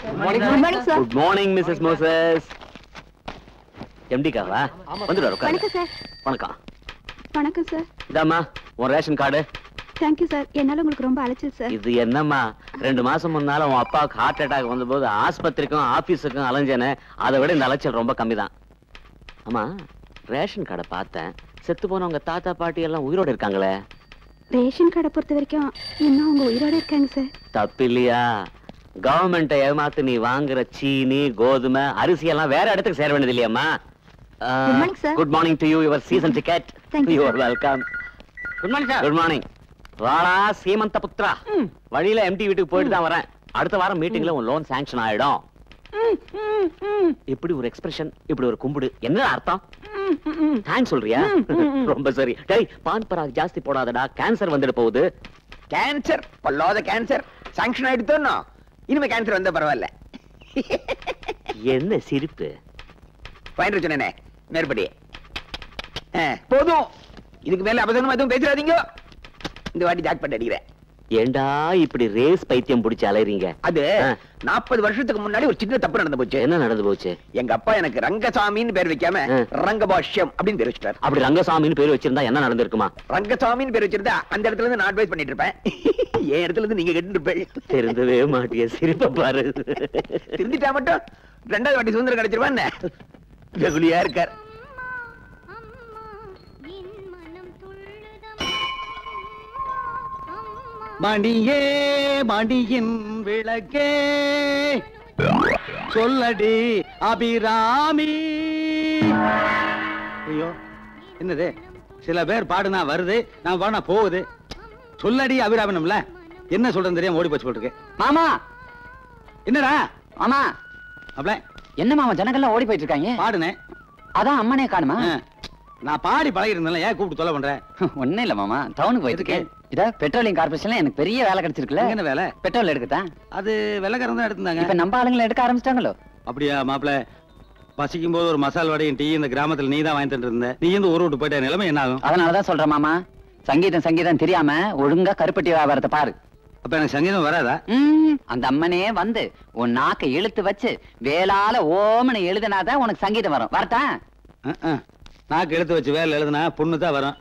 Good morning sir good morning Mrs Moses எம்டிக்காவா வந்துடு உட்காரு வணக்கம் சார் வணக்கம் வணக்கம் சார் இதாம்மா உன் ரேஷன் கார்டு தேங்க்யூ சார் என்னால உங்களுக்கு ரொம்ப அலைச்சல் சார் இது என்னம்மா ரெண்டு மாசம் முன்னால உன் அப்பாவுக்கு ஹார்ட் அட்டாக் வந்தபோது ஆஸ்பத்திரிக்கும் ஆபீஸுக்கும் அலைஞ்சேனே அதை விட இந்த அலைச்சல் ரொம்ப கம்மி தான் ஆமா ரேஷன் கார்டை பார்த்தேன் செத்து போன உங்க தாத்தா பாட்டி எல்லாம் உயிரோட இருக்காங்களே ரேஷன் கார்டை பொறுத்த வரைக்கும் இன்னும் அவங்க உயிரோட இருக்காங்க சார் தப்பு இல்லையா கவர்மெண்ட்டை ஏமாத்து நீ வாங்குற சீனி கோதுமை அரிசி எல்லாம் வேற இடத்துக்கு சேர வேண்டியது இல்லையாம்மா Good morning, sir. Good morning to you your season ticket Thank you, you sir. Are welcome good morning sir good morning வாடா சீமந்த புத்ரா வழியில எம்டி வீட்டுக்கு போயிட்டு தான் வரேன் அடுத்த வாரம் மீட்டிங்ல உன் லோன் சாங்ஷன் ஆயிடும் இப்படி ஒரு எக்ஸ்பிரஷன் இப்படி ஒரு கும்பிடு என்ன அர்த்தம் தேங்க்ஸ் சொல்றியா ரொம்ப சரி டேய் பான் பராக் ஜாஸ்தி போடாதடா கேன்சர் வந்துட போகுது கேன்சர் பொல்லாத கேன்சர் சாங்ஷன் ஆயிடுத்தோன்னோ இனிமே கேன்சர் வந்தா பரவாயில்ல என்ன சிரிப்பு பாயிண்ட் சொன்னேனே மேற்படி ஆ, போதும் இதுக்கு மேல அபசகமா எதுவும் பேசுறாதீங்க இந்த வாட்டி ஜாக்பாட் அடிக்கிறேன் ஏண்டா இப்படி ரேஸ் பைத்தியம் பிடிச்சு அலைறீங்க அது ஆ. நாற்பது வருஷத்துக்கு முன்னாடி ஒரு சின்ன தப்பு நடந்து போச்சு என்ன நடந்து போச்சு எங்க அப்பா எனக்கு ரங்கசாமின்னு பேர் வைக்காம ஆ. ரங்கபாஷ்யம் அப்படின்னு பேர் வச்சுட்டார் அப்படி ரங்கசாமின்னு பேர் வச்சிருந்தா என்ன நடந்திருக்குமா ரங்கசாமின்னு பேர் வச்சிருந்தா அந்த இடத்துல இருந்து நான் அட்வைஸ் பண்ணிட்டு இருப்பேன் என் இடத்துல இருந்து நீங்க கேட்டு இருப்பேன் தெரிந்தவே மாட்டிய சிரிப்ப பாரு திருந்திட்டா மட்டும் ரெண்டாவது வாட்டி சுதந்திரம் கிடைச்சிருவா என்ன வெகுளியா இருக்கார் மணியே மணியின் விளக்கே சொல்லடி அபிராமி ஐயோ என்னது சில பேர் பாடுனா வருது நான் பாடினா போகுது சொல்லடி அபிராமனம்ல என்ன சொல்றேன்னு தெரியாம ஓடி போச்சு போட்டுருக்கு மாமா என்னடா மாமா அப்பல என்ன மாமா ஜனங்கள்லாம் ஓடி போயிட்டு இருக்காங்க பாடுனேன் அதான் அம்மனே காணுமா ஆ. நான் பாடி பழகி இருந்தேன் ஏன் கூப்பிட்டு தொலை பண்றேன் ஒண்ணும் இல்ல மாமா டவுனுக்கு போயிட்டு இருக்கேன் இதா பெட்ரோலியம் கார்பரேஷன்ல எனக்கு பெரிய வேலை கிடைச்சிருக்குல்ல என்ன வேலை பெட்ரோல் எடுக்கத்தான் அது வெள்ளக்காரன் தான் எடுத்திருந்தாங்க இப்ப நம்ம ஆளுங்களை எடுக்க ஆரம்பிச்சிட்டாங்களோ அப்படியா மாப்பிள பசிக்கும் போது ஒரு மசால் வடையும் டீ இந்த கிராமத்துல நீ தான் வாங்கி தந்துட்டு இருந்த நீ இருந்து ஊர் விட்டு போயிட்ட நிலைமை என்ன ஆகும் அதனாலதான் சொல்றேன் மாமா சங்கீதம் சங்கீதம் தெரியாம ஒழுங்கா கருப்பட்டி வியாபாரத்தை பாரு அப்ப எனக்கு சங்கீதம் வராதா ம், அந்த அம்மனே வந்து உன் நாக்கை இழுத்து வச்சு வேளால ஓமனை எழுதினாதான் உனக்கு சங்கீதம் வரும் வரட்டா அஹ், அஹ். நாக்கு எடுத்து வச்சு வேலை எழுதுனா பொண்ணு தான் வரும்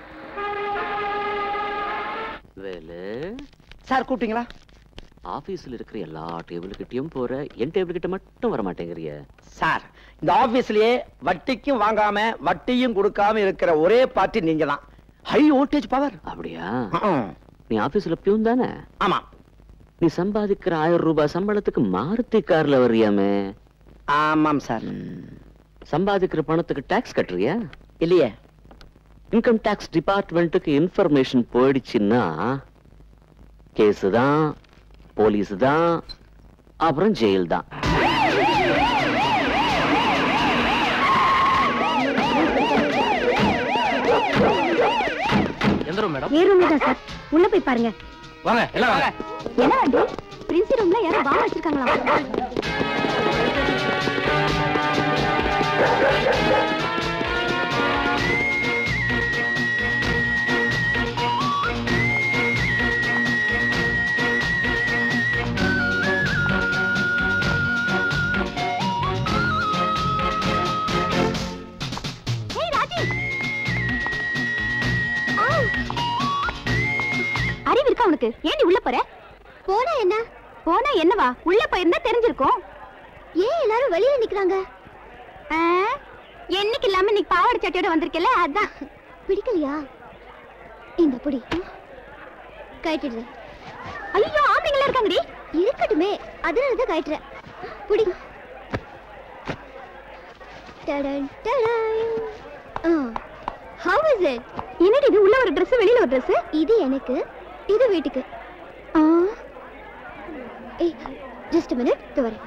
வேலு சார் கூப்பிட்டீங்களா ஆபீஸ்ல இருக்கிற எல்லா டேபிள் கிட்டயும் போற என் டேபிள் கிட்ட மட்டும் வர மாட்டேங்கிறிய சார் இந்த ஆபீஸ்லயே வட்டிக்கும் வாங்காம வட்டியும் கொடுக்காம இருக்கிற ஒரே பார்ட்டி நீங்க தான் ஹை வோல்டேஜ் பவர் அப்படியா நீ ஆபீஸ்ல பியூன் தானே ஆமா நீ சம்பாதிக்கிற ஆயிரம் ரூபாய் சம்பளத்துக்கு மாருதி கார்ல வர்றியாமே ஆமாம் சார் ம். சம்பாதிக்கிற பணத்துக்கு டாக்ஸ் கட்டுறியா இல்லையே இன்கம் டாக்ஸ் டிபார்ட்மெண்ட்டுக்கு இன்ஃபர்மேஷன் போயிடுச்சுன்னா கேஸ் தான் போலீஸ் தான் அப்புறம் ஜெயில் தான் எந்த ரூம் மேடம் ஏ ரூம்ல தான் சார் உள்ள போய் பாருங்க வாங்க எல்லாம் வாங்க என்ன வந்து பிரின்சி ரூம்ல யாரோ பாம் வச்சிருக்காங்களா ஏய் ராஜி ஆ. அறிவு இருக்கா உனக்கு ஏன் நீ உள்ள போற போனா என்ன போனா என்னவா உள்ள போயிருந்தா தெரிஞ்சிருக்கும் ஏன் எல்லாரும் வெளியில நிக்கிறாங்க என்னைக்கு இல்லாம இன்னைக்கு பாவாடை சட்டையோட வந்திருக்கல அதான் பிடிக்கலையா இந்த புடி கயிட்டுடுறேன் ஐயோ ஆம்பளைங்களா இருக்காங்கடி இருக்கட்டுமே அதனால தான் கயிட்டுறேன் புடி டடன் டடன் ஹவ் இஸ் இட் என்னடி இது உள்ள ஒரு Dress வெளியில ஒரு Dress இது எனக்கு இது வீட்டுக்கு ஆ ஏய் ஜஸ்ட் மினிட் இது வரேன்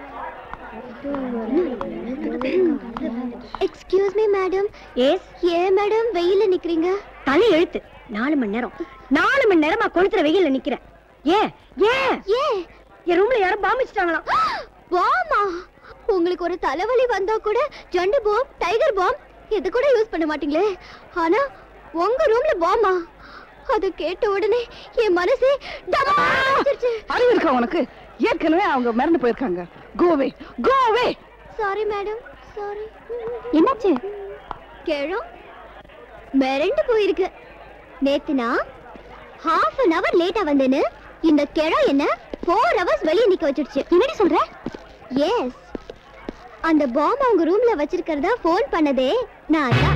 எக்ஸ்கியூஸ் மீ மேடம் எஸ் ஏன் மேடம் வெயில்ல நிக்கிறீங்க தலை எழுத்து நாலு மணி நேரம் நாலு மணி நேரமா கொளுத்துற வெயில்ல நிக்கிறேன் ஏன் ஏன் ஏன் என் ரூம்ல யாரும் பாம்பிச்சிட்டாங்களாம் வாமா உங்களுக்கு ஒரு தலைவலி வந்தா கூட ஜண்டு பாம் டைகர் பாம் இது கூட யூஸ் பண்ண மாட்டீங்களே ஆனா உங்க ரூம்ல பாமா அத கேட்ட உடனே என் மனசே டமாச்சிருச்சு அறிவு இருக்கா உனக்கு ஏற்கனவே அவங்க மறந்து போயிருக்காங்க கோவே கோவே சாரி மேடம் சாரி என்னாச்சு கேழும் மிரண்டு போயிருக்கு நேத்து நான் ஹாஃப் அன் அவர் லேட்டா வந்தேன்னு இந்த கிழம் என்ன ஃபோர் ஹவர்ஸ் வெளியே நிக்க வச்சிடுச்சு என்னடி சொல்ற எஸ் அந்த பாம் அவங்க ரூம்ல வச்சிருக்கிறதா ஃபோன் பண்ணதே நான் தான்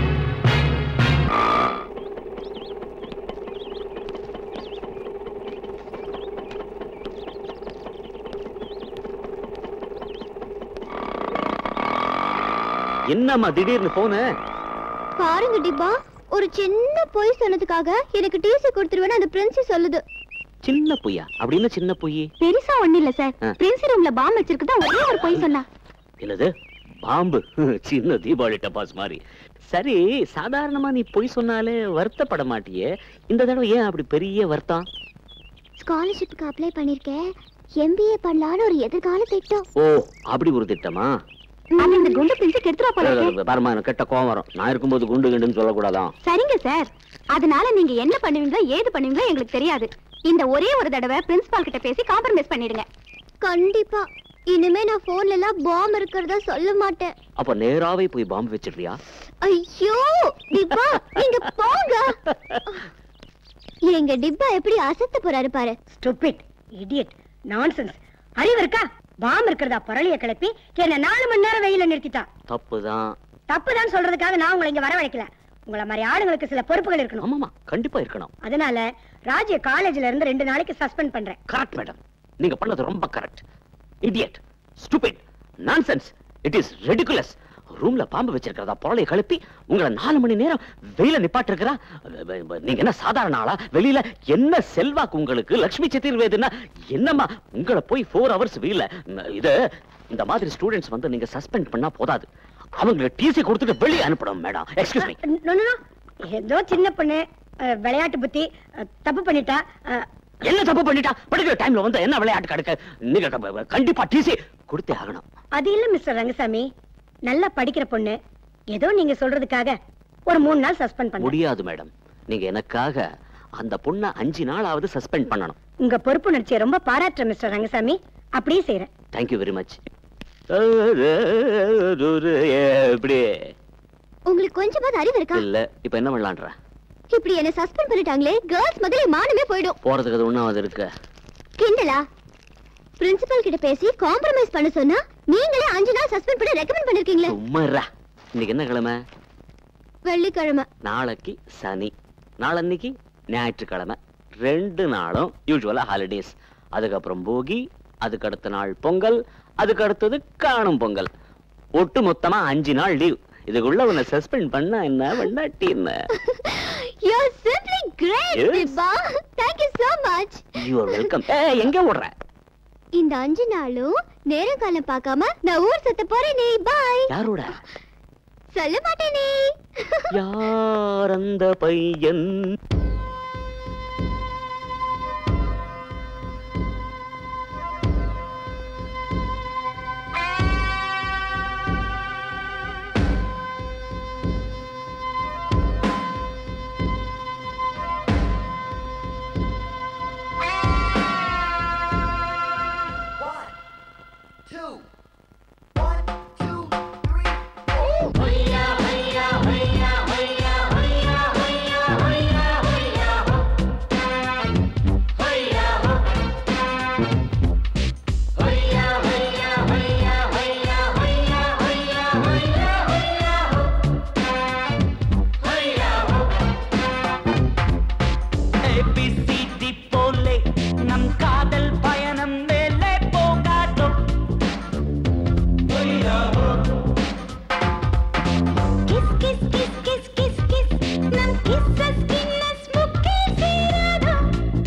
என்னம்மா திடீர்னு போனு பாருங்க டிப்பா ஒரு சின்ன பொய் சொன்னதுக்காக எனக்கு டிசி கொடுத்துருவேன்னு அந்த பிரின்சி சொல்லுது சின்ன பொய்யா அப்படின்னு சின்ன பொய் பெருசா ஒண்ணு இல்ல சார் ஆ. பிரின்சி ரூம்ல பாம் வச்சிருக்கதா ஒரே ஒரு பொய் சொன்னா என்னது பாம்பு சின்ன தீபாவளி டப்பாஸ் மாதிரி சரி சாதாரணமா நீ பொய் சொன்னாலே வருத்தப்பட மாட்டியே இந்த தடவை ஏன் அப்படி பெரிய வருத்தம் ஸ்காலர்ஷிப்புக்கு அப்ளை பண்ணிருக்கேன் எம்பிஏ பண்ணலான்னு ஒரு எதிர்கால திட்டம் ஓ அப்படி ஒரு திட்டமா அது இந்த குண்டு பிரின்சி கெடுத்துறா போல இருக்கே. பரமா எனக்கு கெட்ட கோவம் வரும் நான் இருக்கும்போது குண்டு குண்டுன்னு சொல்லக்கூடாதான் சரிங்க சார் அதனால நீங்க என்ன பண்ணுவீங்களோ ஏது பண்ணுவீங்களோ எங்களுக்கு தெரியாது இந்த ஒரே ஒரு தடவை பிரின்சிபால் கிட்ட பேசி காம்ப்ரமைஸ் பண்ணிடுங்க கண்டிப்பா இனிமே நான் போன்ல எல்லாம் பாம் இருக்கிறதா சொல்ல மாட்டேன் அப்ப நேராவே போய் பாம்பு வச்சிடுறியா ஐயோ டிப்பா நீங்க போங்க எங்க டிப்பா எப்படி அசத்து போறாரு பாரு ஸ்டூபிட் இடியட் நான்சென்ஸ் அறிவு இருக்கா பாம் இருக்கிறதா பரளிய கிளப்பி என்ன நாலு மணி நேரம் வெயில நிறுத்திட்டா தப்புதான் தப்புதான் சொல்றதுக்காக நான் உங்களை இங்க வரவழைக்கல உங்களை மாதிரி ஆளுங்களுக்கு சில பொறுப்புகள் இருக்கணும் ஆமாமா கண்டிப்பா இருக்கணும் அதனால ராஜ்ய காலேஜ்ல இருந்து ரெண்டு நாளைக்கு சஸ்பெண்ட் பண்றேன் கரெக்ட் மேடம் நீங்க பண்ணது ரொம்ப correct idiot stupid nonsense it is ridiculous ரூம்ல பாம்பு வச்சிருக்கிறதா பொருளை கழுப்பி உங்களை நாலு மணி நேரம் வெயில நிப்பாட்டிருக்கிறா நீங்க என்ன சாதாரண ஆளா வெளியில என்ன செல்வாக்கு உங்களுக்கு லட்சுமி சதுர்வேதுன்னா என்னம்மா உங்களை போய் ஃபோர் ஹவர்ஸ் வெயில இது இந்த மாதிரி ஸ்டூடெண்ட்ஸ் வந்து நீங்க சஸ்பெண்ட் பண்ணா போதாது அவங்களுக்கு டிசி கொடுத்துட்டு வெளியே அனுப்பணும் madam excuse me No, no, no. ஏதோ சின்ன பொண்ணு அஹ், விளையாட்டு புத்தி அஹ், தப்பு பண்ணிட்டா அஹ், என்ன தப்பு பண்ணிட்டா படிக்கிற டைம்ல வந்து என்ன விளையாட்டு கிடக்க நீங்க க- கண்டிப்பா டிசி கொடுத்தே ஆகணும் அது இல்ல மிஸ்டர் ரங்கசாமி நல்லா படிக்கிற பொண்ணு ஏதோ நீங்க சொல்றதுக்காக ஒரு மூணு நாள் சஸ்பெண்ட் பண்ண முடியாது மேடம் நீங்க எனக்காக அந்த பொண்ணை அஞ்சு நாளாவது சஸ்பெண்ட் பண்ணணும் உங்க பொறுப்புணர்ச்சியை ரொம்ப பாராட்டுற மிஸ்டர் ரங்கசாமி அப்படியே செய்யறேன் தேங்க்யூ வெரி மச் எப்படி உங்களுக்கு கொஞ்சமாவது அறிவு இருக்கா இல்ல இப்ப என்ன பண்ணலான்ற இப்படி என்ன சஸ்பெண்ட் பண்ணிட்டாங்களே கேர்ள்ஸ் முதல்ல மானமே போயிடும் போறதுக்கு அது ஒண்ணும் அது இருக்கு கிண்டலா பிரின்சிபல் கிட்ட பேசி காம்ப்ரமைஸ் பண்ண சொன்னா நீங்களே அஞ்சு நாள் சஸ்பெண்ட் பண்ண ரெக்கமெண்ட் பண்ணிருக்கீங்களே சும்மா இருடா. இன்னைக்கு என்ன கிழமை வெள்ளிக்கிழமை நாளைக்கு சனி நாளன்னைக்கு ஞாயிற்றுக்கிழமை ரெண்டு நாளும் யூஸ்வலா ஹாலிடேஸ் அதுக்கப்புறம் போகி அதுக்கு அடுத்த நாள் பொங்கல் அதுக்கு அடுத்தது காணும் பொங்கல் ஒட்டு மொத்தமா அஞ்சு நாள் லீவ் இதுக்குள்ள உன்னை சஸ்பெண்ட் பண்ணா என்ன பண்ணாட்டி என்ன you are simply great Yes. திப்பா thank you so much you are welcome ஏ எங்க ஓடுற இந்த அஞ்சு நாளும் நேரம் காலம் பார்க்காம நான் ஊர் சுத்த போறேன் நீ பாய் யாரோட சொல்ல மாட்டேன் நீ யார் அந்த பையன் ABCD போலே நம் காதல் பயணம் மேலே போகாதோ kiss kiss kiss kiss kiss kiss நம் கிஸ்ஸஸ் கின்னஸ் முக்கே சேராதோ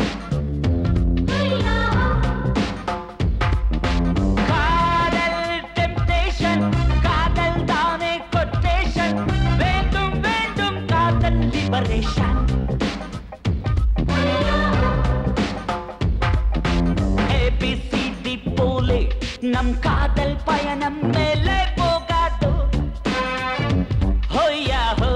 காதல் டெம்டேஷன் காதல் தானே கொட்டேஷன் வேண்டும் வேண்டும் காதல் லிபரேஷன் ஏபிசிடி போலே நம் காதல் பயணம் மேலே போகாதோ ஹோயா ஹோ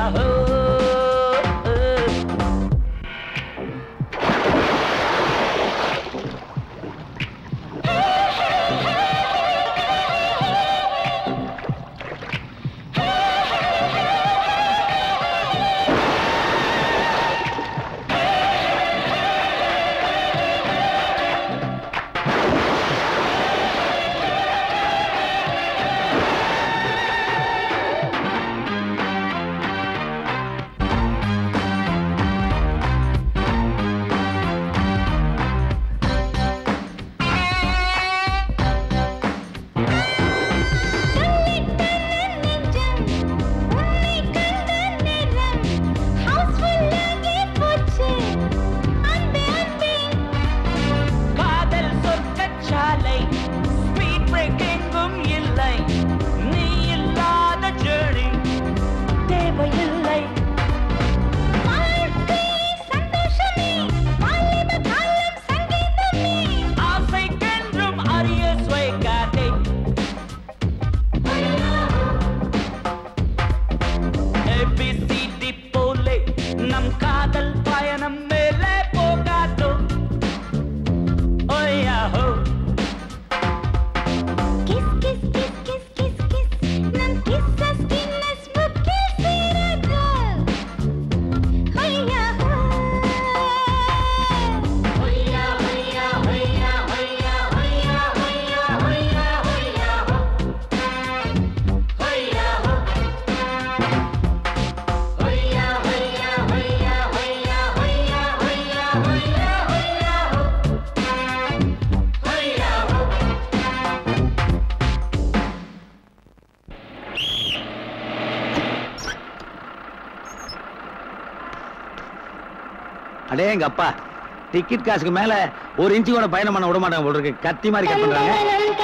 யாஹோ காதல் சொர்க்கச்சாலை ஸ்பீட் பிரேக் எங்கும் இல்லை நீ இல்லாத ஜேர்னி தேவையில்லை ஆசைக்கென்றும் அரிய சுவைக்காதே ஏபிசிடி போலே நம் காதல் பயணம் மேலே போகாதோ ஓயாஹோ அடே எங்க அப்பா டிக்கெட் காசுக்கு மேல ஒரு இன்ச்சு கூட பயணம் பண்ண விட மாட்டாங்க போல இருக்கு கத்தி மாதிரி கட் பண்றாங்க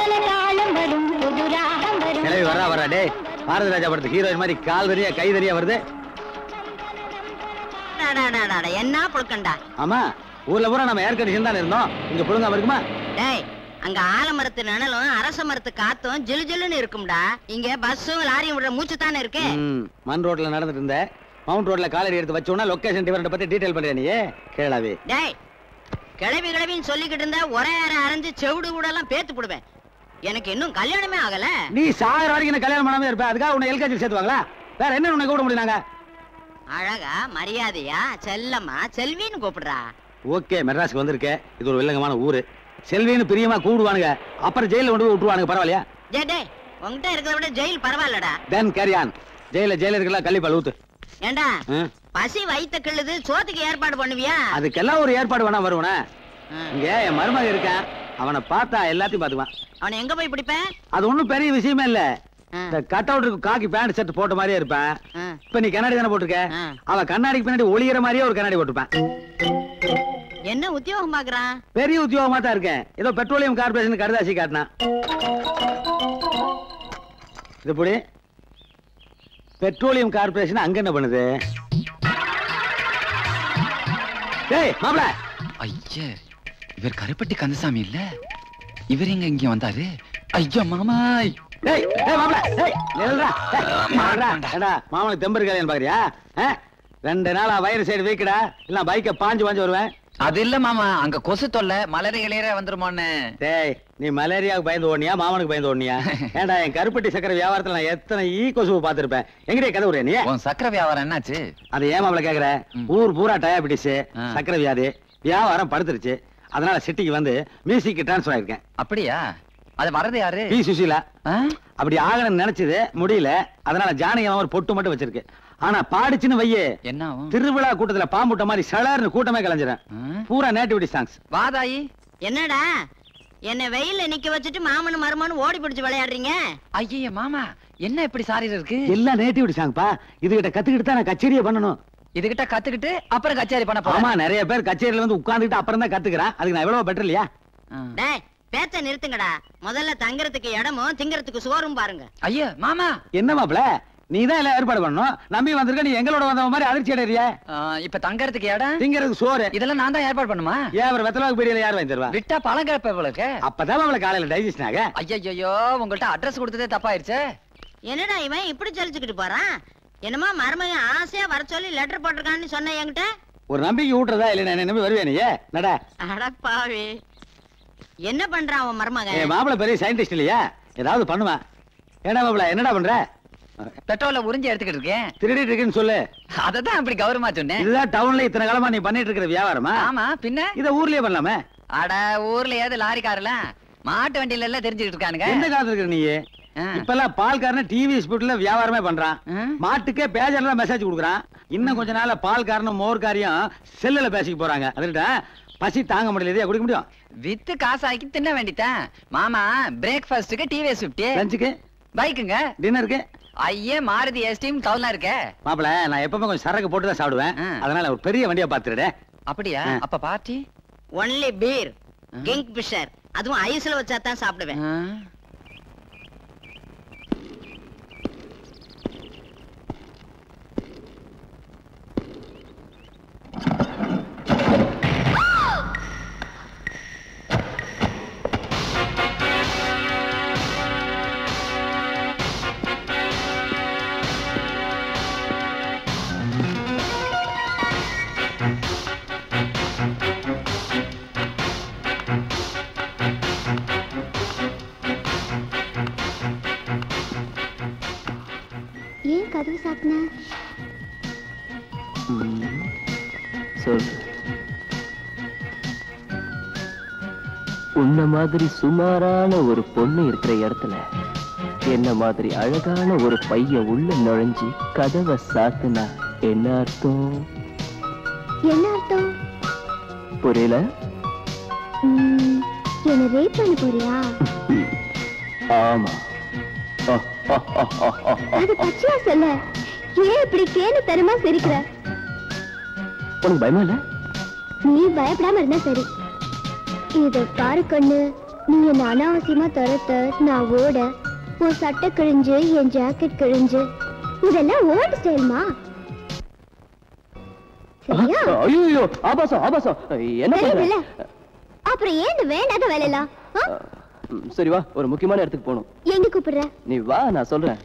கிளவி வரா வரா டே பாரதி ராஜா படத்து ஹீரோயின் மாதிரி கால் தனியா கை தனியா வருது என்ன புழுக்கண்டா ஆமா ஊர்ல பூரா நம்ம ஏர் கண்டிஷன் தானே இருந்தோம் இங்க புழுங்காம இருக்குமா டேய் அங்க ஆலமரத்து நிழலும் அரச மரத்து காத்தும் ஜிலு ஜிலுன்னு இருக்கும்டா இங்க பஸ்ஸும் லாரியும் விடுற மூச்சு தானே இருக்கு ம், மண் ரோட்ல நடந்துட்டு இருந்த மவுண்ட் ரோட்ல காலரி எடுத்து வச்சோன்னா லொகேஷன் டிஃபரெண்ட் பத்தி டீடைல் பண்றியா நீ கேளாவே டேய் கிளவி கிளவின்னு சொல்லிக்கிட்டு இருந்தா ஒரே அரை அரைஞ்சு செவிடு கூட எல்லாம் பேத்து போடுவேன் எனக்கு இன்னும் கல்யாணமே ஆகல நீ சாகர வரைக்கும் என்ன கல்யாணம் பண்ணாம இருப்ப அதுக்காக உன்னை எல்கேஜி சேர்த்துவாங்களா வேற என்ன உன்னை கூட முடியும் நாங்க அழகா மரியாதையா செல்லம்மா செல்வின்னு கூப்பிடுறா ஓகே மெட்ராஸ்க்கு வந்திருக்க இது ஒரு வில்லங்கமான ஊரு செல்வின்னு பிரியமா கூடுவானுங்க அப்புறம் ஜெயில கொண்டு போய் விட்டுருவானுங்க பரவாயில்லையா டே டேய் உன்கிட்ட இருக்கிறத விட ஜெயில் பரவாயில்லடா தென் கேரியான் ஜெயில ஜெயில இருக்கலாம் கள்ளிப்பால் ஊத்து ஏண்டா ம். பசி வயித்த கிள்ளுது சோத்துக்கு ஏற்பாடு பண்ணுவியா அதுக்கெல்லாம் ஒரு ஏற்பாடு வேணா வருவனே ம். இங்க என் மருமக இருக்கான் அவனை பார்த்தா எல்லாத்தையும் பாத்துக்குவான் அவனை எங்க போய் பிடிப்ப அது ஒண்ணும் பெரிய விஷயமே இல்ல ஆ. இந்த கட் அவுட்டுக்கு காக்கி பேண்ட் ஷர்ட் போட்ட மாதிரியே இருப்பேன் ஆ. இப்ப நீ கண்ணாடி தானே போட்டிருக்க ஆ. அவன் கண்ணாடிக்கு பின்னாடி ஒளிகிற மாதிரியே ஒரு கண்ணாடி போட்டுப்பான் என்ன உத்தியோகம் பாக்குறான் பெரிய உத்தியோகமா தான் இருக்கேன் ஏதோ பெட்ரோலியம் கார்பரேஷன் கடுதாசி காட்டினான் இது புடி பெட்ரோலியம் கார்பரேஷன் அங்க என்ன பண்ணுது டேய் மாப்ள ஐயா இவர் கருப்பட்டி கந்தசாமி இல்ல இவர் எங்க இங்க வந்தாரு ஐயா மாமாய் டேய் டேய் மாப்ள டேய் நில்றா டேய், நில்றா. ஏண்டா மாமனுக்கு தெம்பு இருக்காதுன்னு பாக்குறியா ஆ? ரெண்டு நாளா வயிறு சைடு வீக்கடா இல்ல பைக்க பாஞ்சு பாஞ்சு வருவேன் அது இல்ல மாமா அங்க கொசு தொல்லை மலர இளையர வந்துருமோன்னு டேய் நீ மலேரியாவுக்கு பயந்து ஓடனியா மாமனுக்கு பயந்து ஓடனியா ஏண்டா என் கருப்பட்டி சக்கரை வியாபாரத்துல நான் எத்தனை ஈ கொசுவை பார்த்திருப்பேன் எங்கடே கதை விடுறியா நீ உன் சக்கரை வியாபாரம் என்னாச்சு அது ஏன் மாப்பிள கேக்குற ம். ஊர் பூரா டயாபிட்டிஸ் ஆ. சக்கரை வியாதி வியாபாரம் படுத்துருச்சு அதனால சிட்டிக்கு வந்து மியூசிக்கு டிரான்ஸ்ஃபர் ஆயிருக்கேன் அப்படியா அது வர்றது யாரு பி சுசீலா ஆ? அப்படி ஆகணும்னு நினைச்சது முடியல அதனால ஜானகி அம்மா ஒரு பொட்டு மட்டும் வச்சிருக்கு ஆனா பாடிச்சுன்னு வையே என்ன ஆகும் திருவிழா கூட்டத்துல பாம்புட்ட மாதிரி சளர்னு கூட்டமே கலைஞ்சிரும் ஆ? பூரா நேட்டிவிட்டி சாங்ஸ் வாதாயி என்னடா என்ன வெயில்ல நிக்க வச்சுட்டு மாமனு மருமனு ஓடி பிடிச்சு விளையாடுறீங்க ஐய மாமா என்ன இப்படி சாரி இருக்கு எல்லாம் நேட்டிவிட்டி சாங்ப்பா இதுகிட்ட கத்துக்கிட்டு தான் நான் கச்சேரியே பண்ணணும் இதுகிட்ட கத்துக்கிட்டு அப்புறம் கச்சேரி பண்ண ஆமா போறேன் நிறைய பேர் கச்சேரியில வந்து உட்கார்ந்துட்டு அப்புறம் தான் கத்துக்கிறேன் அதுக்கு நான் எவ்வளவு பெட்டர் இல்லையா டேய் பேச்ச நிறுத்துங்கடா முதல்ல தங்கறதுக்கு இடமும் திங்கறதுக்கு சோறும் பாருங்க ஐயா மாமா என்ன மாப்பிள நீ தான் எல்லாம் ஏற்பாடு பண்ணணும் நம்பி வந்திருக்க நீ எங்களோட வந்த மாதிரி அதிர்ச்சி அடைறிய ஆ, இப்ப தங்கறதுக்கு இடம் திங்கிறதுக்கு சோறு இதெல்லாம் நான் தான் ஏற்பாடு பண்ணுமா ஏன் அவர் வெத்தலாவுக்கு பெரியல யார் வாங்கி தருவா விட்டா பழம் கிடப்ப இவளுக்கு அப்பதான் அவளை காலையில டைஜஷன் ஆக ஐயோ உங்கள்ட்ட அட்ரஸ் கொடுத்ததே தப்பாயிருச்சே என்னடா இவன் இப்படி ஜலிச்சுக்கிட்டு போறான் என்னமா மருமகன் ஆசையா வர சொல்லி லெட்டர் போட்டிருக்கான்னு சொன்ன என்கிட்ட ஒரு நம்பிக்கை ஊட்டுறதா இல்ல நான் நம்பி வருவேன் நீ நடா அடப்பாவி என்ன பண்றான் அவன் ஏ மருமகன் மாப்பிள பெரிய சயின்டிஸ்ட் இல்லையா ஏதாவது பண்ணுவேன் ஏடா மாப்பிள என்னடா பண்ற பெட்ரோல உறிஞ்சி எடுத்துக்கிட்டு இருக்கேன் திருடிட்டு இருக்கேன்னு சொல்லு அததான் அப்படி கௌரவமா சொன்னேன் இதுதான் டவுன்ல இத்தனை காலமா நீ பண்ணிட்டு இருக்கிற வியாபாரமா ஆமா பின்ன இத ஊர்லயே பண்ணலாமே அட ஊர்ல ஏது லாரிக்காரல மாட்டு வண்டியில எல்லாம் தெரிஞ்சுக்கிட்டு இருக்கானுங்க எந்த காலத்துல இருக்கிற நீ ஆ. இப்பெல்லாம் பால்காரன் டிவி ஸ்பீட்ல வியாபாரமே பண்றான் ஆ. மாட்டுக்கே பேஜர்ல மெசேஜ் கொடுக்குறான் இன்னும் கொஞ்ச நாள்ல பால்காரனும் மோர்காரியும் செல்லுல பேசிக்க போறாங்க அதுக்கிட்ட பசி தாங்க முடியல இதையா குடிக்க முடியும் வித்து காசாக்கி தின்ன வேண்டித்தான் மாமா பிரேக்ஃபாஸ்ட்டுக்கு டிவிஎஸ் பிப்டி லஞ்சுக்கு பைக்குங்க டின்னருக்கு ஐயே மாருதி எஸ்டீம் கவுலாம் இருக்க மாப்பிள நான் எப்பவுமே கொஞ்சம் சரக்கு போட்டு தான் சாப்பிடுவேன் ஆ. அதனால ஒரு பெரிய வண்டியா பாத்துடே அப்படியா ஆ. அப்ப party only beer Kingfisher அதுவும் ஐஸ்ல வச்சா தான் சாப்பிடுவேன் ஏன் கதவு சாத்தின சொல் உன்ன மாதிரி சுமாரான ஒரு பொண்ணு இருக்கிற இடத்துல என்ன மாதிரி அழகான ஒரு பையன் உள்ள நுழைஞ்சு கதவை சாத்துனா என்ன அர்த்தம் என்ன அர்த்தம் புரியல ம், என்னை ரேப் பண்ண போறியா ஆமா அது பச்சையா சொல்ல ஏன் இப்படி கேனு தருமா சிரிக்கிற உனக்கு பயமா இல்ல நீ பயப்படாம இருந்தா சரி இத பாரு கண்ணு நீ என்ன அனாவசியமா துரத்த நான் ஓட உன் சட்டை கிழிஞ்சு என் ஜாக்கெட் கிழிஞ்சு இதெல்லாம் ஓல்டு ஸ்டைல்மா சரியா ஐயோ ஆபாசம் ஆபாசம் என்ன தெரியுதுல்ல பண்ற அப்புறம் ஏன் இந்த வேண்டாத வேலையெல்லாம் ஆ? ம், சரி வா ஒரு முக்கியமான இடத்துக்கு போகணும் எங்க கூப்பிடுற நீ வா நான் சொல்றேன்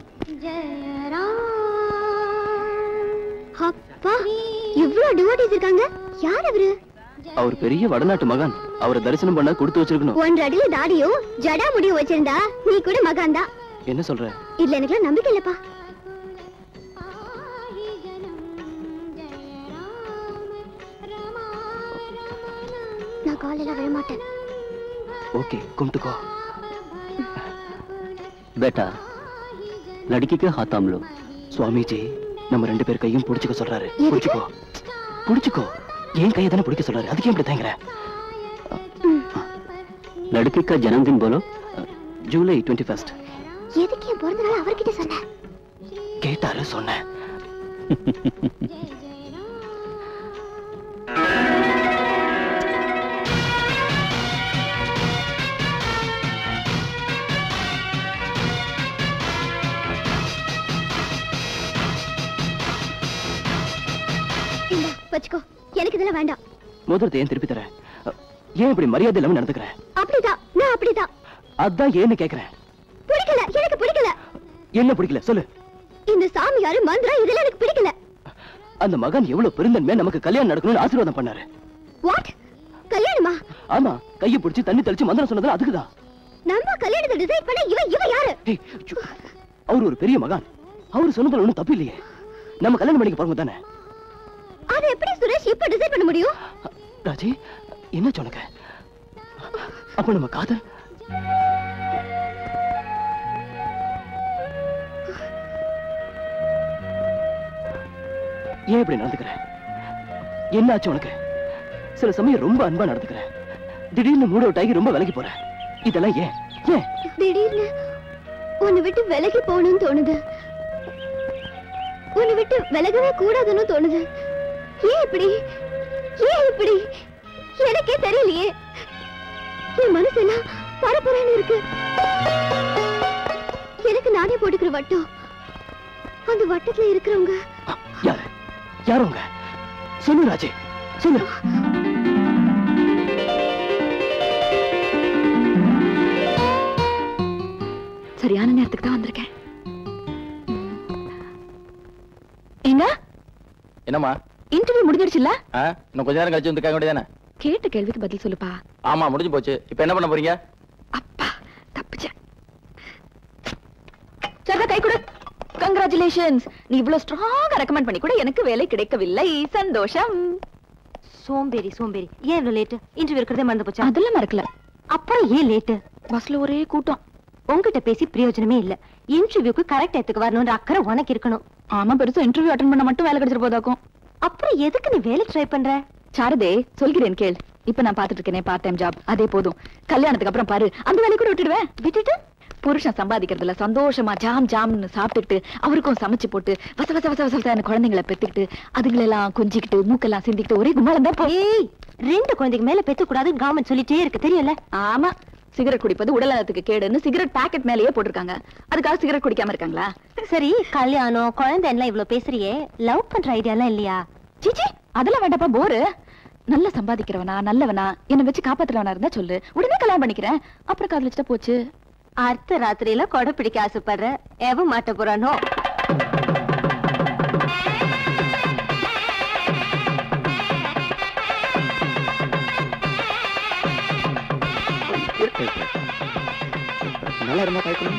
அப்பா இவ்ளோ டிவோட்டிஸ் இருக்காங்க யார் அவரு அவர் பெரிய வடநாட்டு மகான் அவரை தரிசனம் பண்ண கொடுத்து வச்சிருக்கணும் ஒன்றரை அடியில தாடியும் ஜடா முடியும் வச்சிருந்தா நீ கூட மகான் தான் என்ன சொல்ற இதுல எனக்குலாம் நம்பிக்கை இல்லப்பா நான் காலையில விழமாட்டேன் ओके कुमटुको बेटा लड़की के हाथ हम लो சுவாமி ஜி நம்ம ரெண்டு பேர் கையும் புடிச்சுக்க சொல்றாரு எதுக்கு? புடிச்சுக்கோ புடிச்சுக்கோ ஏன் கையை தானே பிடிக்க சொல்றாரு அதுக்கு ஏன் இப்படி தயங்குற लड़की का जन्मदिन बोलो ஜூலை டுவெண்ட்டி ஃபர்ஸ்ட் எதுக்கு என் பிறந்த நாள் அவர்கிட்ட சொன்ன கேட்டாரு சொன்னேன் இல்ல வச்சுக்கோ எனக்கு இதெல்லாம் வேண்டாம் மோதிரத்தை ஏன் திருப்பி தர ஏன் இப்படி மரியாதை இல்லாம நடந்துக்கிற அப்படிதான் நான் அப்படிதான் அதான் ஏன்னு கேக்குறேன் பிடிக்கல எனக்கு பிடிக்கல என்ன பிடிக்கல சொல்லு இந்த சாமியாரு மந்திரம் இதெல்லாம் எனக்கு பிடிக்கல அந்த மகன் எவ்வளவு பெருந்தன்மையா நமக்கு கல்யாணம் நடக்கணும்னு ஆசீர்வாதம் பண்ணாரு வாட் கல்யாணமா ஆமா கையை பிடிச்சு தண்ணி தெளிச்சு மந்திரம் சொன்னதுல அதுக்குதான் நம்ம கல்யாணத்தை டிசைட் பண்ண இவ இவ யாரு ஏய், ஐயோ, அவர் ஒரு பெரிய மகான் அவர் சொன்னதுல ஒண்ணும் தப்பு இல்லையே நம்ம கல்யாணம் பண்ணிக்க போறோம் தானே அது எப்படி சுரேஷ் இப்ப டிசைட் பண்ண முடியும் ராஜி என்ன சொன்னக்க அப்ப நம்ம காதல் ஏன் இப்படி நடந்துக்கிற என்ன ஆச்சு உனக்கு சில சமயம் ரொம்ப அன்பா நடந்துக்கிற திடீர்னு மூட் அவுட் ஆகி ரொம்ப விலகி போற இதெல்லாம் ஏன் ஏன் திடீர்னு உன்னை விட்டு விலகி போகணும்னு தோணுது உன்னை விட்டு விலகவே கூடாதுன்னு தோணுது ஏன் இப்படி ஏன் இப்படி எனக்கே தெரியலையே என் மனசெல்லாம் பரபரன்னு இருக்கு எனக்கு நானே போட்டுக்கிற வட்டம் அந்த வட்டத்துல இருக்கிறவங்க யாரு யாரு உங்க சொல்லு ராஜி சொல்லு சரியான நேரத்துக்கு தான் வந்திருக்கேன் ஏங்க என்னம்மா இன்டர்வியூ முடிஞ்சிடுச்சுல ஆ, இன்னும் கொஞ்ச நேரம் கழிச்சு வந்து கேட்க வேண்டியதானே கேட்ட கேள்விக்கு பதில் சொல்லுப்பா ஆமா முடிஞ்சு போச்சு இப்ப என்ன பண்ண போறீங்க தப்பிச்சேன் சங்க கை கொடு கங்க்ராச்சுலேஷன்ஸ் நீ இவ்வளவு ஸ்ட்ராங்கா ரெக்கமெண்ட் பண்ணி கூட எனக்கு வேலை கிடைக்கவில்லை சந்தோஷம் சோம்பேறி சோம்பேறி ஏன் இவ்வளவு லேட் இன்டர்வியூ இருக்கிறதே மறந்து போச்சா அதெல்லாம் மறக்கல அப்புறம் ஏன் லேட்டு பஸ்ல ஒரே கூட்டம் உங்ககிட்ட பேசி பிரயோஜனமே இல்ல இன்டர்வியூக்கு கரெக்ட் இடத்துக்கு வரணும்ன்ற அக்கறை உனக்கு இருக்கணும் ஆமா பெருசா இன்டர்வியூ அட்டன் பண்ண மட்டும் வேலை கிடைச்சிட்டு போதாக்கும் அப்புறம் எதுக்கு நீ வேலை ட்ரை பண்ற சாரதே சொல்கிறேன் கேள் இப்ப நான் பாத்துட்டு இருக்கேனே பார்ட் டைம் ஜாப் அதே போதும் கல்யாணத்துக்கு அப்புறம் பாரு அந்த வேலையை கூட விட்டுடுவேன் விட்டுட்டு புருஷன் சம்பாதிக்கிறதுல சந்தோஷமா ஜாம் ஜாம்னு சாப்பிட்டுக்கிட்டு அவருக்கும் சமைச்சு போட்டு வச வச வச வச வசன்னு குழந்தைங்களை பெத்துக்கிட்டு அதுங்களெல்லாம் கொஞ்சிக்கிட்டு மூக்கெல்லாம் சிந்திக்கிட்டு ஒரே கும்மாளம் தான் ஏய் ரெண்டு குழந்தைக்கு மேல பெத்து கூடாது கவர்மெண்ட் சொல்லிட்டே இருக்கு தெரியல ஆமா சிகரெட் குடிப்பது உடல் நலத்துக்கு கேடுன்னு சிகரெட் பாக்கெட் மேலேயே போட்டிருக்காங்க அதுக்காக சிகரெட் குடிக்காம இருக்காங்களா சரி கல்யாணம் குழந்தை எல்லாம் இவ்வளவு பேசுறியே லவ் பண்ற ஐடியா எல்லாம் இல்லையா சீச்சி அதெல்லாம் வேண்டாப்பா போரு நல்ல சம்பாதிக்கிறவனா நல்லவனா என்ன வச்சு காப்பாத்துறவனா இருந்தா சொல்லு உடனே கல்யாணம் பண்ணிக்கிறேன் அப்புறம் காதலிச்சுட்டா போச்சு அர்த்த ராத்திரியில கொடை பிடிக்க ஆசைப்படுற எவன் மாட்ட போறானோ நல்லா இருந்தா கைக்கணும்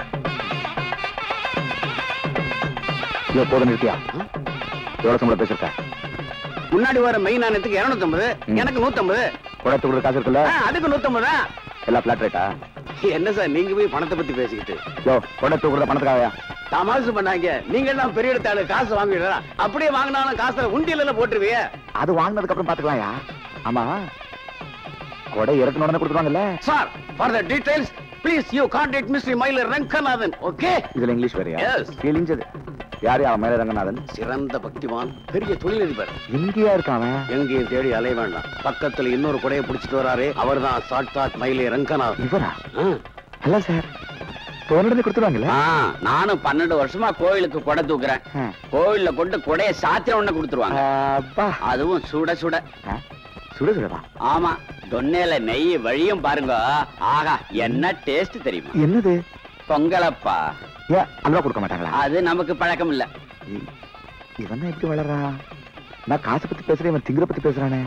இல்ல போதும் நிறுத்தியா எவ்வளவு சம்பளம் பேசிருக்க முன்னாடி வர மெயின் ஆனத்துக்கு இருநூத்தம்பது எனக்கு நூத்தம்பது குடத்து கொடுக்குற காசு இருக்குல்ல ஆ, அதுக்கு நூத்தம்பது தான் எல்லாம் பிளாட் ரேட்டா என்ன சார் நீங்க போய் பணத்தை பத்தி பேசிக்கிட்டு யோ குடத்து கொடுக்குற பணத்துக்காகயா தமாசு பண்ணாங்க நீங்க எல்லாம் பெரிய இடத்தாளு காசு வாங்கிடுறா அப்படியே வாங்கினாலும் காசை உண்டியல போட்டுருவிய அது வாங்கினதுக்கு அப்புறம் பாத்துக்கலாம்யா ஆமா கொடை இறக்கணும் உடனே கொடுத்துருவாங்கல்ல sir for the details please you contact mister Mayila Ranganathan okay இதுல இங்கிலீஷ் வேறையா Yes. கிழிஞ்சது யார் அவன் மேல ரங்கநாதன் சிறந்த பக்திமான் பெரிய தொழிலதிபர் இங்கேயா இருக்கான் அவன் எங்கேயும் தேடி அலைய வேண்டாம் பக்கத்துல இன்னொரு கொடையை பிடிச்சிட்டு வராரு அவர்தான் சாட்சாத் மயிலே ரங்கநாதன் இவரா ஹலோ சார் போன உடனே கொடுத்துருவாங்கல்ல ஆ, நானும் பன்னெண்டு வருஷமா கோயிலுக்கு கொடை தூக்குறேன் கோயில்ல கொண்டு கொடைய சாத்திர உடனே கொடுத்துருவாங்க அப்பா அதுவும் சுட சுட சுட சுடவா ஆமா தொன்னையில நெய் வழியும் பாருங்க ஆகா என்ன டேஸ்ட் தெரியுமா என்னது பொங்கலப்பா ஏன் அல்வா கொடுக்க மாட்டாங்களா அது நமக்கு பழக்கம் இல்ல இவன் தான் எப்படி வளர்றான் நான் காசை பத்தி பேசுறேன் இவன் திங்கிற பத்தி பேசுறானே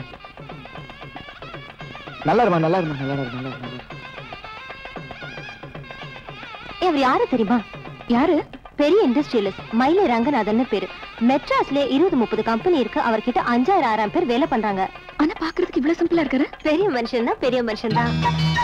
நல்லா இருமா நல்லா இருமா நல்லா இருமா நல்லா இருமா இவர் யாரு தெரியுமா யாரு பெரிய இண்டஸ்ட்ரியலிஸ்ட் மயிலை ரங்கநாதன் பேரு மெட்ராஸ்ல இருபது முப்பது கம்பெனி இருக்கு அவர்கிட்ட அஞ்சாயிரம் ஆறாயிரம் பேர் வேலை பண்றாங்க ஆனா பாக்குறதுக்கு இவ்வளவு சிம்பிளா இருக்காரு பெரிய மனுஷன் தான் பெரிய மனுஷன் தான்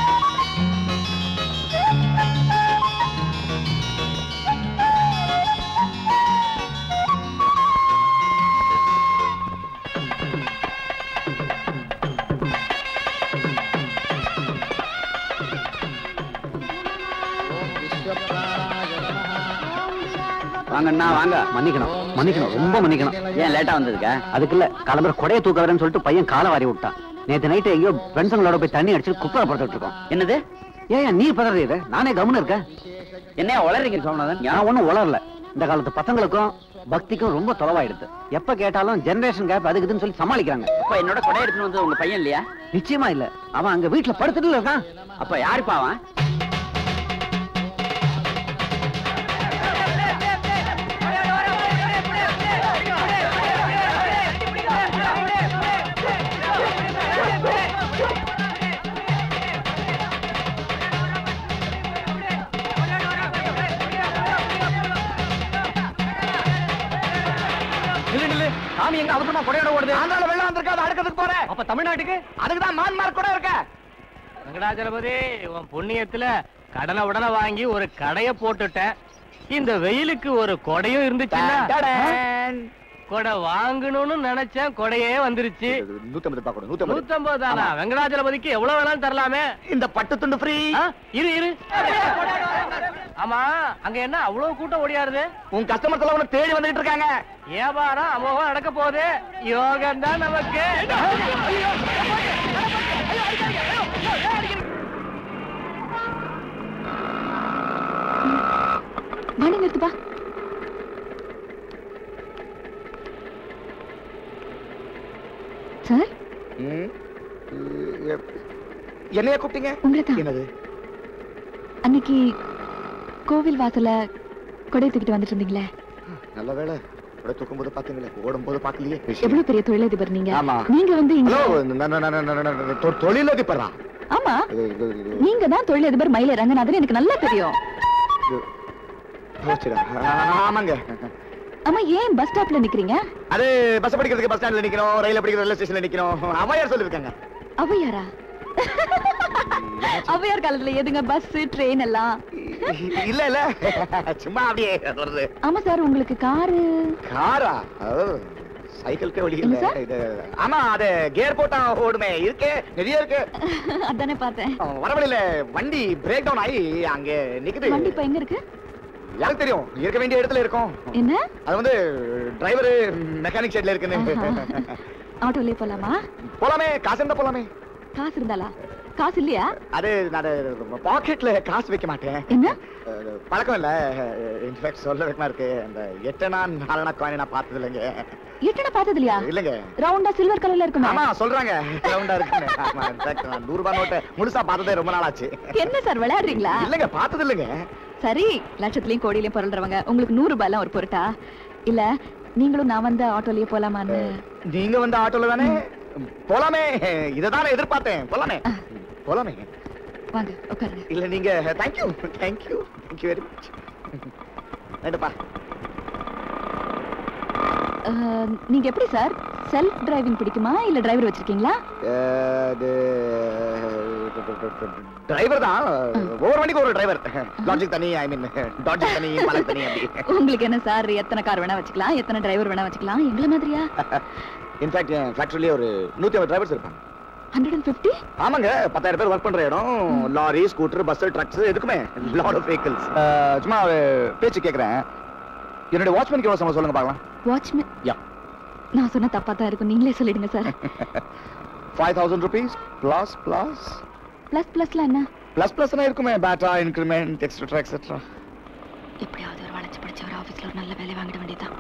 வாங்கண்ணா வாங்க மன்னிக்கணும் மன்னிக்கணும் ரொம்ப மன்னிக்கணும் ஏன் லேட்டா வந்ததுக்கா அதுக்கு இல்ல கிளம்புற கொடையை தூக்க வரேன்னு சொல்லிட்டு பையன் காலை வாரி விட்டான் நேத்து நைட்டு எங்கேயோ ஃப்ரெண்ட்ஸுங்களோட போய் தண்ணி அடிச்சு குப்பரை படுத்துட்டு இருக்கோம் என்னது ஏன் நீ பதறது நானே கவனம் இருக்கேன் என்ன உளறீங்க சோமநாதன் நான் ஒண்ணும் உளரல இந்த காலத்து பசங்களுக்கும் பக்திக்கும் ரொம்ப தொலைவாயிடுது எப்ப கேட்டாலும் ஜெனரேஷன் கேப் அதுக்கு இதுன்னு சொல்லி சமாளிக்கிறாங்க அப்ப என்னோட கொடை எடுத்துன்னு வந்து உங்க பையன் இல்லையா நிச்சயமா இல்ல அவன் அங்க வீட்டுல படுத்துட்டு இருக்கான் அப்ப யாருப்பா அவன் நில்லு நில்லு சாமி எங்க அவசரமா கொடையோட ஓடுது ஆந்திரால வெள்ளம் வந்திருக்கா அதை அடுக்கிறதுக்கு போறேன் அப்ப தமிழ்நாட்டுக்கு அதுக்கு தான் மான்மார் கூட இருக்க வெங்கடாச்சலபதி உன் புண்ணியத்துல கடனை உடனே வாங்கி ஒரு கடைய போட்டுட்டேன் இந்த வெயிலுக்கு ஒரு கொடையும் இருந்துச்சுன்னா கொடை வாங்கணும்னு நினைச்சேன் கொடையே வந்துருச்சு நூத்தம்பது ரூபாய் கொடு நூத்தம்பது நூத்தம்பது தானா வெங்கடாச்சலபதிக்கு எவ்வளவு வேணாலும் தரலாமே இந்த பட்டு துண்டு ஃப்ரீ இரு இரு ஆமா அங்க என்ன அவ்வளவு கூட்டம் ஓடியாருது உன் கஸ்டமர்ஸ் எல்லாம் உனக்கு தேடி வந்துட்டு இருக்காங்க வியாபாரம் அமோகம் நடக்க போகுது யோகம் தான் நமக்கு வண்டி நிறுத்துப்பா சார் என்னைய கூப்பிட்டீங்க உங்களை என்னது அன்னைக்கு கோவில் வாசல்ல கொடை தூக்கிட்டு வந்துட்டு இருந்தீங்களே நல்ல வேலை கூட தூக்கும்போது பாத்தீங்களே ஓடும்போது பாக்கலையே எவ்வளவு பெரிய தொழிலதிபர் நீங்க ஆமா. நீங்க வந்து இங்க ஹலோ ந- ந- ந- ந- ந- ந- தொ- தொழிலதிபரா ஆமா இது- இது- இது- நீங்க தான் தொழிலதிபர் மயில ரங்கநாதன் எனக்கு நல்லா தெரியும் இது- போச்சுடா. ஆமாங்க ஆமா ஏன் பஸ் ஸ்டாப்ல நிக்கிறீங்க அது பஸ் படிக்கிறதுக்கு பஸ் ஸ்டாண்ட்ல நிக்கணும் ரயில படிக்கிற ரயில்வே ஸ்டேஷன்ல நிக்கணும் அவையார் சொல்லிருக்காங்க அவையாரா அவையார் காலத்துல எதுங்க பஸ் ட்ரெயின் எல்லாம் இல்ல இல்ல சும்மா அப்படியே வருது ஆமா சார் உங்களுக்கு காரு காரா ஓ, சைக்கிள்க்கே வழி என்ன இல்ல சார்? இது ஆமா அது கேர் போட்டா ஓடுமே இருக்கு நிறைய இருக்கு அதானே பார்த்தேன் வரவழியில வண்டி பிரேக் டவுன் ஆகி அங்க நிக்குது வண்டி இப்ப எங்க இருக்கு யாருக்கு தெரியும் இருக்க வேண்டிய இடத்துல இருக்கும் என்ன அது வந்து டிரைவர் மெக்கானிக் ஷெட்ல இருக்குன்னு ஆட்டோலயே போலாமா போலாமே காசு இருந்தா போலாமே காசு இருந்தாலா காசு இல்லையா அது நான் பாக்கெட்ல காசு வைக்க மாட்டேன் என்ன அஹ், பழக்கம் இல்ல இன்ஃபேக்ட் சொல்ல வைக்கமா இருக்கு அந்த எட்டனா நாலனா காயின் நான் பார்த்தது இல்லைங்க எட்டனை பார்த்தது இல்லையா இல்லைங்க ரவுண்டா சில்வர் கலர்ல இருக்குமா ஆமா சொல்றாங்க ரவுண்டா இருக்குன்னு ஆமா இன்ஃபேக்ட் நான் நூறு ரூபாய் நோட்டு முழுசா பார்த்ததே ரொம்ப நாள் ஆச்சு என்ன சார் விளையாடுறீங்களா இல்லைங்க பார்த்தது இல்லைங்க சரி லட்சத்துலயும் கோடியிலயும் பொருள்றவங்க உங்களுக்கு நூறு ரூபாய் எல்லாம் ஒரு பொருட்டா இல்ல நீங்களும் நான் வந்த ஆட்டோலயே போலாமான்னு நீங்க வந்து ஆட்டோல தானே போலாமே இததானே எதிர்பார்த்தேன் போலாமே போலாமே வாங்க உட்காருங்க இல்ல நீங்க thank you thank you thank you very much வேண்டப்பா அஹ், நீங்க எப்படி சார் செல்ஃப் டிரைவிங் பிடிக்குமா இல்ல டிரைவர் வச்சிருக்கீங்களா டிரைவர் தான் ஒவ்வொரு வண்டிக்கு ஒரு டிரைவர் லாஜிக் தனி ஐ மீன் டாஜிக் தனி பலக் தனி அப்படி உங்களுக்கு என்ன சார் எத்தனை கார் வேணா வச்சுக்கலாம் எத்தனை டிரைவர் வேணா வச்சுக்கலாம் எங்களை மாதிரியா இன்ஃபேக்ட் என் ஃபேக்டரியிலே ஒரு நூத்தி ஐம்பது டிரைவர்ஸ் இருப்பாங்க ஹண்ட்ரட் அண்ட் ஃபிஃப்டி ஆமாங்க பத்தாயிரம் பேர் ஒர்க் பண்ற இடம் லாரி ஸ்கூட்டர் பஸ் ட்ரக்ஸ் எதுக்குமே லாட் ஆஃப் வெஹிக்கிள்ஸ் சும்மா ஒரு பேச்சு கேக்குறேன் என்னுடைய வாட்ச்மேனுக்கு எவ்வளவு சம்பளம் சொல்லுங்க பார்க்கலாம் வாட்ச்மேன் யா நான் சொன்னா தப்பா தான் இருக்கும் நீங்களே சொல்லிடுங்க sir five thousand rupees plus plus plus பிளஸ்ல என்ன பிளஸ் பிளஸ்னா இருக்குமே பேட்டா இன்க்ரிமெண்ட் எக்ஸெட்ரா எக்ஸெட்ரா எப்படியாவது ஒரு வளைச்சு படிச்ச ஒரு ஆபீஸ்ல ஒரு நல்ல வேலை வாங்கிட வேண்டியதுதான்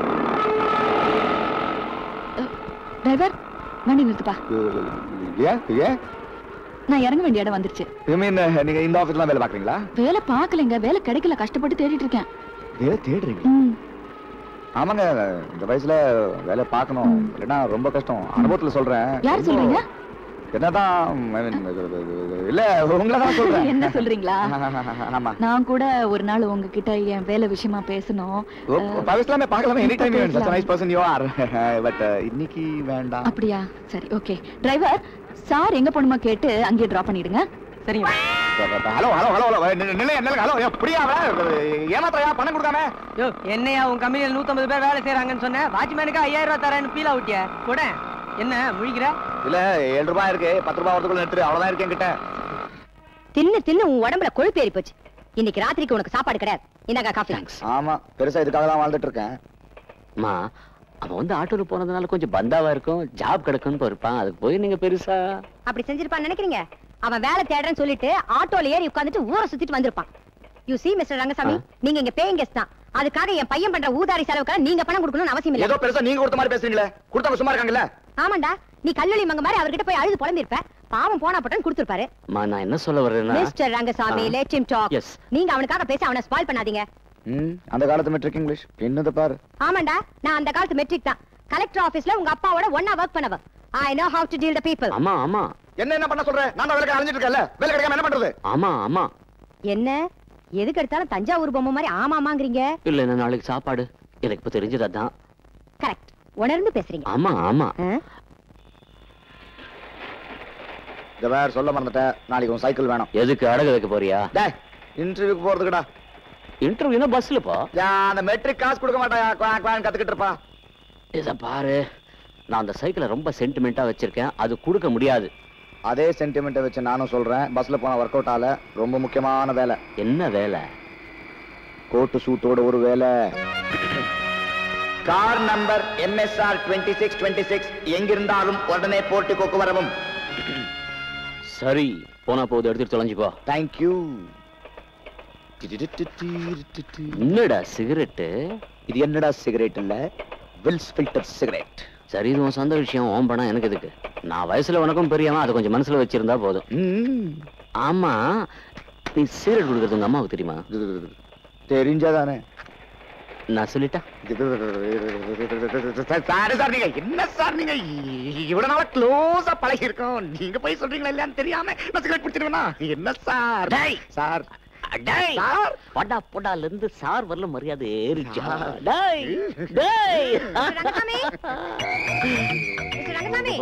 டிரைவர் வண்டி நிறுத்துப்பா ஏன் ஏன் நான் இறங்க வேண்டிய இடம் வந்துருச்சு யூ மீன் நீங்க இந்த ஆபீஸ்ல வேலை பாக்குறீங்களா வேலை பார்க்கலைங்க வேலை கிடைக்கல கஷ்டப்பட்டு தேடிட்டு இருக்கேன் வேலை தேடுறீங்க ம். ஆமாங்க இந்த வயசுல வேலை பார்க்கணும் இல்லைன்னா ரொம்ப கஷ்டம் அனுபவத்துல சொல்றேன் யார் சொல்றீங்க என்னதான் I mean, இல்ல உங்களை தான் சொல்றேன் என்ன சொல்றீங்களா ஆமா நான் கூட ஒரு நாள் உங்ககிட்ட என் வேலை விஷயமா பேசணும் ஓ, அஹ், பேசலாமே பார்க்கலாமே எனி டைம் பேசலாம். Nice person you are but இன்னைக்கு வேண்டாம் அப்படியா சரி ஓகே டிரைவர் சார் எங்க போகணுமோ கேட்டு அங்கேயே டிராப் பண்ணிடுங்க சரிங்க ஹலோ ஹலோ ஹலோ ஹலோ நிலைய நிலை ஹலோ எப்படியா ஏமாத்திரையா பணம் கொடுக்காம யோ என்னையா உன் கம்பெனியில் நூத்தம்பது பேர் வேலை செய்யறாங்கன்னு சொன்ன வாட்ச்மேனுக்கு ஐயாயிரம் ரூபாய் தரேன்னு பீலா விட்டிய கூட என்ன முழிக்கிற இல்ல ஏழு ரூபாய் இருக்கு பத்து ரூபாய் வரதுக்குள்ள நெட்டு அவ்வளவுதான் இருக்கு என்கிட்ட தின்னு தின்னு உன் உடம்புல கொழுப்பு ஏறி போச்சு இன்னைக்கு ராத்திரிக்கு உனக்கு சாப்பாடு கிடையாது இந்தாங்க காஃபி ஆமா பெருசா இதுக்காக தான் வாழ்ந்துட்டு இருக்கேன் அம்மா அவன் வந்து ஆட்டோல போனதுனால கொஞ்சம் பந்தாவா இருக்கும் ஜாப் கிடைக்கும்னு இருப்பான் அதுக்கு போய் நீங்க பெருசா அப்படி செஞ்சிருப்பான்னு நினைக்கிறீங்க அவன் வேலை தேடுறேன்னு சொல்லிட்டு ஆட்டோல ஏறி உட்கார்ந்துட்டு ஊரை சுத்திட்டு வந்திருப்பான் யூ see மிஸ்டர் ரங்கசாமி நீங்க இங்க பேயிங் கெஸ்ட் தான் அதுக்காக என் பையன் பண்ற ஊதாரி செலவுக்கு நீங்க பணம் கொடுக்கணும்னு அவசியம் ஏதோ இல்ல பெருசா நீங்க கொடுத்த மாதிரி பேசுறீங்களே கொடுத்தவங்க சும்மா இருக்காங்கல்ல ஆமாண்டா நீ கல்லூரி மங்க மாதிரி அவர்கிட்ட போய் அழுது புலம்பிருப்ப பாவம் போனா பட்டன் கொடுத்துருப்பாரு அம்மா நான் என்ன சொல்ல வர்றேன்னா மிஸ்டர் ரங்கசாமி ஆ. let him talk Yes. நீங்க அவனுக்காக பேசி அவனை ஸ்பாயில் பண்ணாதீங்க ம், அந்த காலத்து மெட்ரிக் இங்கிலீஷ் என்னது பாரு ஆமாண்டா நான் அந்த காலத்து மெட்ரிக் தான் கலெக்டர் ஆபீஸ்ல உங்க அப்பாவோட ஒன்னா ஒர்க் பண்ணவ I know how to deal the people ஆமா ஆமா என்ன என்ன பண்ண சொல்ற நான் தான் வேலைக்கு அலைஞ்சிட்டு இருக்கேன்ல வேலை கிடைக்காம என்ன பண்றது ஆமா ஆமா என்ன எதுக்கு எடுத்தாலும் தஞ்சாவூர் பொம்மை மாதிரி ஆமாமாங்கிறீங்க இல்ல என்ன நாளைக்கு சாப்பாடு எனக்கு இப்ப தெரிஞ்சது அதான் கரெக்ட் உணர்ந்து பேசுறீங்க ஆமா ஆமா இந்த வேற சொல்ல மறந்துட்டேன் நாளைக்கு உன் சைக்கிள் வேணும் எதுக்கு அடகு வைக்க போறியா டேய் இன்டர்வியூக்கு போறதுக்குடா இன்டர்வியூனா பஸ்ல போ நான் அந்த மெட்ரிக் காசு கொடுக்க மாட்டாயா குவான் குவான் கத்துக்கிட்டு இருப்பா இத பாரு நான் அந்த சைக்கிளை ரொம்ப சென்டிமெண்டா வச்சிருக்கேன் அது கொடுக்க முடியாது அதே சென்டிமெண்ட்டை வச்சு நானும் சொல்றேன் பஸ்ல போன ஒர்க் அவுட் ஆல ரொம்ப முக்கியமான வேலை என்ன வேலை கோட்டு சூட்டோட ஒரு வேலை car number MSR twenty six twenty six எங்கிருந்தாலும் உடனே போர்ட்டுக்கோக்கு வரவும் சரி போனா போகுது எடுத்துட்டு தொலைஞ்சு போ தேங்க்யூ என்னடா சிகரெட்டு இது என்னடா சிகரெட் இல்ல வில்ஸ் ஃபில்டர் சிகரெட் சரி இது உன் சொந்த விஷயம் ஓம் பணம் எனக்கு எதுக்கு நான் வயசுல உனக்கும் பெரியவன் அதை கொஞ்சம் மனசுல வச்சிருந்தா போதும் ஆமா நீ சிகரெட் கொடுக்கறது உங்க அம்மாவுக்கு தெரியுமா தெரிஞ்சாதானே நான் சொல்லிட்டா சார் சார் நீங்க என்ன சார் நீங்க இவ்வளவு நாளா க்ளோஸா பழகி இருக்கோம் நீங்க போய் சொல்றீங்களா இல்லையான்னு தெரியாம நான் சிகரெட் பிடிச்சிருவேனா என்ன சார் டேய். சார் டேய் சார் படா படால இருந்து சார் வரல மரியாதை ஏறிச்சா டேய் டேய் Rangasamy mister Rangasamy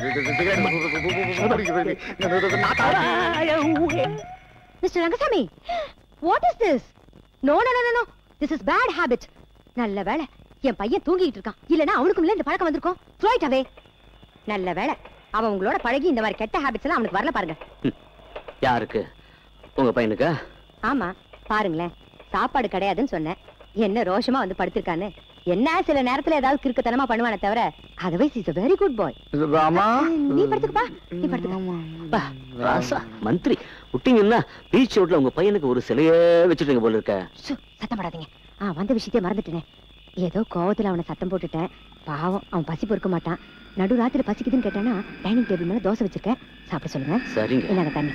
mister Rangasamy what is this no no no no this is bad habit நல்ல வேளை என் பையன் தூங்கிட்டு இருக்கான் இல்லனா அவனுக்கும் இந்த பழக்கம் வந்திருக்கும் த்ரோ இட் அவே நல்ல வேளை அவன் உங்களோட பழகி இந்த மாதிரி கெட்ட ஹாபிட்ஸ் எல்லாம் அவனுக்கு வரல பாருங்க யாருக்கு உங்க பையனுக்கா ஆமா பாருங்களேன் சாப்பாடு கிடையாதுன்னு சொன்னேன் என்ன ரோஷமா வந்து படுத்திருக்கான்னு என்ன சில நேரத்துல ஏதாவது கிறுக்குத்தனமா பண்ணுவானே தவிர otherwise is a very good boy Rama நீ படுத்துக்கப்பா நீ படுத்துக்க பா, ராசா மந்திரி விட்டீங்கன்னா பீச் ரோட்ல உங்க பையனுக்கு ஒரு சிலையே வச்சுட்டீங்க போல இருக்க சு, சத்தம் போடாதீங்க ஆ வந்த விஷயத்தையே மறந்துட்டேனே ஏதோ கோவத்துல அவனை சத்தம் போட்டுட்டேன் பாவம் அவன் பசி பொறுக்க மாட்டான் நடு ராத்திரி பசிக்குதுன்னு கேட்டானா டைனிங் டேபிள் மேல தோசை வச்சிருக்கேன் சாப்பிட சொல்லுங்க சரிங்க இல்லாத தண்ணி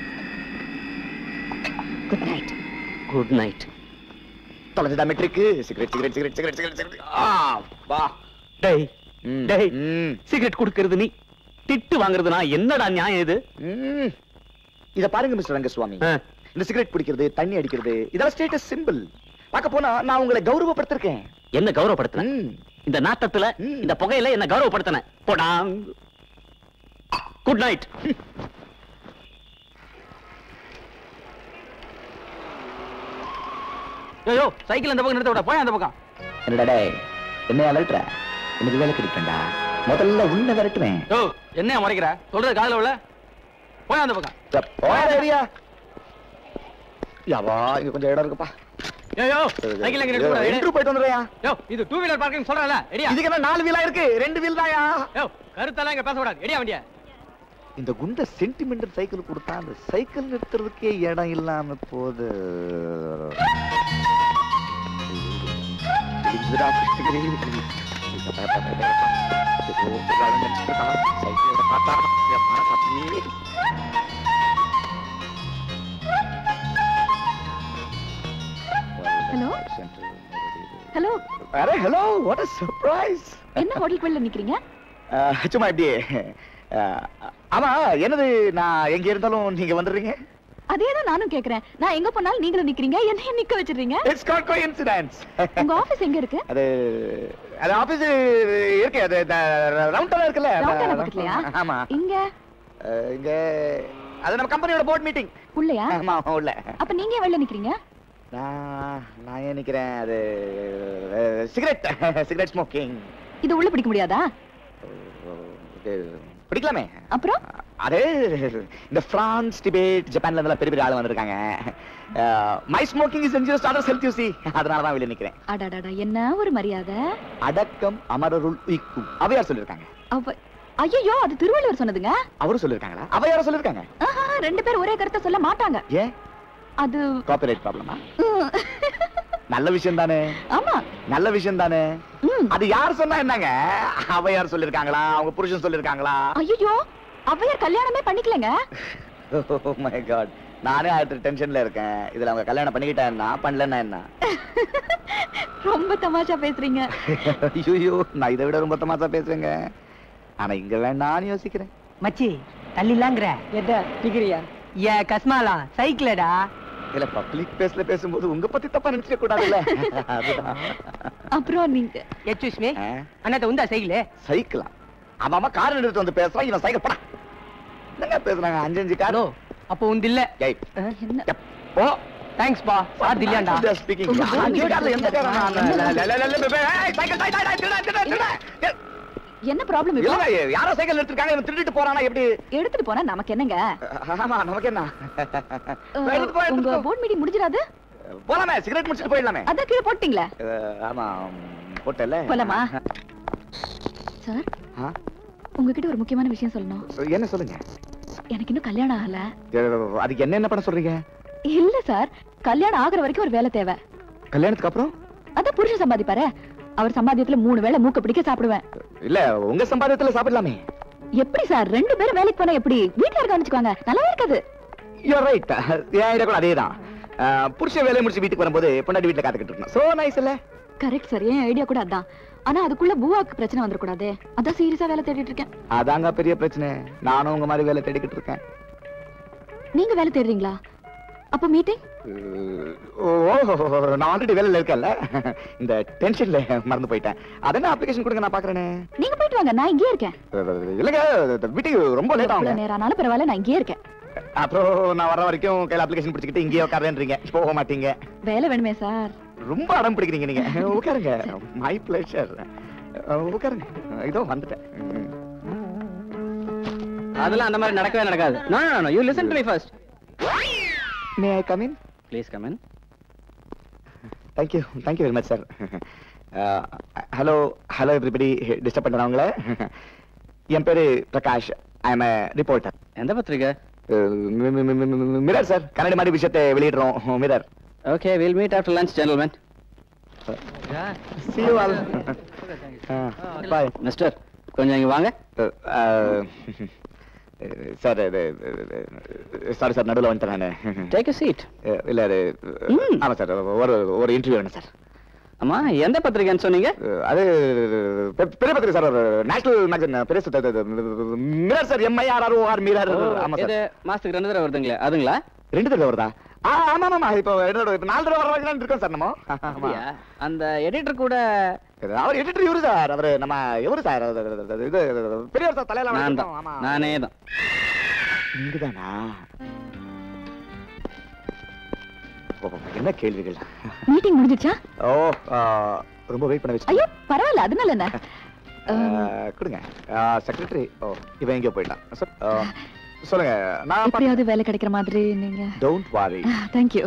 குட் நைட் குட் நைட் தொலைஞ்சுதா மெட்ரிக்கு cigarette cigarette cigarette cigarette cigarette cigarette ஆ வா டேய் ம், டேய் ம், சிகரெட் குடுக்கிறது நீ திட்டு வாங்குறது நான் என்னடா நியாயம் இது ம். இத பாருங்க மிஸ்டர் ரங்கசுவாமி ஆ. இந்த சிகரெட் பிடிக்கிறது தண்ணி அடிக்கிறது இதெல்லாம் ஸ்டேட்டஸ் சிம்பிள் பார்க்க போனா நான் உங்களை கௌரவப்படுத்திருக்கேன் என்ன கௌரவப்படுத்தின ம். இந்த நாட்டத்துல ம். இந்த புகையில என்ன கௌரவப்படுத்தின போடாங் குட் நைட் ஐயோ சைக்கிள் அந்த பக்கம் நிறுத்த விட போய் அந்த பக்கம் என்னடா டேய் என்ன அலட்டுற எனக்கு வேலை கிடைக்கண்டா முதல்ல உன்னை விரட்டுவேன் யோ என்ன முறைக்கிற சொல்றது காதுல உள்ள போய் அந்த பக்கம் போயா யாவா இங்க கொஞ்சம் இடம் இருக்குப்பா ஐயோ சைக்கிள் எங்க நிறுத்த கூடாது என்று போயிட்டு வந்துடுறியா யோ இது டூ வீலர் பார்க்கிங் சொல்றல எடியா இதுக்கு என்ன நாலு வீலா இருக்கு ரெண்டு வீல் தாயா யோ கருத்தெல்லாம் இங்க பேசக்கூடாது எடியா வண்டியா இந்த குண்ட சென்டிமெண்டல் சைக்கிள் கொடுத்தா அந்த சைக்கிள் நிறுத்துறதுக்கே இடம் இல்லாம போகுது இதுடா கிருஷ்ணகிரி. ஏதோ ஒரு ஆளு நினைச்சிட்டு இருக்கான். சைக்கிளோட பார்த்தா என் மனசு அப்படியே ஹலோ ஹலோ அரே ஹலோ வாட் a சர்ப்ரைஸ் என்ன ஹோட்டலுக்கு வெளில நிக்கிறீங்க சும்மா இப்படியே அஹ், ஆமா என்னது நான் எங்க இருந்தாலும் நீங்க வந்துடுறீங்க அதேதான் நானும் கேக்குறேன் நான் எங்க போனாலும் நீங்களும் நிக்கிறீங்க என்னையும் நிக்க வச்சிடுறீங்க இட்ஸ் காட் கோஇன்சிடென்ஸ் உங்க ஆபீஸ் எங்க இருக்கு அது அது ஆபீஸ் இருக்கு அது ரவுண்ட் டவுன் இருக்குல்ல Downtown பக்கத்துலயா? ஆமா இங்க அஹ், இங்க அது நம்ம கம்பெனியோட போர்ட் மீட்டிங் உள்ளயா ஆமா உள்ள அப்ப நீங்க ஏன் வெளில நிக்கிறீங்க நான் நான் ஏன் நிக்கிறேன் அது சிகரெட் சிகரெட் ஸ்மோக்கிங் இது உள்ள பிடிக்க முடியாதா பிடிக்கலாமே அப்புறம் அது இந்த பிரான்ஸ் டிபேட் ஜப்பான்ல இருந்து பெரிய பெரிய ஆளு வந்திருக்காங்க my smoking is injures others health you see அதனால தான் வெளிய நிக்கிறேன் அடாடாடா என்ன ஒரு மரியாதை அடக்கம் அமரருள் உய்க்கும் அவையார் சொல்லிருக்காங்க அவ ஐயோ அது திருவள்ளுவர் சொன்னதுங்க அவரும் சொல்லிருக்காங்களா அவையார சொல்லிருக்காங்க ஆஹா, ரெண்டு பேர் ஒரே கருத்தை சொல்ல மாட்டாங்க ஏன் அது காப்பிரைட் ப்ராப்ளமா ம், நல்ல விஷயம் தானே ஆமா நல்ல விஷயம் தானே ம். அது யார் சொன்னா என்னங்க அவையார் சொல்லிருக்காங்களா அவங்க புருஷன் சொல்லிருக்காங்களா ஐயோ அவ்வையார் கல்யாணமே பண்ணிக்கலங்க ஓ மை காட் நானே ஆயிரத்தி டென்ஷன்ல இருக்கேன் இதுல அவங்க கல்யாணம் பண்ணிக்கிட்டா என்ன பண்ணலன்னா என்ன ரொம்ப தமாஷா பேசுறீங்க ஐயோ நான் இதை விட ரொம்ப தமாசா பேசுவேங்க ஆனா இங்க வேண்டாம்னு யோசிக்கிறேன் மச்சி தள்ளிலாங்கிற எத டிகிரியா ஏ கஸ்மாலா சைக்கிளடா இல்ல பப்ளிக் பிளேஸ்ல பேசும்போது உங்க பத்தி தப்பா நினைச்சிக்க கூடாதுல்ல அதுதான் அப்புறம் நீங்க எக்ஸ்கியூஸ் மீ ஆ, அண்ணாத்த உண்டா சைக்கிள் சைக்கிளா அவன் அம்மா கார் எடுத்து வந்து பேசுறான் இவன் சைக்கிள் போடா என்னங்க பேசுறாங்க அஞ்சு அஞ்சு காரோ அப்போ உண்டு இல்ல ஏய் என்ன ஓ தேங்க்ஸ் பா சார் இல்லையாண்டா ஸ்பீக்கிங் உங்க phone அஞ்சு எடுத்து கார்ல எந்த கார் வச்சிருக்காங்க. சைக்கிள் டை டை டை திருடா திருடா திருடா என்ன ப்ராப்ளம் இப்போ இல்லங்க யாரோ சைக்கிள் எடுத்துருக்காங்க இவன் திருடிட்டு போறானா எப்படி எடுத்துட்டு போனா நமக்கு என்னங்க ஆமா நமக்கு என்ன அஹ், எடுத்து போ உங்க எடுத்து போ போர்ட் மீட்டிங் முடிஞ்சிடாது போலாமே சிகரெட் முடிச்சிட்டு போயிடலாமே அதான் கீழே போட்டீங்களே அஹ், ஆமா ம், போட்டல போலாமா? சார் ஆ? உங்ககிட்ட ஒரு முக்கியமான விஷயம் சொல்லணும் என்ன சொல்லுங்க எனக்கு இன்னும் கல்யாணம் ஆகல அஹ், அதுக்கு என்ன என்ன பண்ண சொல்றீங்க இல்ல சார் கல்யாணம் ஆகுற வரைக்கும் ஒரு வேலை தேவை கல்யாணத்துக்கு அப்புறம் அதான் புருஷன் சம்பாதிப்பாரு அவர் சம்பாத்தியத்துல மூணு வேளை மூக்க பிடிக்க சாப்பிடுவேன் இல்ல உங்க சம்பாதியத்துல சாப்பிடலாமே எப்படி சார் ரெண்டு பேரும் வேலைக்கு போனா எப்படி வீட்டுல இருக்க வச்சுக்கோங்க நல்லாவே இருக்காது யூர் ரைட் என் ஐடியா கூட அதேதான் அஹ், புருஷன் வேலையை முடிச்சு வீட்டுக்கு வரும்போது பொண்டாட்டி வீட்டுல காத்துக்கிட்டு இருக்கணும் சோ நைஸ் இல்ல கரெக்ட் சார் என் ஐடியா கூட அதான் ஆனா அதுக்குள்ள பூவாக்கு பிரச்சனை வந்துடக்கூடாதே அதான் சீரியஸா வேலை தேடிட்டு இருக்கேன் அதாங்க பெரிய பிரச்சனை நானும் உங்க மாதிரி வேலை தேடிக்கிட்டு இருக்கேன் நீங்க வேலை தேடுறீங்களா அப்ப மீட்டிங் ஓ நான் ஆல்ரெடி வேலையில இருக்கேன்ல இந்த டென்ஷன்ல மறந்து போயிட்டேன் அதென்ன அப்ளிகேஷன் கொடுங்க நான் பாக்குறேனே நீங்க போயிட்டு வாங்க நான் இங்கேயே இருக்கேன் இல்லங்க வீட்டுக்கு ரொம்ப லேட் எவ்வளவு ஆகும் நேரம் ஆனாலும் பரவாயில்ல நான் இங்கேயே இருக்கேன் அப்புறம் நான் வர வரைக்கும் கையில அப்ளிகேஷன் பிடிச்சிக்கிட்டு இங்கேயே உட்காரேன்றீங்க போக மாட்டீங்க வேலை வேணுமே சார் ரொம்ப அடம் பிடிக்கிறீங்க நீங்க உட்காருங்க மை பிளஷர் உட்காருங்க இதோ வந்துட்டேன் அதெல்லாம் அந்த மாதிரி நடக்கவே நடக்காது no no no you listen to me first may I come in please come in thank you thank you very much sir hello hello everybody disturb பண்ணுறவங்கள என் பேரு பிரகாஷ் ஐ எம் ரிப்போர்ட்டர் எந்த பத்திரிக்கை மிரர் சார் கன்னட மாதிரி விஷயத்தை வெளியிடுறோம் mirror okay will meet after lunch gentleman see you all bye mister கொஞ்சம் இங்க வாங்க சார் சாரி சார் நடுவில் வந்துட்டேன் நான் டேக் a சீட் இல்ல அது ஆமா சார் ஒரு ஒரு இன்டர்வியூ வேணும் சார் அம்மா எந்த பத்திரிக்கைன்னு சொன்னீங்க அது பெ- பெரிய பத்திரிகை சார் நேஷனல் மேகசின் பெரிய mirror sir MIR OR mirror ஆமா இது சார் மாசத்துக்கு ரெண்டு தடவை வருதுங்களே அதுங்களா ரெண்டு தடவை வருதா ஆ ஆமா ஆமா இப்போ என்னோட இப்ப நாலு தடவை வர வரைக்கும் இருக்கோம் சார் நம்ம ஆமா அப்படியா? அந்த எடிட்டர் கூட இது அவர் எடிட்டர் இவரு சார் அவரு நம்ம இவரு சார் அது- அது- அது- இது பெரியவர் சார் தலையில நான் வணக்கம். தான் ஆமா நானே தான் நீங்கதானா ஓ, என்ன கேள்விகள் மீட்டிங் முடிஞ்சிச்சா ஓ ஆ, ரொம்ப வெயிட் பண்ண வச்சு ஐயோ பரவாயில்ல அதனால என்ன கொடுங்க செக்ரட்டரி ஓ இவன் எங்கேயோ போயிட்டான் சொ- ஆ, சொல்லுங்க நான் எப்படியாவது வேலை கிடைக்கிற மாதிரி நீங்க டோன்ட் வாரி தேங்க்யூ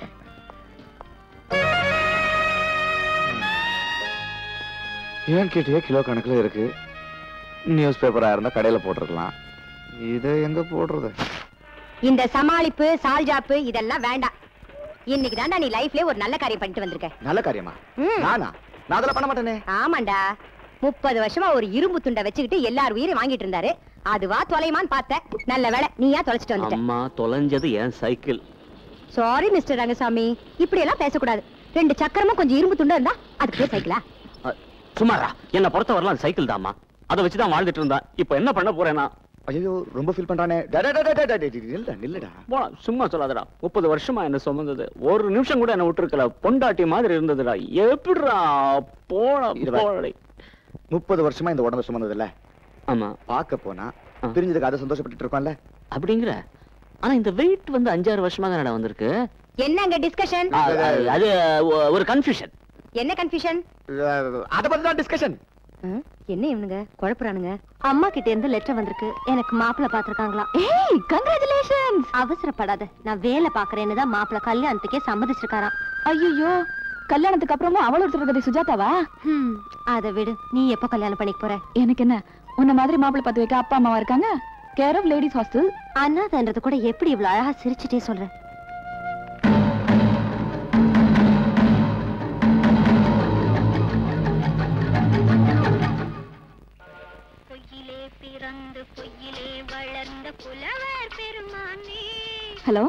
ஏன் கேட்டியே கிலோ கணக்குல இருக்கு நியூஸ் பேப்பரா இருந்தா கடையில போட்டிருக்கலாம் இதை எங்க போடுறது இந்த சமாளிப்பு சால்ஜாப்பு இதெல்லாம் வேண்டாம் இன்னைக்கு தான்டா நீ லைஃப்ல ஒரு நல்ல காரியம் பண்ணிட்டு வந்திருக்க நல்ல காரியமா ம். நானா நான் அதெல்லாம் பண்ண மாட்டேனே ஆமாண்டா முப்பது வருஷமா ஒரு இரும்பு துண்டை வச்சுக்கிட்டு எல்லார் உயிரையும் வாங்கிட்டு இருந்தாரு அதுவா தொலைமான்னு பார்த்தேன் நல்ல வேலை நீயா தொலைச்சிட்டு வந்துட்ட அம்மா தொலைஞ்சது என் சைக்கிள் சாரி மிஸ்டர் ரங்கசாமி இப்படி எல்லாம் பேசக்கூடாது ரெண்டு சக்கரமும் கொஞ்சம் இரும்பு துண்டா இருந்தா அது பேர் சைக்கிளா சுமாரா என்ன பொறுத்த வரலாம் சைக்கிள் தாம்மா அதை வச்சுதான் வாழ்ந்துட்டு இருந்தா இப்ப என்ன பண்ண போறேன்னா ஐயோ ரொம்ப ஃபீல் பண்றானே டே, டே, டே, டே, டே, டே, டே, இல்ல நில்லுடா போடா சும்மா சொல்லாதடா முப்பது வருஷமா என்ன சுமந்தது ஒரு நிமிஷம் கூட என்ன விட்டுருக்கல பொண்டாட்டி மாதிரி இருந்ததுடா எப்படிடா போடா இது பாரு. போடா முப்பது வருஷமா இந்த உடம்பு சுமந்தது இல்ல ஆமா பார்க்க போனா பிரிஞ்சதுக்கு அதை சந்தோஷப்பட்டுட்டு இருக்கோம்ல அப்படிங்கிற ஆனா இந்த வெயிட் வந்து அஞ்சாறு வருஷமா தானடா வந்திருக்கு என்னங்க டிஸ்கஷன் ஆ, அது- அது ஒ- ஒரு கன்ஃபியூஷன் என்ன கன்ஃபியூஷன் அத பத்தி தான் டிஸ்கஷன் என்ன இவனுங்க குழப்புறானுங்க அம்மா கிட்ட இருந்து லெட்டர் வந்திருக்கு எனக்கு மாப்பிள்ள பாத்திருக்காங்களா ஏய் கங்க்ராச்சுலேஷன்ஸ் அவசரப்படாத நான் வேலை பாக்குறேன்னு தான் மாப்பிள்ள கல்யாணத்துக்கே சம்மதிச்சிருக்காராம் ஐயோ கல்யாணத்துக்கு அப்புறமும் அவள் ஒருத்தர் கதை சுஜாதாவா ஹம், அதை விடு நீ எப்போ கல்யாணம் பண்ணிக்க போற எனக்கு என்ன உன்ன மாதிரி மாப்பிள்ளை பார்த்து வைக்க அப்பா அம்மாவா இருக்காங்க கேர் ஆஃப் லேடிஸ் ஹாஸ்டல் அண்ணாதன்றது கூட எப்படி இவ்வளவு அழகா சிரிச்சுட்டே சொல்ற ஹலோ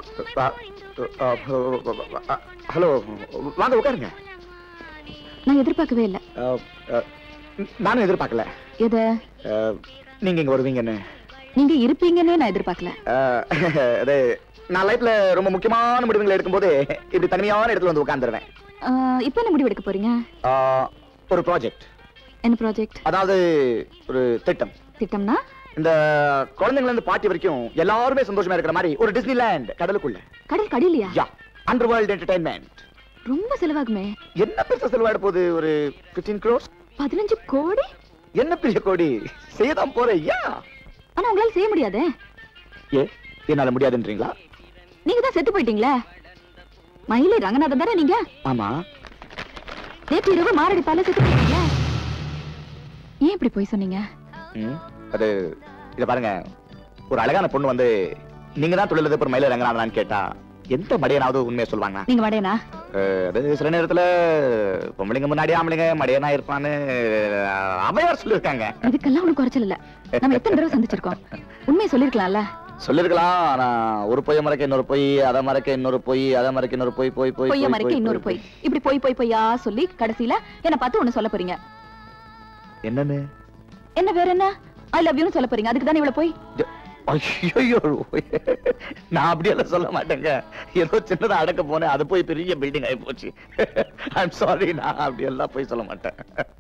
ஹலோ வாங்க உட்காருங்க நான் எதிர்பார்க்கவே இல்லை அஹ், அஹ், நானும் எதிர்பார்க்கல எத அஹ், நீங்க இங்க வருவீங்கன்னு நீங்க இருப்பீங்கன்னே நான் எதிர்பார்க்கல அஹ், அது நான் லைஃப்ல ரொம்ப முக்கியமான முடிவுகளை எடுக்கும்போது இப்படி தனிமையான இடத்துல வந்து உட்கார்ந்துருவேன் ஆஹ், இப்போ என்ன முடிவு எடுக்க போறீங்க அஹ், ஒரு ப்ராஜெக்ட் என்ன ப்ராஜெக்ட் அதாவது ஒரு திட்டம் திட்டம்னா இந்த குழந்தைங்கள இருந்து பாட்டி வரைக்கும் எல்லாருமே சந்தோஷமா இருக்கிற மாதிரி ஒரு டிஸ்னிலேண்ட் கடலுக்குள்ள கடல் கடிலையா யா அண்டர் வேர்ல்ட் என்டர்டைன்மெண்ட் ரொம்ப செலவாகுமே என்ன பெருசா செலவாயிட போகுது ஒரு 15 crores பதினஞ்சு கோடி என்ன பெரிய கோடி செய்யதான் போறேன் யா ஆனா உங்களால செய்ய முடியாதே ஏ என்னால முடியாதுன்றீங்களா நீங்க தான் செத்து போயிட்டீங்களே மயிலை ரங்கநாதன் தானே நீங்க ஆமா நேற்று இரவு மாரடைப்பால செத்து போயிட்டீங்க ஏன் இப்படி போய் சொன்னீங்க ம், அது இத பாருங்க ஒரு அழகான பொண்ணு வந்து நீங்க தான் தொழிலதிபர் மயில ரங்கநாதனான்னு கேட்டா எந்த மடியனாவது உண்மையை சொல்லுவாங்க நீங்க வடையனா அது சில நேரத்துல பொம்பளைங்க முன்னாடி ஆம்பளைங்க மடியனா இருப்பான்னு அஹ், அவையார் சொல்லியிருக்காங்க இதுக்கெல்லாம் ஒண்ணும் குறைச்சல் இல்ல நம்ம எத்தனை தடவை சந்திச்சிருக்கோம் உண்மையை சொல்லிருக்கலாம்ல சொல்லிருக்கலாம் ஆனா ஒரு பொய்ய மறைக்க இன்னொரு பொய் அதை மறைக்க இன்னொரு பொய் அதை மறைக்க இன்னொரு பொய் பொய் பொய் பொய்ய மறைக்க இன்னொரு பொய் இப்படி பொய் பொய் பொய்யா சொல்லி கடைசியில என்ன பார்த்து ஒண்ணு சொல்ல போறீங்க என்னன்னு என்ன வேற என்ன ஐ லவ் யூன்னு சொல்ல போறீங்க அதுக்கு தானே இவ்வளவு போய் ஐயோ நான் அப்படியெல்லாம் சொல்ல மாட்டேங்க ஏதோ சின்னதா அடக்க போனேன் அது போய் பெரிய பில்டிங் ஆகி போச்சு ஐம் சாரி நான் அப்படியெல்லாம் போய் சொல்ல மாட்டேன்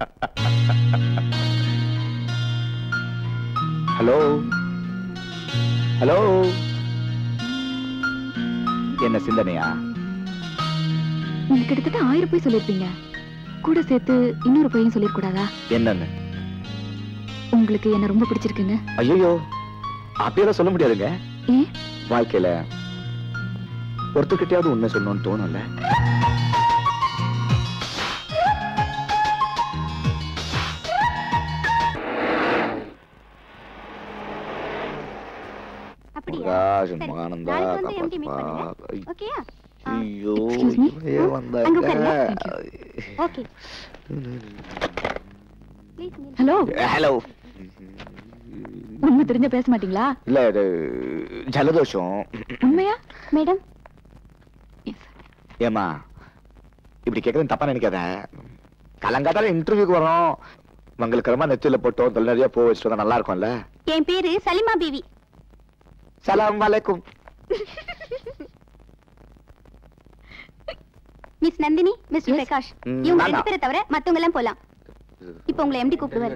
ஹலோ ஹலோ என்ன சிந்தனையா நீங்க கிட்டத்தட்ட ஆயிரம் பொய் சொல்லிருப்பீங்க கூட சேர்த்து இன்னொரு பொய்யும் சொல்லிருக்கூடாதா என்னன்னு உங்களுக்கு என்ன ரொம்ப பிடிச்சிருக்குன்னு ஐயோ அப்படியெல்லாம் சொல்ல முடியாதுங்க ஏன் வாழ்க்கையில ஒருத்தர்கிட்டயாவது உண்மை சொல்லணும்னு தோணும்ல முருகாஜ், ஆனந்தா, காப்பாத்துப்பா. ஓகேயா ஐயோ Excuse me? இவரே அங்க வந்தாங்க உட்காருங்க. ஓகே ஹலோ ஹலோ உண்மை தெரிஞ்ச பேச மாட்டீங்களா இல்ல இது ஜலதோஷம் உண்மையா மேடம் ஏமா இப்படி கேக்குறது தப்பா நினைக்காத கலங்காத்தால இன்டர்வியூக்கு வரோம் உங்களுக்கு ரொம்ப நெத்தியில போட்டோம் தொல் நிறைய பூ வச்சுட்டு வந்தா நல்லா இருக்கும்ல என் பேரு சலிமா பிவி சலாம் வலைக்கும் மிஸ் நந்தினி மிஸ்டர் பிரகாஷ் ம், இவங்க நான் ரெண்டு தான். பேரை தவிர மத்தவங்க எல்லாம் போலாம் இப்போ உங்களை எம்டி கூப்பிடுவாரு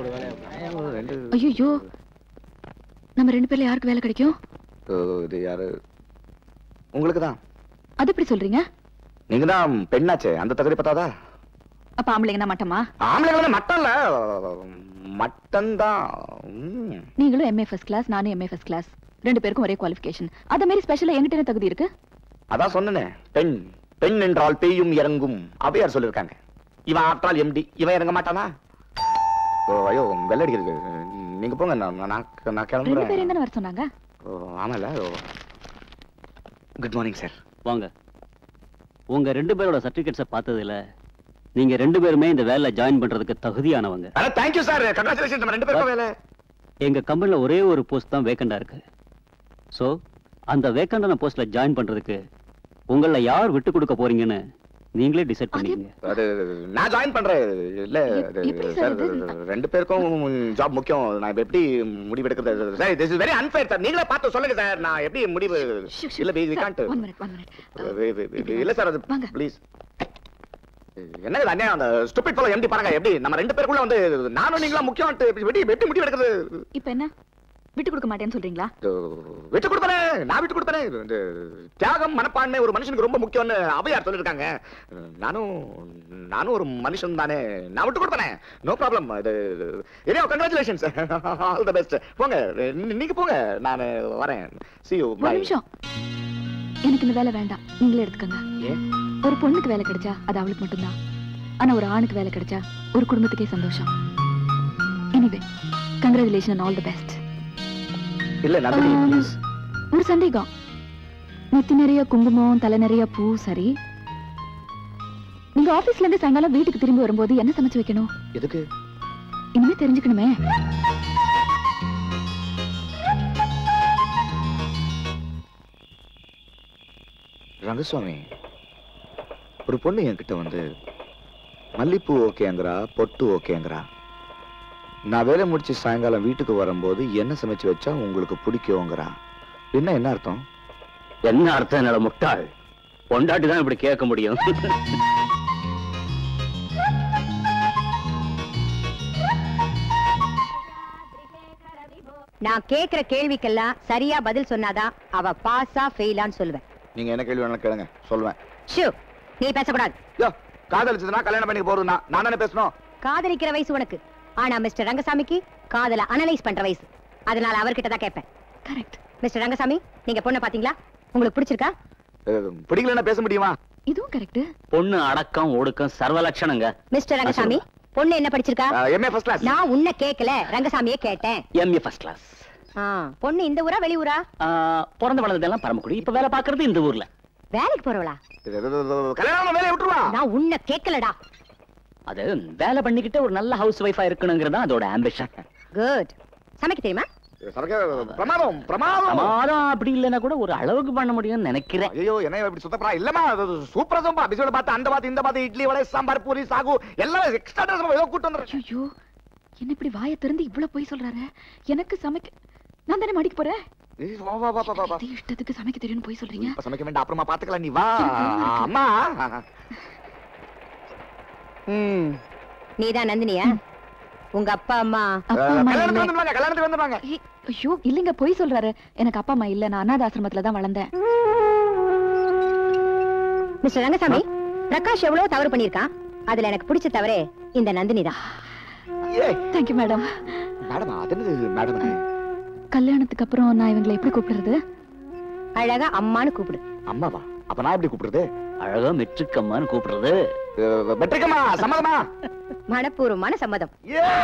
ஐயோ நம்ம ரெண்டு பேர்ல யாருக்கு வேலை கிடைக்கும் ஓ, இது யாரு உங்களுக்கு தான் அது எப்படி சொல்றீங்க நீங்க தான் பெண்ணாச்சே அந்த தகுதி பத்தாதா அப்ப ஆம்பளைங்கன்னா மட்டமா ஆம்பளைங்க வந்து மட்டம் இல்ல மட்டம் தான் நீங்களும் எம்ஏ ஃபர்ஸ்ட் கிளாஸ் நானும் எம்ஏ ஃபர்ஸ்ட் கிளாஸ் ரெண்டு பேருக்கும் ஒரே குவாலிஃபிகேஷன் அத மாதிரி ஸ்பெஷலா எங்கிட்ட என்ன தகுதி இருக்கு அதான் சொன்னனே பெண் பெண் என்றால் பெய்யும் இறங்கும் அவையார் சொல்லிருக்காங்க இவன் ஆற்றால் எம்டி இவன் இறங்க மாட்டானா ஓ ஐயோ வெள்ளடிக்கிறது நீங்க போங்க நான் நான் நான் ரெண்டு கிளம்புறேன் பேரும் தானே வர சொன்னாங்க ஓ, ஆமால குட் மார்னிங் சார் வாங்க உங்க ரெண்டு பேரோட சர்டிபிகேட்ஸை பார்த்ததுல நீங்க ரெண்டு பேருமே இந்த வேலையில ஜாயின் பண்றதுக்கு தகுதியானவங்க தேங்க்யூ சார் கங்க்ராச்சுலேஷன் நம்ம ரெண்டு பேருக்கும் வேலை எங்க கம்பெனில ஒரே ஒரு போஸ்ட் தான் வேக்கண்டா இருக்கு சோ அந்த வேக்கண்டான போஸ்ட்ல ஜாயின் பண்றதுக்கு உங்கள யார் விட்டு கொடுக்க போறீங்கன்னு நீங்களே டிசைட் பண்ணீங்க அது நான் ஜாயின் பண்றேன் இல்ல அது, எப்படி சார் சார் ரெண்டு பேருக்கும் ஜாப் முக்கியம் நான் இப்ப எப்படி முடிவு எடுக்கிறது sir this is very unfair sir நீங்களே பார்த்து சொல்லுங்க சார் நான் எப்படி முடிவு இல்ல we can't one minute one minute இல்ல சார் அது ப்ளீஸ் என்ன இது அநியாயம் அந்த ஸ்டூபிட் போல எம்டி பாருங்க எப்படி நம்ம ரெண்டு பேருக்குள்ள வந்து நானும் நீங்களும் முக்கியம் எப்படி எப்படி முடிவு எடுக்கிறது இப்ப என்ன விட்டு கொடுக்க மாட்டேன்னு சொல்றீங்களா விட்டு கொடுப்பேன் நான் விட்டு கொடுப்பேன் இந்த தியாகம் மனப்பான்மை ஒரு மனுஷனுக்கு ரொம்ப முக்கியம்னு அவையார் சொல்லிருக்காங்க நானும் நானும் ஒரு மனுஷன் தானே நான் விட்டு கொடுப்பேன் நோ ப்ராப்ளம் இது area congratulations all the best போங்க நீ- நீங்க போங்க நான் வரேன் see you ஒரு bye நிமிஷம் எனக்கு இந்த வேலை வேண்டாம் நீங்களே எடுத்துக்கங்க ஏன் ஒரு பொண்ணுக்கு வேலை கிடைச்சா அது அவளுக்கு மட்டும்தான் ஆனா ஒரு ஆணுக்கு வேலை கிடைச்சா ஒரு குடும்பத்துக்கே சந்தோஷம் anyway congratulation all the best இல்ல நந்தினி ப்ளீஸ் ஒரு சந்தேகம் நெத்தி நிறைய குங்குமம் தலை நிறைய பூ சரி நீங்க ஆபீஸ்ல இருந்து சாயங்காலம் வீட்டுக்கு திரும்பி வரும்போது என்ன சமைச்சு வைக்கணும் எதுக்கு இனிமே தெரிஞ்சுக்கணுமே ரங்கசுவாமி ஒரு பொண்ணு என்கிட்ட வந்து மல்லிப்பூ ஓகேங்கிறா பொட்டு ஓகேங்கிறா நான் வேலை முடிச்சு சாயங்காலம் வீட்டுக்கு வரும்போது என்ன சமைச்சு வச்சா உங்களுக்கு பிடிக்குங்கிறா என்ன என்ன அர்த்தம் என்ன அர்த்தம் என்னால முட்டாள் பொண்டாட்டி தான் இப்படி கேட்க முடியும் நான் கேக்குற கேள்விக்கெல்லாம் சரியா பதில் சொன்னாதான் அவ பாஸா ஃபெயிலான்னு சொல்லுவேன் நீங்க என்ன கேள்வி வேணாலும் கேளுங்க சொல்லுவேன் ஷூ நீ பேசக்கூடாது யோ காதலிச்சதுன்னா கல்யாணம் பண்ணி போறதுனா நான் தானே பேசணும் காதலிக்கிற வயசு உனக்கு ஆனா மிஸ்டர் ரங்கசாமிக்கு காதல அனலைஸ் பண்ற வயசு அதனால அவர்கிட்ட தான் கேட்பேன் கரெக்ட் மிஸ்டர் ரங்கசாமி நீங்க பொண்ணை பாத்தீங்களா உங்களுக்கு பிடிச்சிருக்கா அஹ், பிடிக்கலன்னா பேச முடியுமா இதுவும் கரெக்ட் பொண்ணு அடக்கம் ஒடுக்கம் சர்வ லட்சணங்க மிஸ்டர் ரங்கசாமி பொண்ணு என்ன படிச்சிருக்கா எம்ஏ ஃபர்ஸ்ட் கிளாஸ் நான் உன்னை கேட்கல ரங்கசாமியே கேட்டேன் எம்ஏ ஃபர்ஸ்ட் கிளாஸ் ஆ, பொண்ணு இந்த ஊரா வெளி ஊரா பிறந்த வளர்ந்ததெல்லாம் பரமக்குடி இப்ப வேலை பாக்குறது இந்த ஊர்ல வேலைக்கு போறவளா கல்யாணம் வேலையை விட்டுருவா நான் உன்னை கேட்கலடா அது வேலை பண்ணிக்கிட்டு ஒரு நல்ல ஹவுஸ் ஒய்ஃபா இருக்கணுங்கிறது தான் அதோட ஆம்பிஷன் குட் சமைக்க தெரியுமா சமைக்க பிரமாதம் பிரமாதம் பிரமாதம் அப்படி இல்லைன்னா கூட ஒரு அளவுக்கு பண்ண முடியும்னு நினைக்கிறேன் ஐயோ என்ன இப்படி சுத்தப்படா இல்லமா அது சூப்பரா சம்பா பிசியோட பார்த்து அந்த பார்த்து இந்த பார்த்து இட்லி வடை சாம்பார் பூரி சாகு எல்லாம் எக்ஸ்ட்ரா ஏதோ கூட்டு வந்துடுறேன் ஐயோ என்ன இப்படி வாயை திறந்து இவ்வளவு போய் சொல்றாரு எனக்கு சமைக்க நான் தானே மாடிக்கு போறேன் ஏய், வா, வா, வா, வா, வா, வா. இது இஷ்டத்துக்கு சமைக்க தெரியும்னு போய் சொல்றீங்க இப்ப சமைக்க வேண்டாம் அப்புறமா பாத்துக்கலாம் நீ வா அம்மா ம் நீதான் நந்தினியா உங்க அப்பா அம்மா அப்பா அம்மா கல்யாணத்துக்கு இல்லை. வந்துருவாங்க கல்யாணத்துக்கு வந்துருவாங்க ஏய், ஐயோ இல்லைங்க போய் சொல்றாரு எனக்கு அப்பா அம்மா இல்ல நான் அனாத ஆசிரமத்துல தான் வளர்ந்தேன் மிஸ்டர் ரங்கசாமி பிரகாஷ் எவ்வளவு தவறு பண்ணிருக்கான் அதுல எனக்கு பிடிச்ச தவறே இந்த நந்தினி தான் தேங்க்யூ மேடம் மேடமா அது என்னது மேடம் கல்யாணத்துக்கு அப்புறம் நான் இவங்களை எப்படி கூப்பிடுறது அழகா அம்மான்னு கூப்பிடு அம்மாவா அப்ப நான் எப்படி கூப்பிடுறது அழகா மெட்ரிக்கம்மான்னு கூப்பிடுறது மெட்ரிக்கம்மா சம்மதமா மனப்பூர்வமான சம்மதம்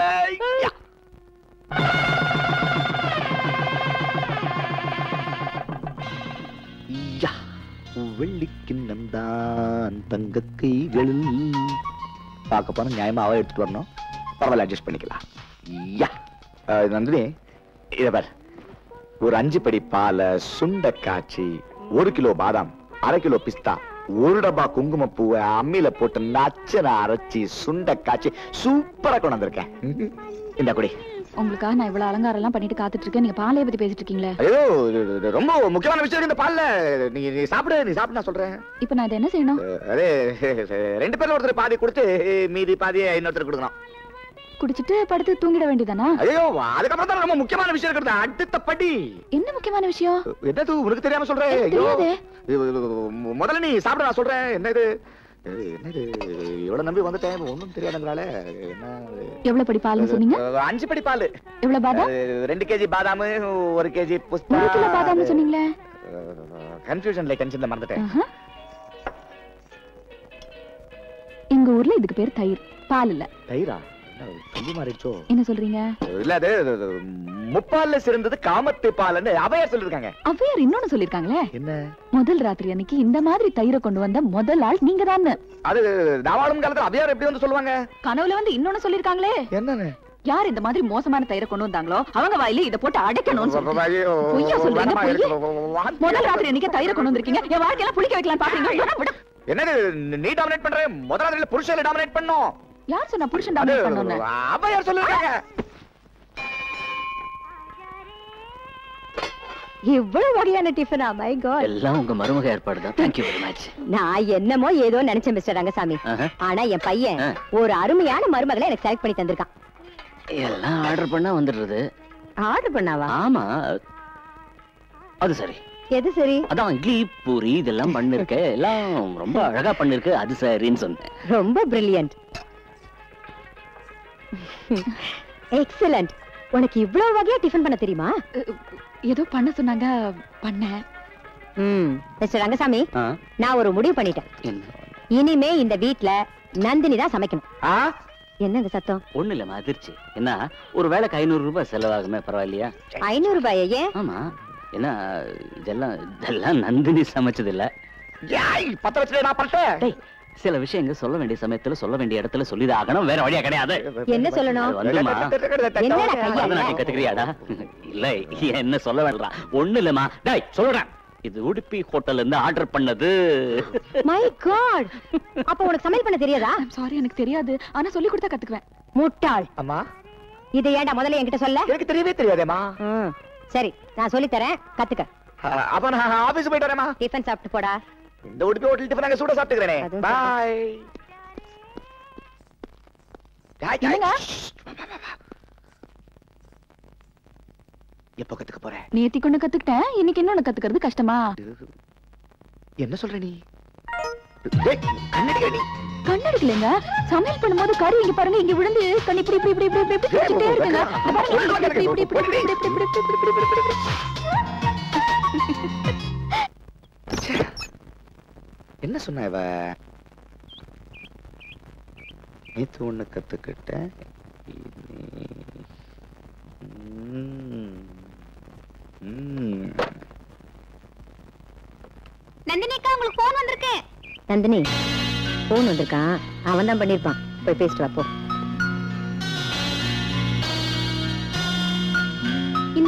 யா வெள்ளிக்கிண்ணம் தான் தங்க கைகளில் பார்க்க போன நியாயமாவே எடுத்துட்டு வரணும் பரவாயில்ல அட்ஜஸ்ட் பண்ணிக்கலாம் யா அஹ், நந்தினி இத பார் ஒரு அஞ்சு படி பாலை சுண்ட காய்ச்சி ஒரு கிலோ பாதாம் அரை கிலோ பிஸ்தா ஒரு டப்பா குங்குமப்பூவை அம்மியில போட்டு நச்சனை அரைச்சி சுண்ட காய்ச்சி சூப்பரா கொண்டு வந்திருக்கேன் இந்த குடி உங்களுக்காக நான் இவ்வளவு அலங்காரம் எல்லாம் பண்ணிட்டு காத்துட்டு இருக்கேன் நீங்க பாலைய பத்தி பேசிட்டு இருக்கீங்களே ஐயோ இது- இது ரொம்ப முக்கியமான விஷயம் இருக்கு இந்த பால்ல நீ நீ சாப்பிடு நீ சாப்பிடு நான் சொல்றேன் இப்ப நான் இதை என்ன செய்யணும் அதே ரெண்டு பேர்ல ஒருத்தர் பாதி கொடுத்து மீதி பாதி இன்னொருத்தர் கொடுக்கணும் குடிச்சிட்டு படுத்து தூங்கிட வேண்டியதானா ஐயோ அதுக்கப்புறம் தான் ரொம்ப முக்கியமான விஷயம் இருக்கிறது அடுத்த படி என்ன முக்கியமான விஷயம் என்னது உனக்கு தெரியாம சொல்றேன் எனக்கு ஐயோ தெரியாதே. இது- இது- இது- மு- முதல்ல நீ சாப்பிட நான் சொல்றேன் என்ன இது இது என்னது இவ்வளவு நம்பி வந்துட்டேன் ஒண்ணும் தெரியாதுங்களால என்ன இது? எவ்வளவு படி பால்னு சொன்னீங்க அஹ், அஞ்சு படி பால் எவ்வளவு பாதாம் ரெண்டு கேஜி பாதாம் ஒரு கேஜி புஸ்தா ஒரு கிலோ பாதாம்னு சொன்னீங்களே கன்ஃபியூஷன்ல டென்ஷன்ல மறந்துட்டேன் ஆஹா. எங்க ஊர்ல இதுக்கு பேர் தயிர் பால் இல்ல தயிரா என்ன சொல்லி மாறிடுச்சோ என்ன சொல்றீங்க இல்ல அது அது- அது முப்பால்ல சிறந்தது காமத்து பால்னு அவையார் சொல்லிருக்காங்க அவ்வையார் இன்னொன்னு சொல்லிருக்காங்களே என்ன முதல் ராத்திரி அன்னைக்கு இந்த மாதிரி தயிரை கொண்டு வந்த முதல் ஆள் நீங்க தான் அது நாவாளும் காலத்துல அவையார் எப்படி வந்து சொல்லுவாங்க கனவுல வந்து இன்னொன்னு சொல்லிருக்காங்களே என்னன்னு யார் இந்த மாதிரி மோசமான தயிரை கொண்டு வந்தாங்களோ அவங்க வாயில இத போட்டு அடைக்கணும்னு சொல்லிட்டு. ஐயோ, பொய்யா சொல்றீங்க வேணாமா, பொய்யா எனக்கு வாந்தி முதல் ராத்திரி அன்னைக்கு தயிரை கொண்டு வந்திருக்கீங்க என் வாழ்க்கையில புளிக்க வைக்கலாம் பாக்குறீங்க விட, விட. என்னது நீ டாமினேட் பண்ற முதலாவது புருஷன் டாமினேட் பண்ணும் யார் சொன்னா புருஷன் அது டாமினேட் பண்ணணும்னு அவையார் சொல்லிருக்காங்க இவ்வளவு வகையான டிஃபனா மை காட் எல்லாம் உங்க மருமக ஏற்பாடு தான் தேங்க்யூ வெரி மச் நான் என்னமோ ஏதோ நினைச்சேன் மிஸ்டர் ரங்கசாமி ஆனா என் பையன் ஆ. ஒரு அருமையான மருமகளை எனக்கு செலக்ட் பண்ணி தந்திருக்கான் எல்லாம் ஆர்டர் பண்ணா வந்துடுறது ஆர்டர் பண்ணாவா ஆமா அது சரி எது சரி அதான் இட்லி பூரி இதெல்லாம் பண்ணிருக்க எல்லாம் ரொம்ப அழகா பண்ணிருக்கு அது சரின்னு சொன்னேன் ரொம்ப பிரில்லியன்ட் எக்ஸலண்ட் உனக்கு இவ்வளவு வகையா டிஃபன் பண்ண தெரியுமா ஏதோ பண்ண சொன்னாங்க பண்ணேன் ம் மிஸ்டர் ரங்கசாமி ஆ, நான் ஒரு முடிவு பண்ணிட்டேன் என்ன இனிமே இந்த வீட்ல நந்தினி தான் சமைக்கணும் என்னங்க சத்தம் ஒண்ணு இல்லம்மா அதிர்ச்சி என்ன ஒரு வேலைக்கு ஐநூறு ரூபாய் செலவாகுமே பரவாயில்லையா ஐநூறு ரூபாய் ஏன் ஆமா என்ன இதெல்லாம் இதெல்லாம் நந்தினி சமைச்சது இல்ல பத்த வச்சுட்டு நான் பட்டேன் டேய், சில விஷயங்கள் சொல்ல வேண்டிய சமயத்துல சொல்ல வேண்டிய இடத்துல சொல்லிதான் ஆகணும் வேற வழியா கிடையாது என்ன சொல்லணும் அது வந்துமா என்னடா கையால? பரதநாட்டியம் கத்துக்கிறியாடா இல்ல என்ன சொல்ல வேண்டாம் ஒண்ணு இல்லம்மா டேய் சொல்றேன் இது உடுப்பி ஹோட்டல்ல இருந்து ஆர்டர் பண்ணது மை காட் அப்ப உனக்கு சமையல் பண்ண தெரியாதா சாரி எனக்கு தெரியாது ஆனா சொல்லி கொடுத்தா கத்துக்குவேன் முட்டாள் அம்மா இதை ஏன்டா முதல்ல என்கிட்ட சொல்ல எனக்கு தெரியவே தெரியாதேம்மா ம், சரி நான் சொல்லி தரேன் கத்துக்க அப்ப நான் ஆபீஸ் போயிட்டு வரேம்மா டிஃபன் சாப்பிட்டு போடா இந்த உடுப்பி ஹோட்டல் டிஃபன் நாங்க சூட சாப்பிட்டுக்கிறேனே அதுவும் பாய் என்னங்க எப்போ கத்துக்க போறேன் நேத்தி கொண்டு கத்துக்கிட்டேன் இன்னைக்கு இன்னொன்னு கத்துக்கிறது கஷ்டமா என்ன சொல்ற நீ டேய், கண்ணடிக்கிற நீ கண்ணடிக்கலைங்க சமையல் பண்ணும்போது கறி இங்க பாருங்க இங்க விழுந்து கண்ணு இப்படி இப்படி இப்படி இப்படி இப்படி இப்படி பிடிச்சிட்டே இருக்குங்க இங்க பாருங்க, இப்படி இப்படி இப்படி இப்படி இப்படி இப்படி இப்படி இப்படி இப்படி இப்படி இப்படி இப்படி. என்ன சொன்ன இவ நேத்து ஒண்ணு கத்துக்கிட்டேன் இனி- ம். ம். நந்தினி அக்கா உங்களுக்கு போன் வந்திருக்கு நந்தினி போன் வந்திருக்கான் அவன் தான் பண்ணிருப்பான் போய் பேசிட்டு வா போ இந்த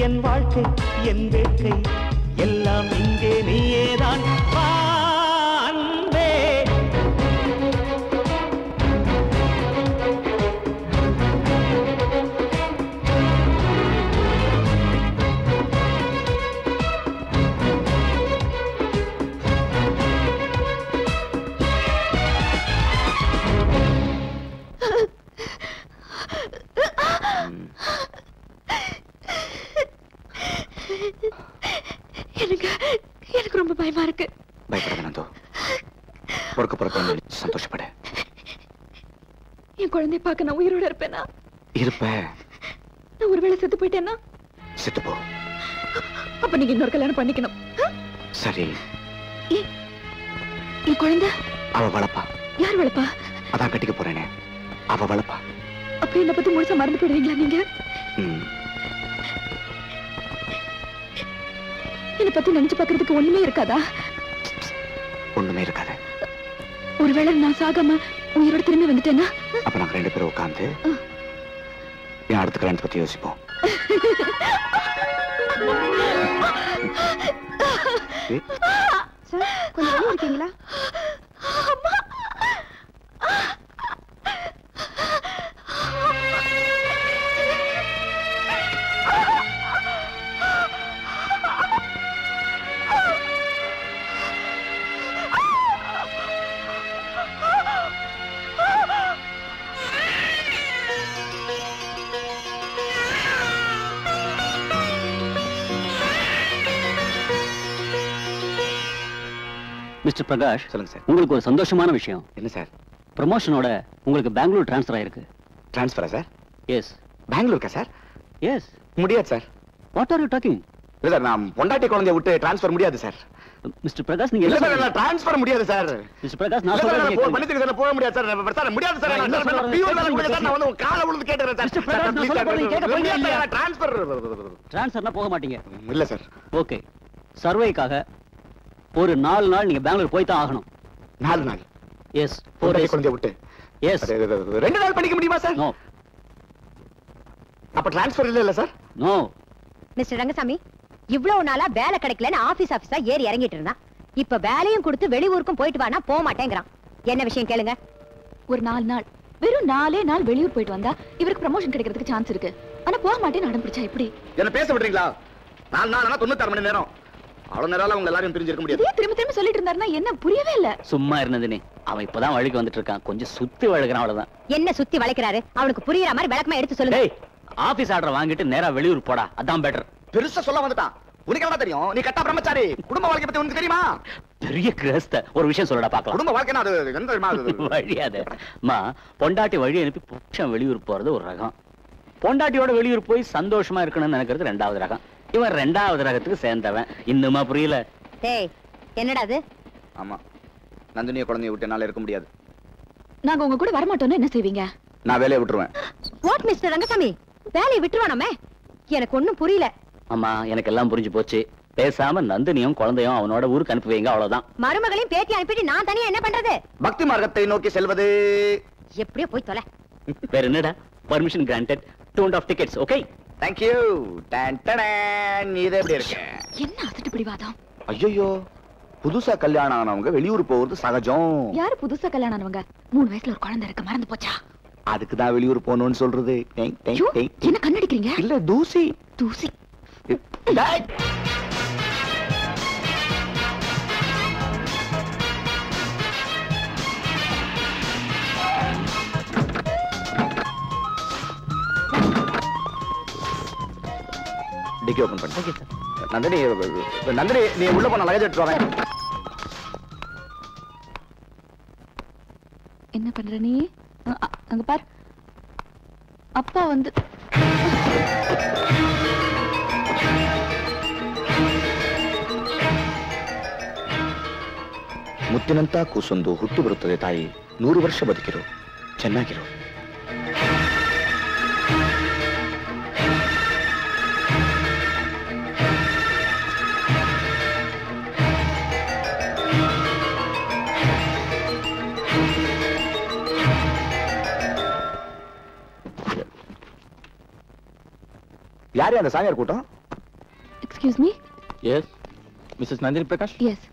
என் வாழ்க்கை என் வேட்கை எல்லாம் இங்கே நீயேதான் வா அன்பே எனக்கு எனக்கு ரொம்ப பயமா இருக்கு பயப்படாத நந்து பொறுக்க பொறுக்க சந்தோஷப்படு என் குழந்தைய பார்க்க நான் உயிரோட இருப்பேனா இருப்ப நான் ஒருவேளை செத்து போயிட்டேன்னா செத்து போ அப்ப நீங்க இன்னொரு கல்யாணம் பண்ணிக்கணும் சரி என் குழந்தை அவ வளப்பா யார் வளர்ப்பா அதான் கட்டிக்க போறேனே அவ வளப்பா அப்ப என்ன பத்தி முழுசா மறந்து போயிடுவீங்களா நீங்க ம். என்னை பத்தி நினைச்சு பாக்குறதுக்கு ஒண்ணுமே இருக்காதா ஒண்ணுமே இருக்காது ஒருவேளை நான் சாகாம உயிரோட திரும்பி வந்துட்டேன்னா அப்ப நாங்க ரெண்டு பேரும் உட்கார்ந்து என் அடுத்த கல்யாணத்தை பத்தி யோசிப்போம் சார் கொஞ்சம் வெளியே இருக்கீங்களா மிஸ்டர் பிரகாஷ் சொல்லுங்க சார் உங்களுக்கு ஒரு சந்தோஷமான விஷயம் என்ன சார் ப்ரமோஷனோட உங்களுக்கு பெங்களூர் ட்ரான்ஸ்ஃபர் ஆயிருக்கு டிரான்ஸ்ஃபரா சார் எஸ் பெங்களூருக்கா சார் எஸ் முடியாது sir what are you talking இல்ல சார் நான் பொண்டாட்டி குழந்தைய விட்டு டிரான்ஸ்ஃபர் முடியாது சார் மிஸ்டர் பிரகாஷ் நீங்க இல்ல என்ன சார் சொல்றீங்க? டிரான்ஸ்ஃபர் முடியாது சார் மிஸ்டர் பிரகாஷ் இல்ல நான் சார் சொல்றேன் நான் நீங்க போ- பண்ணிட்டு சார் போக முடியாது சார் சார் முடியாது சார் நான் என்ன நான் சொல்றேன்? பியூர் வேலை முடியாது சார் பேசுங்க, நான் வந்து உங்க காலை விழுந்து கேட்டுறேன் சார் மிஸ்டர் பிரகாஷ், நான் Please சொல்ல சார், போறேன், கேட்க போறீங்களா முடியாது இல்லையா? சார், டிரான்ஸ்ஃபர் டிரான்ஸ்ஃபர்னா போக மாட்டீங்க இல்ல சார் ஓகே சர்வேக்காக ஒரு நாலு நாள் நீங்க பெங்களூர் போய் தான் ஆகணும் நாலு நாள் எஸ் பொண்டாட்டி குழந்தைய விட்டு எஸ் அது- அது- அது- ரெண்டு நாள் பண்ணிக்க முடியுமா சார் நோ அப்ப டிரான்ஸ்ஃபர் இல்ல இல்ல சார் நோ மிஸ்டர் ரங்கசாமி இவ்வளவு நாளா வேலை கிடைக்கலன்னு ஆபீஸ் ஆபீஸா ஏறி இறங்கிட்டு இருந்தான் இப்ப வேலையும் கொடுத்து வெளியூருக்கும் போயிட்டு வானா போக மாட்டேங்கிறான் என்ன விஷயம் கேளுங்க ஒரு நாலு நாள் வெறும் நாலே நாள் வெளியூர் போயிட்டு வந்தா இவருக்கு ப்ரமோஷன் கிடைக்கிறதுக்கு சான்ஸ் இருக்கு ஆனா போக மாட்டேன்னு அடம் பிடிச்சா எப்படி என்ன பேச விடுறீங்களா நாலு நாள் ஆனா தொண்ணூத்தாறு மணி நேரம் அவ்வளவு நேரம் அவங்க எல்லாரும் பிரிஞ்சிருக்க முடியாது இதே திரும்ப திரும்ப சொல்லிட்டு இருந்தாருன்னா என்ன புரியவே இல்ல சும்மா இருந்ததுனே அவன் இப்பதான் வழிக்கு வந்துட்டு இருக்கான் கொஞ்சம் சுத்தி வழுக்கிறான் அவ்வளவுதான் என்ன சுத்தி வளைக்கிறாரு அவனுக்கு புரியுற மாதிரி விளக்கமா எடுத்து சொல்லுங்க டேய் ஆபீஸ் ஆர்டர் வாங்கிட்டு நேரா வெளியூர் போடா அதான் பெட்டர் பெருசா சொல்ல வந்துட்டான் உனக்கு என்ன தெரியும் நீ கட்டா பிரம்மச்சாரி குடும்ப வாழ்க்கை பத்தி உனக்கு தெரியுமா பெரிய கிரஸ்த ஒரு விஷயம் சொல்லடா பாக்கலாம் குடும்ப வாழ்க்கைனா அது என்ன தெரியுமா அது வழியாத மா பொண்டாட்டி வழி அனுப்பி புருஷன் வெளியூர் போறது ஒரு ரகம் பொண்டாட்டியோட வெளியூர் போய் சந்தோஷமா இருக்கணும்னு நினைக்கிறது ரெண்டாவது ரகம் இவன் ரெண்டாவது ரகத்துக்கு சேர்ந்தவன் இன்னுமா புரியல டேய் என்னடா அது ஆமா நந்தினிய குழந்தைய விட்டு என்னால இருக்க முடியாது நாங்க உங்க கூட வரமாட்டோம்னு என்ன செய்வீங்க நான் வேலையை விட்டுருவேன் வாட் மிஸ்டர் ரங்கசாமி வேலையை விட்டுருவானாமே எனக்கு ஒண்ணும் புரியல அம்மா எனக்கு எல்லாம் புரிஞ்சு போச்சு பேசாம நந்தினியும் குழந்தையும் அவனோட ஊருக்கு அனுப்பி வைங்க அவ்வளவுதான் மருமகளையும் பேட்டி அனுப்பிட்டு நான் தனியா என்ன பண்றது பக்தி மார்க்கத்தை நோக்கி செல்வது எப்படியோ போய் தொலை வேற என்னடா permission granted two and half tickets okay thank you டன் டடன் இது எப்படி இருக்கு என்ன அசட்டு பிடிவாதம் ஐயோ புதுசா கல்யாணம் ஆனவங்க வெளியூர் போறது சகஜம் யாரு புதுசா கல்யாணம் ஆனவங்க மூணு வயசுல ஒரு குழந்தை இருக்கு மறந்து போச்சா அதுக்கு தான் வெளியூர் போகணும்னு சொல்றது டேய், டேய், ஐயோ, டேய். என்ன கண்ணடிக்கிறீங்க இல்ல தூசி தூசி டேய். டிக்கி ஓபன் பண்ணு நந்தினி நந்தினி நீ உள்ள போன லகேஜ் எடுத்து வரேன் என்ன பண்ற நீ அ- அ- அங்க பார் அப்பா வந்து ಮುತ್ತಿನಂತ ಕೂಸೊಂದು ಹುಟ್ಟು ಬರುತ್ತದೆ ತಾಯಿ ನೂರು ವರ್ಷ ಬದುಕಿರು ಚೆನ್ನಾಗಿರು யாரு அந்த சாமியார் கூட்டம் excuse me yes mrs Nandini Prakash yes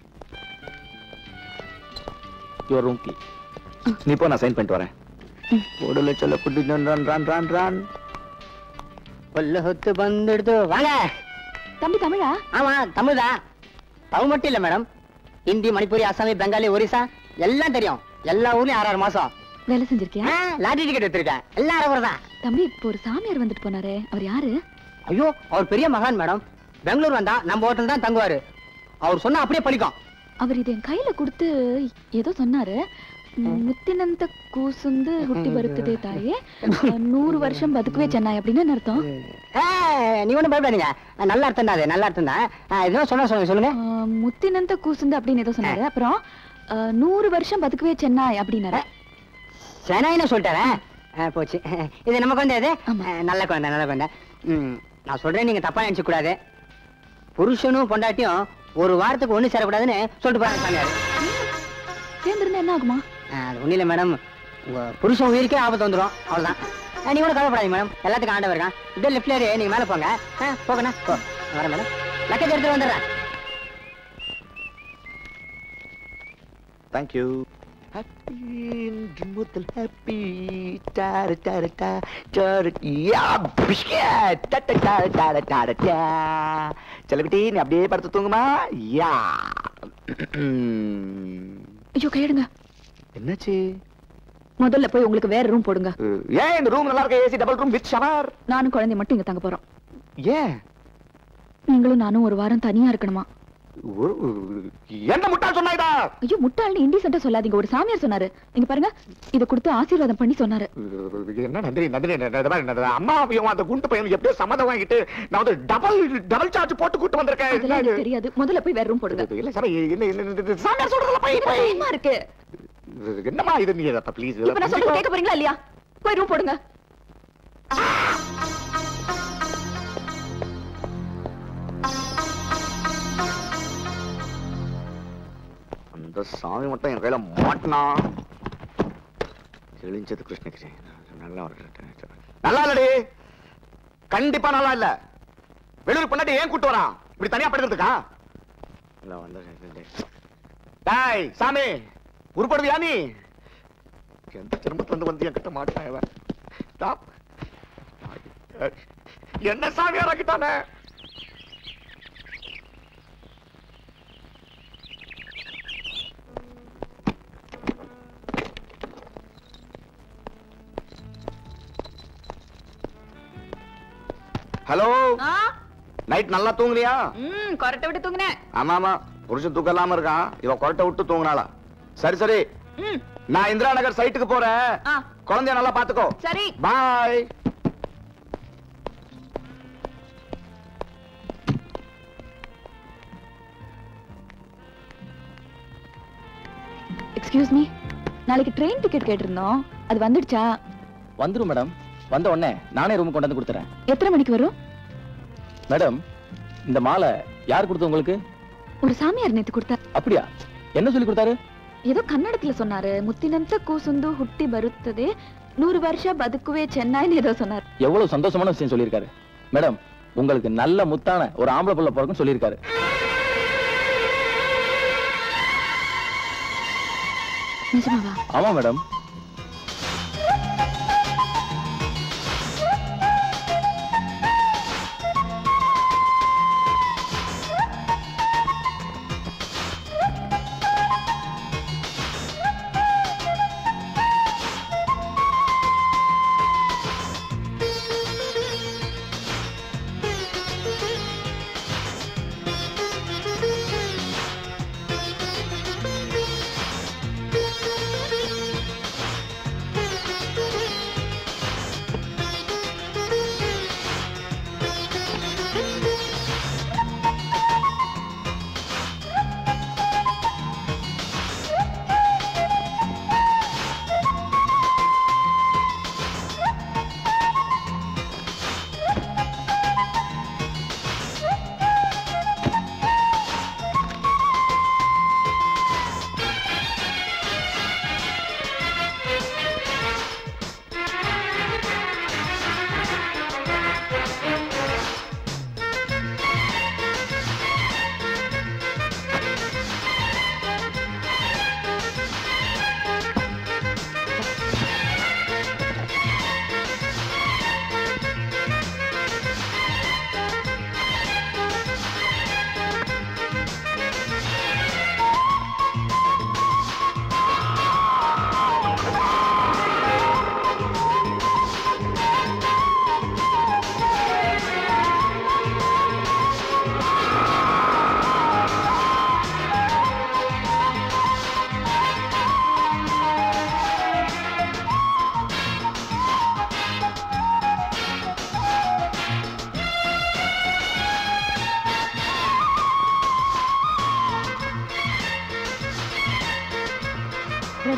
your room key நீ போ நான் சைன் பண்ணிட்டு வரேன் உடல சொல்ல குட்டி ரான் ரான் ரான் ரான் கொல்ல சொத்து வந்துடுது வாங்க தம்பி தமிழா ஆமா தமிழ் தான் தமிழ் மட்டும் இல்ல மேடம் ஹிந்தி மணிப்பூரி அசாமி பெங்காலி ஒரிசா எல்லாம் தெரியும் எல்லா ஊர்லயும் ஆறு ஆறு மாசம் வேலை செஞ்சிருக்கியா லாட்டரி டிக்கெட் எடுத்திருக்கேன் எல்லாம் அரவர் தான் தம்பி இப்போ ஒரு சாமியார் வந்துட்டு போனாரே அவர் யாரு ஐயோ அவர் பெரிய மகான் மேடம் பெங்களூர் வந்தா நம்ம ஹோட்டல் தான் தங்குவாரு அவர் சொன்னா அப்படியே பலிக்கும் அவர் இது என் கையில கொடுத்து ஏதோ சொன்னாரு முத்தினந்த கூசுந்து ಹುಟ್ಟಿ ಬರುತ್ತದೆ ತಾಯೇ நூறு வருஷம் பதுக்குவே சென்னாய் அப்படின்னு என்ன அர்த்தம் ஏய், நீ ஒண்ணும் பயப்படாதீங்க நல்ல அர்த்தம் தான் அது நல்ல அர்த்தம் தான் இதோ சொன்ன சொல்லுங்க சொல்லுங்க ஆ, முத்தினந்த கூசுந்து அப்படின்னு ஏதோ சொன்னாரு அப்புறம் ஆ, நூறு வருஷம் பதுக்குவே சென்னாய் அப்படின்னாரு சென்னைன்னு சொல்லிட்டாரே ஆ, போச்சு இது நம்ம குழந்தை இது ஆ, நல்ல குழந்தை நல்ல குழந்தை ம், நான் சொல்றேன் நீங்க தப்பா நினைச்சு கூடாது புருஷனும் பொண்டாட்டியும் ஒரு வாரத்துக்கு ஒண்ணு சேரக்கூடாதுன்னு சொல்லிட்டு போறாங்க சாமியார் சேர்ந்திருந்தா என்ன ஆகுமா ஆ, அது ஒண்ணும் இல்ல மேடம் உங்க புருஷன் உயிருக்கே ஆபத்து வந்துடும் அவ்வளவுதான் ஆ, நீங்க கூட கவலைப்படாதீங்க மேடம் எல்லாத்துக்கும் ஆண்டவர் இருக்கான் இப்படியே லெஃப்ட்ல ஏறி நீங்க மேல போங்க ஆ, போகண்ணா போ நான் வரேன் மேடம் லக்கேஜ் எடுத்து வந்துடுறேன் தேங்க் யூ முதல் ஹாப்பி டார டார டா டார யா பிஸ்கட் டா டா டா டா டா டா டா செல்லக்குட்டி நீ அப்படியே படுத்து தூங்குமா யா ஐயோ கையெடுங்க என்னாச்சு முதல்ல போய் உங்களுக்கு வேற ரூம் போடுங்க ஏன் இந்த ரூம் நல்லா இருக்க AC double room with shower நானும் குழந்தை மட்டும் இங்க தங்க போறோம் ஏன் நீங்களும் நானும் ஒரு வாரம் தனியா இருக்கணுமா ஒரு- என்ன முட்டாள் சொன்னாய்டா ஐயோ முட்டாள்னு இண்டிசென்ட்டா சொல்லாதீங்க ஒரு சாமியார் சொன்னாரு இங்க பாருங்க இத கொடுத்து ஆசீர்வாதம் பண்ணி சொன்னாரு என்ன நந்தினி நந்தினி இந்த மாதிரி இந்த அம்மாவையும் அந்த குண்டு பையனும் எப்படியோ சம்மதம் வாங்கிட்டு நான் வந்து டபுள் டபுள் சார்ஜ் போட்டு கூட்டு வந்திருக்கேன் அதெல்லாம் எனக்கு தெரியாது முதல்ல போய் வேற ரூம் போடுங்க இல்ல சாமி என்ன என்ன- என்ன- என்ன- சாமியார் சொல்றதுல போய் போய் பயமா இருக்கு என்னம்மா இது நீ ப்ளீஸ் இப்ப நான் சொல்றது கேட்க போறீங்களா இல்லையா போய் ரூம் போடுங்க அந்த சாமி மட்டும் என் கையில மாட்டினா கிழிஞ்சது கிருஷ்ணகிரி நல்லா ஒரு- நல்லா இல்லடி கண்டிப்பா நல்லா இல்ல வெளியூர் பொண்டாட்டி ஏன் கூட்டு வரான் இப்படி தனியா படுக்கிறதுக்கா இல்ல வந்து டாய் சாமி உருப்படுவியா நீ எந்த திரும்பத்துல இருந்து வந்து என்கிட்ட மாட்டான் இவன் Stop. என்ன சாமியாராக்கிட்டானே ஹலோ நைட் நல்லா தூங்குறியா ம் கொரட்டை விட்டு தூங்குனேன் ஆமா ஆமா புருஷன் தூக்கம் இல்லாம இருக்கான் இவ கொரட்டை விட்டு தூங்குனாளா சரி சரி ம் நான் இந்திரா நகர் சைட்டுக்கு போறேன் ஆ குழந்தைய நல்லா பாத்துக்கோ சரி பாய் எக்ஸ்கியூஸ் மீ நாளைக்கு ட்ரெயின் டிக்கெட் கேட்டிருந்தோம் அது வந்துடுச்சா வந்துரும் மேடம் வந்த உடனே நானே ரூம் கொண்டு வந்து கொடுத்துறேன் எத்தனை மணிக்கு வரும் மேடம் இந்த மாலை யார் கொடுத்து உங்களுக்கு ஒரு சாமியார் நேத்து கொடுத்தா அப்படியா என்ன சொல்லி கொடுத்தாரு ஏதோ கன்னடத்துல சொன்னாரு முத்தினಂತ ಕೂಸುಂದು ಹುಟ್ಟಿ ಬರುತ್ತದೆ நூறு வருஷம் பதுக்குவே சென்னாய்னு ஏதோ சொன்னார் எவ்வளவு சந்தோஷமான விஷயம் சொல்லியிருக்காரு மேடம் உங்களுக்கு நல்ல முத்தான ஒரு ஆம்பளை புள்ள பிறக்கும் சொல்லியிருக்காரு நிஜமாவா ஆமா மேடம்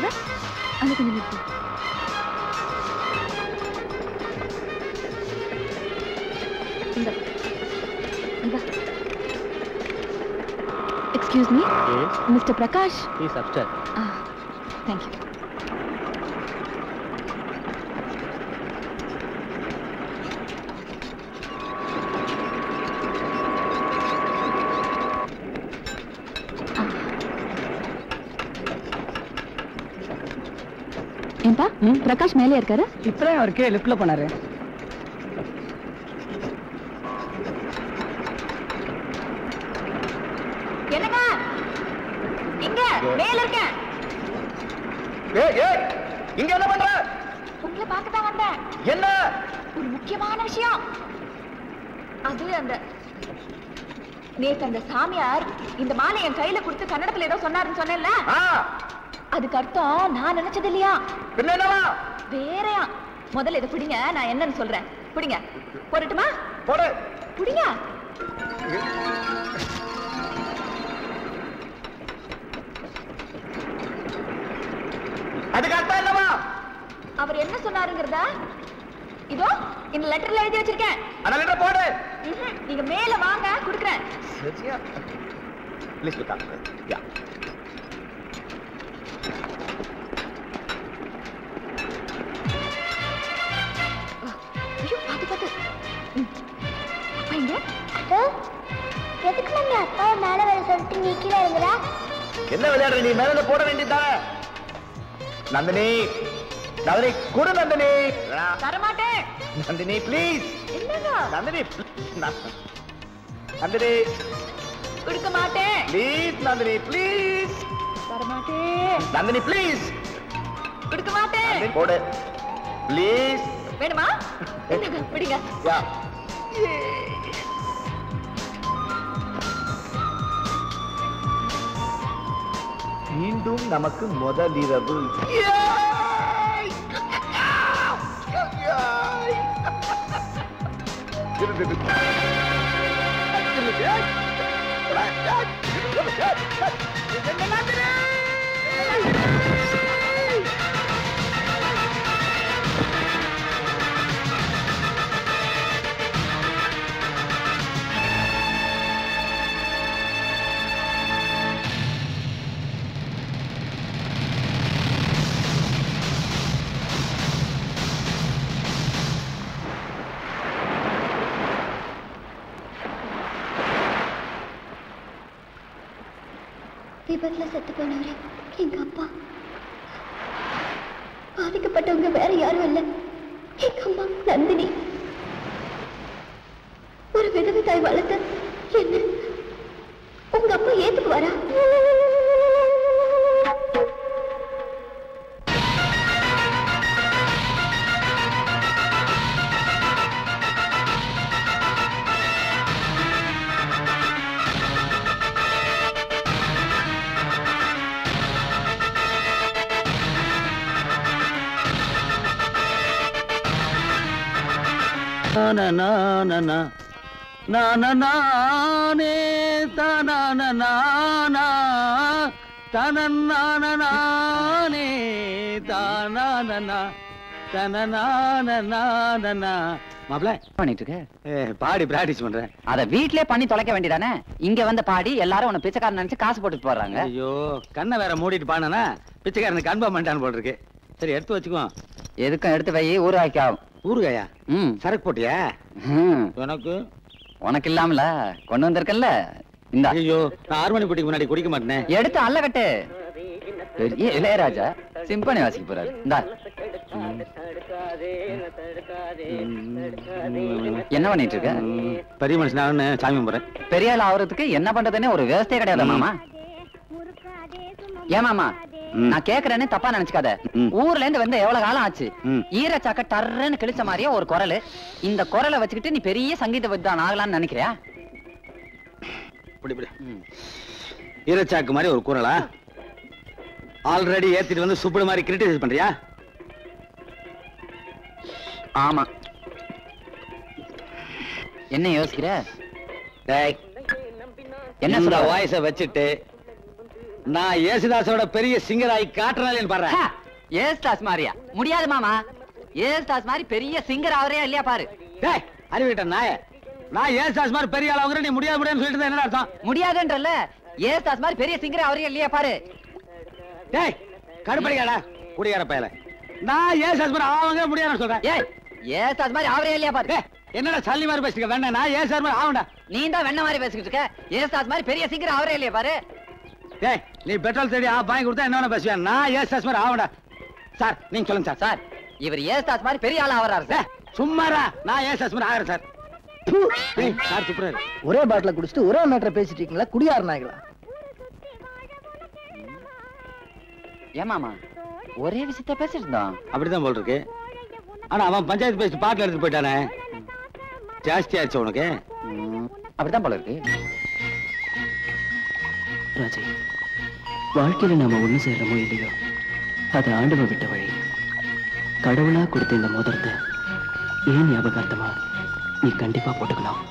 போகாத அங்க கொஞ்சம் நிறுத்து இந்த இங்க excuse me mister Prakash He's upstairs. Thank you ஏன்பா பிரகாஷ் மேலே இருக்காரு இப்பதான் அவர் கீழே லிஃப்ட்ல போனாரு என்னங்க இங்க மேல இருக்கேன் ஏய் ஏய் இங்க என்ன பண்ற உங்களை பார்க்க தான் வந்தேன் என்ன ஒரு முக்கியமான விஷயம் அது அந்த நேத்து அந்த சாமியார் இந்த மாலை என் கையில கொடுத்து கன்னடத்துல ஏதோ சொன்னாருன்னு சொன்னேன்ல அதுக்கு அர்த்தம் நான் நினைச்சது இல்லையா வேறயா முதல்ல இதை பிடிங்க நான் என்னன்னு சொல்றேன் பிடிங்க போடட்டுமா போடு பிடிங்க அதுக்கு அர்த்தம் என்னவா அவர் என்ன சொன்னாருங்கிறத இதோ இந்த லெட்டர்ல எழுதி வச்சிருக்கேன் அந்த லெட்டர் போடு ம்ஹும். நீங்க மேல வாங்க குடுக்குறேன் சரியா ப்ளீஸ் லுக் அப் யா ஐயோ பாத்து பாத்து ம். அப்பா இங்க எதுக்கு மம்மி அப்பாவை மேல வேலை சொல்லிட்டு நீ கீழே இருக்கிற என்ன விளையாடுற நீ மேல போட வேண்டியதுதானே நந்தினி நந்தினி கொடு நந்தினி தரமாட்டேன் நந்தினி ப்ளீஸ் என்னங்க நந்தினி நந்தினி கொடுக்க மாட்டேன் ப்ளீஸ் நந்தினி ப்ளீஸ் தரமாட்டேன் நந்தினி ப்ளீஸ் கொடுக்க மாட்டேன் போடு ப்ளீஸ் வேணுமா என்னங்க பிடிங்க யா மீண்டும் நமக்கு முதலிரவு விபத்துல செத்து போனவரு எங்க அப்பா பாதிக்கப்பட்டவங்க வேற யாரும் இல்ல எங்க அம்மா நந்தினி ஒரு விதவை தாய் வளர்த்த என்ன உங்க அப்பா ஏத்துக்கு வரா நானே தானே தனநானே தானா தனநானா மாப்ள பண்ணிட்டு இருக்க பாடி பிராக்டிஸ் பண்றேன் அத வீட்லயே பண்ணி தொலைக்க வேண்டியதானே இங்க வந்து பாடி எல்லாரும் உன்னை பிச்சைக்காரன் நினைச்சு காசு போட்டுட்டு போறாங்க ஐயோ கண்ணை வேற மூடிட்டு பாடினா பிச்சைக்காரனுக்கு கன்ஃபார்ம் பண்ணிட்டான்னு போல் இருக்கு சரி எடுத்து வச்சுக்கோ எதுக்கும் எடுத்து வை ஊறுகாய்க்காவும் ஊறுகாயா ம் சரக்கு போட்டியா ம். உனக்கு உனக்கு இல்லாமல கொண்டு வந்திருக்கல்ல இந்த ஐயோ நான் ஆறு மணி போட்டிக்கு முன்னாடி குடிக்க மாட்டேனே எடுத்து அல்ல கட்டு பெரிய இளையராஜா சிம்பனி வாசிக்க போறாரு இந்தா என்ன பண்ணிட்டு இருக்க பெரிய மனுஷனாகனு சாமி கும்பிட்றேன் பெரிய ஆள் ஆகுறதுக்கு என்ன பண்றதுன்னு ஒரு விவசாய கிடையாது மாமா ஏன் மாமா நான் கேக்குறேன்னு தப்பா நினைச்சுக்காத ஊர்ல இருந்து வந்து எவ்வளவு காலம் ஆச்சு ஈரச்சாக்க டர்றன்னு கிழிச்ச மாதிரியே ஒரு குரல் இந்த குரலை வச்சுக்கிட்டு நீ பெரிய சங்கீத வித்வான் ஆகலாம்னு நினைக்கிறியா இப்படி இப்படி ஈரச்சாக்கு மாதிரி ஒரு குரலா ஆல்ரெடி ஏத்திட்டு வந்து சுப்பிடு மாதிரி கிரிட்டிசைஸ் பண்றியா ஆமா என்ன யோசிக்கிற டேய் என்ன இந்த சொல்ற? வாய்ஸ வச்சுட்டு நான் ஏசுதாஸோட பெரிய சிங்கர் ஆகி காட்டுறாளேன்னு பாரு ஏஸ்தாஸ் மாதிரியா முடியாது மாமா ஏஸ்தாஸ் மாதிரி பெரிய சிங்கர் அவரே இல்லையா பாரு டேய் அறிவிட்ட நாய நான் ஏசுதாஸ் மாதிரி பெரிய ஆளாங்கிற நீ முடியாது முடியாதுன்னு சொல்லிட்டு என்ன அர்த்தம் முடியாதுன்றல ஏஸ்தாஸ் மாதிரி பெரிய சிங்கர் அவரே இல்லையா பாரு டேய் கடுப்படிக்காடா குடியார பயல நான் ஏசுதாஸ் மாதிரி ஆவங்க முடியாதுன்னு சொல்றேன் ஏய் ஏஸ்தாஸ் மாதிரி அவரே இல்லையா பாரு என்னடா சல்லி மாதிரி பேசிக்க வேண்டாம் நான் ஏசுதாஸ் மாதிரி ஆவண்டா நீ தான் வெண்ண மாதிரி பேசிக்கிட்டு இருக்க ஏஸ்தாஸ் மாதிரி பெரிய சிங்கர் அவரே இல்லையா பாரு டேய் நீ பெட்ரோல் தேடி ஆ வாங்கி கொடுத்தா என்ன வேணா பேசுவேன் நான் ஏசுதாஸ் மாதிரி ஆவண்டா சார் நீங்க சொல்லுங்க சார் சார் இவர் ஏஸ்தாஸ் மாதிரி பெரிய ஆளா ஆவறாரு சார் சும்மாரா நான் ஏசுதாஸ் மாதிரி ஆகிறேன் சார் ஏய், சார் துப்புறாரு ஒரே பாட்டில குடிச்சிட்டு ஒரே மேட்டரை பேசிட்டு இருக்கீங்களா குடியார நாய்களா ஏமாமா ஒரே விஷயத்த பேசிட்டு இருந்தோம் அப்படிதான் போல் இருக்கு ஆனா அவன் பஞ்சாயத்து பேசி பாட்டில் எடுத்து போயிட்டானே ஜாஸ்தி ஆச்சு உனக்கு அப்படிதான் போல இருக்கு ராஜி வாழ்க்கையில நாம ஒண்ணு சேர்றோமோ இல்லையோ அது ஆண்டவன் விட்ட வழி கடவுளா கொடுத்த இந்த மோதிரத்தை ஏன் ஞாபகார்த்தமா நீ கண்டிப்பா போட்டுக்கணும்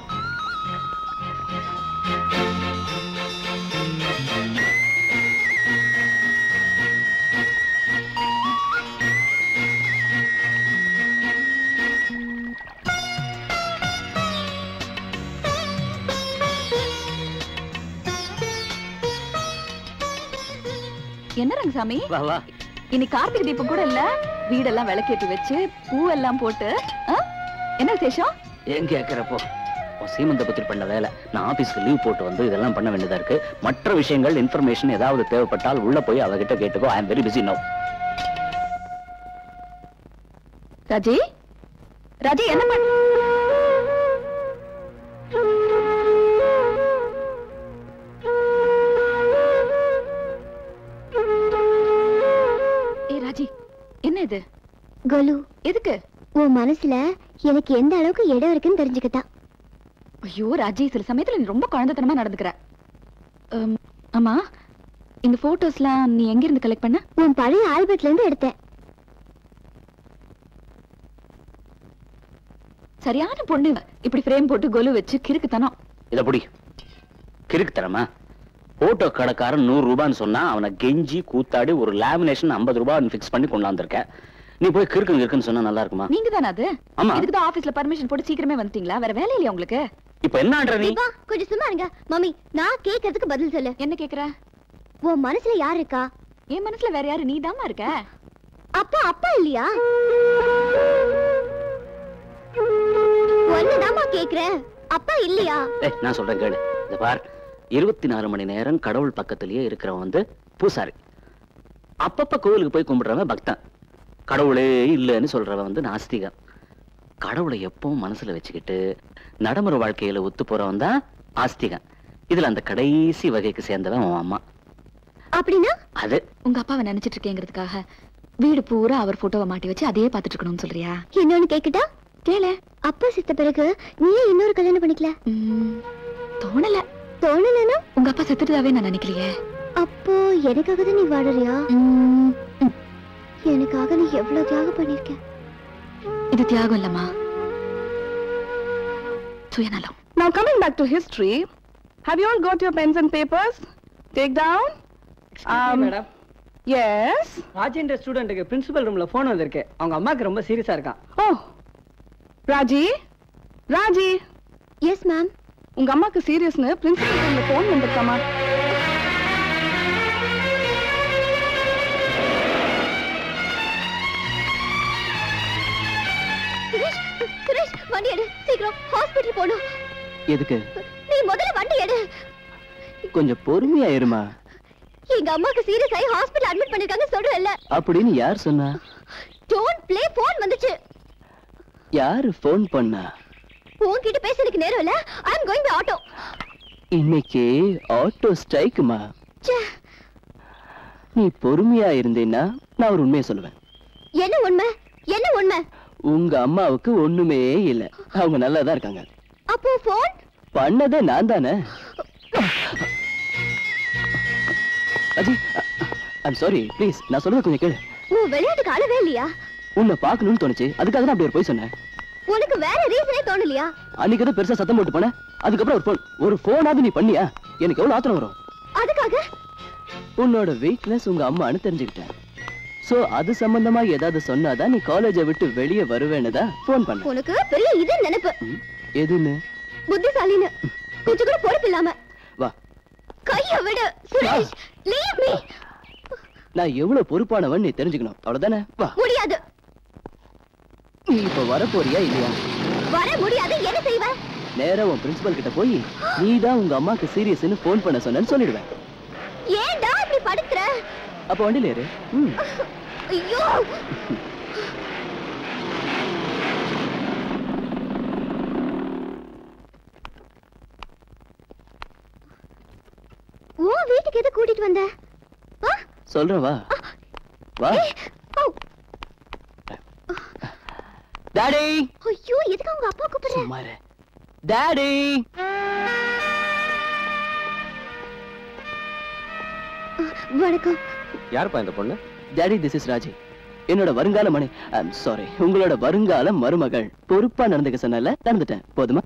என்ன ரங்கசாமி வா வா இன்னைக்கு கார்த்திகை தீபம் கூட இல்ல வீடெல்லாம் விளக்கேத்தி வச்சு பூவெல்லாம் போட்டு ஆ? என்ன விசேஷம் ஏன் கேக்குறப்போ உன் சீமந்த பத்தி பண்ண வேலை நான் ஆபீஸ்க்கு லீவ் போட்டு வந்து இதெல்லாம் பண்ண வேண்டியதா இருக்கு மற்ற விஷயங்கள் இன்ஃபர்மேஷன் ஏதாவது தேவைப்பட்டால் உள்ள போய் அவகிட்ட கேட்டுக்கோ I am very busy no Raji Raji என்ன பண்ண ஏ ராஜி என்ன இது கோலு எதுக்கு உன் மனசுல எனக்கு எந்த அளவுக்கு இடம் இருக்குன்னு தெரிஞ்சுக்கிட்டா ஐயோ ராஜி சில சமயத்துல நீ ரொம்ப குழந்தைத்தனமா நடந்துக்கிற அம், ஆமா இந்த போட்டோஸ்லாம் நீ எங்க இருந்து கலெக்ட் பண்ண உன் பழைய ஆல்பட்ல இருந்து எடுத்தேன் சரியான பொண்ணு இப்படி ஃப்ரேம் போட்டு கொலு வச்சு கிறுக்குத்தனம் இத புடி கிறுக்கு தரமா போட்டோ கடைக்காரன் நூறு ரூபான்னு சொன்னா அவனை கெஞ்சி கூத்தாடி ஒரு லேமினேஷன் ஐம்பது ரூபாய் ஃபிக்ஸ் பண்ணி கொண்டாந்துருக்க நீ போய் கிறுக்கு இருக்குன்னு சொன்னா நல்லா இருக்குமா நீங்க தானே அது ஆமா. இதுக்கு தான் ஆபீஸ்ல பர்மிஷன் போட்டு சீக்கிரமே வந்துட்டீங்களா வேற வேலை இல்லையா உங்களுக்கு இப்ப என்னன்ற நீ தீபா கொஞ்சம் சும்மா இருங்க மம்மி நான் கேக்குறதுக்கு பதில் சொல்லு என்ன கேக்குற உன் மனசுல யார் இருக்கா என் மனசுல வேற யாரு நீ இருக்க அப்பா அப்பா இல்லையா ஒண்ணுதாம்மா கேக்குறேன் அப்பா இல்லையா ஏய் நான் சொல்றேன் கேளு இந்த பார் இருபத்தி நாலு மணி நேரம் கடவுள் பக்கத்திலேயே இருக்கிறவன் வந்து பூசாரி அப்பப்ப கோவிலுக்கு போய் கும்பிடுறவன் பக்தன் கடவுளே இல்லைன்னு சொல்றவன் வந்து நாஸ்திகன் கடவுளை எப்பவும் மனசுல வச்சுக்கிட்டு நடைமுறை வாழ்க்கையில ஒத்து போறவன் தான் ஆஸ்திகன் இதுல அந்த கடைசி வகைக்கு சேர்ந்தவன் உன் அம்மா அப்படின்னா அது உங்க அப்பாவை நினைச்சிட்டு இருக்கேங்கிறதுக்காக வீடு பூரா அவர் போட்டோவை மாட்டி வச்சு அதையே பாத்துட்டு இருக்கணும்னு சொல்றியா இன்னொன்னு கேக்குட்டா கேளு அப்பா செத்த பிறகு நீயே இன்னொரு கல்யாணம் பண்ணிக்கல தோணல தோணலனா உங்க அப்பா செத்துட்டதாவே நான் நினைக்கலையே அப்போ எனக்காக தான் நீ வாழறியா எனக்காக நீ எவ்வளவு தியாகம் பண்ணிருக்க இது தியாகம் இல்லம்மா சுயநலம் Now coming back to history, have you all got your pens and papers? Take down. Madam Yes. Rajendra ஸ்டூடெண்ட்டுக்கு பிரின்சிபல் ரூம்ல போன் வந்திருக்கு அவங்க அம்மாக்கு ரொம்ப சீரியஸா இருக்கான் Oh, Raji Raji yes ma'am உங்க அம்மாக்கு சீரியஸ்னு பிரின்சிபல் ரூம்ல போன் வந்திருக்காமா சுரேஷ் சுரேஷ் வண்டி எடு சீக்கிரம் ஹாஸ்பிடல் போகணும் எதுக்கு நீ முதல்ல வண்டி எடு கொஞ்சம் பொறுமையா இருமா எங்க அம்மாக்கு சீரியஸ் ஆகி ஹாஸ்பிடல் அட்மிட் பண்ணிருக்காங்க சொல்றேன்ல அப்படின்னு யார் சொன்னா டோன்ட் ப்ளே போன் வந்துச்சு யாரு ஃபோன் பண்ணா உன்கிட்ட பேச எனக்கு நேரம் இல்ல I am going by auto இன்னைக்கு ஆட்டோ ஸ்ட்ரைக்குமா நீ பொறுமையா இருந்தேன்னா நான் ஒரு உண்மையை சொல்லுவேன் என்ன உண்மை என்ன உண்மை உங்க அம்மாவுக்கு ஒண்ணுமே இல்ல அவங்க நல்லா தான் இருக்காங்க அப்போ போன் பண்ணதே நான் தானே அஜி ஐம் சாரி ப்ளீஸ் நான் சொல்றது கொஞ்சம் கேளு உன் விளையாட்டுக்கு அளவே இல்லையா உன்னை பார்க்கணும்னு தோணுச்சு அதுக்காக தான் அப்படி ஒரு போய் சொன்னேன் உனக்கு வேற ரீசனே தோணலையா அன்னைக்கு ஏதோ பெருசா சத்தம் போட்டு போனேன் அதுக்கப்புறம் ஒரு போன் ஒரு போனாவது நீ பண்ணியா எனக்கு எவ்வளவு ஆத்திரம் வரும் அதுக்காக உன்னோட வீக்னஸ் உங்க அம்மான்னு தெரிஞ்சுக்கிட்டேன் சோ அது சம்பந்தமா ஏதாவது சொன்னாதான் நீ காலேஜை விட்டு வெளியே வருவேன்னு தான் ஃபோன் பண்ண உனக்கு பெரிய இது நினைப்பு எதுன்னு புத்திசாலின்னு கொஞ்சம் கூட பொறுப்பு இல்லாம வா கைய விடு சுரேஷ் லீவ் மீ நான் எவ்வளவு பொறுப்பானவன் நீ தெரிஞ்சுக்கணும் அவ்வளவுதானே வா முடியாது நீ இப்ப வர போறியா இல்லையா வர முடியாது என்ன செய்வ நேரா உன் பிரின்சிபல் கிட்ட போய் நீ தான் உங்க அம்மாக்கு சீரியஸ்னு ஃபோன் பண்ண சொன்னேன்னு சொல்லிடுவேன் ஏன்டா இப்படி படுத்துற அப்ப வண்டியில ஏறு ம் ஐயோ ஓ வீட்டுக்கு எது கூட்டிட்டு வந்த ஆ? சொல்றேன் வா வா ஓ, டாடி ஐயோ எதுக்கு உங்க அப்பா கூப்பிடுற சும்மா இரு டாடி வணக்கம் யாருப்பா இந்த பொண்ணு டாடி திஸ் இஸ் ராஜி என்னோட வருங்கால மனை சாரி உங்களோட வருங்கால மருமகள் பொறுப்பா நடந்துக்க சொன்னல நடந்துட்டேன் போதுமா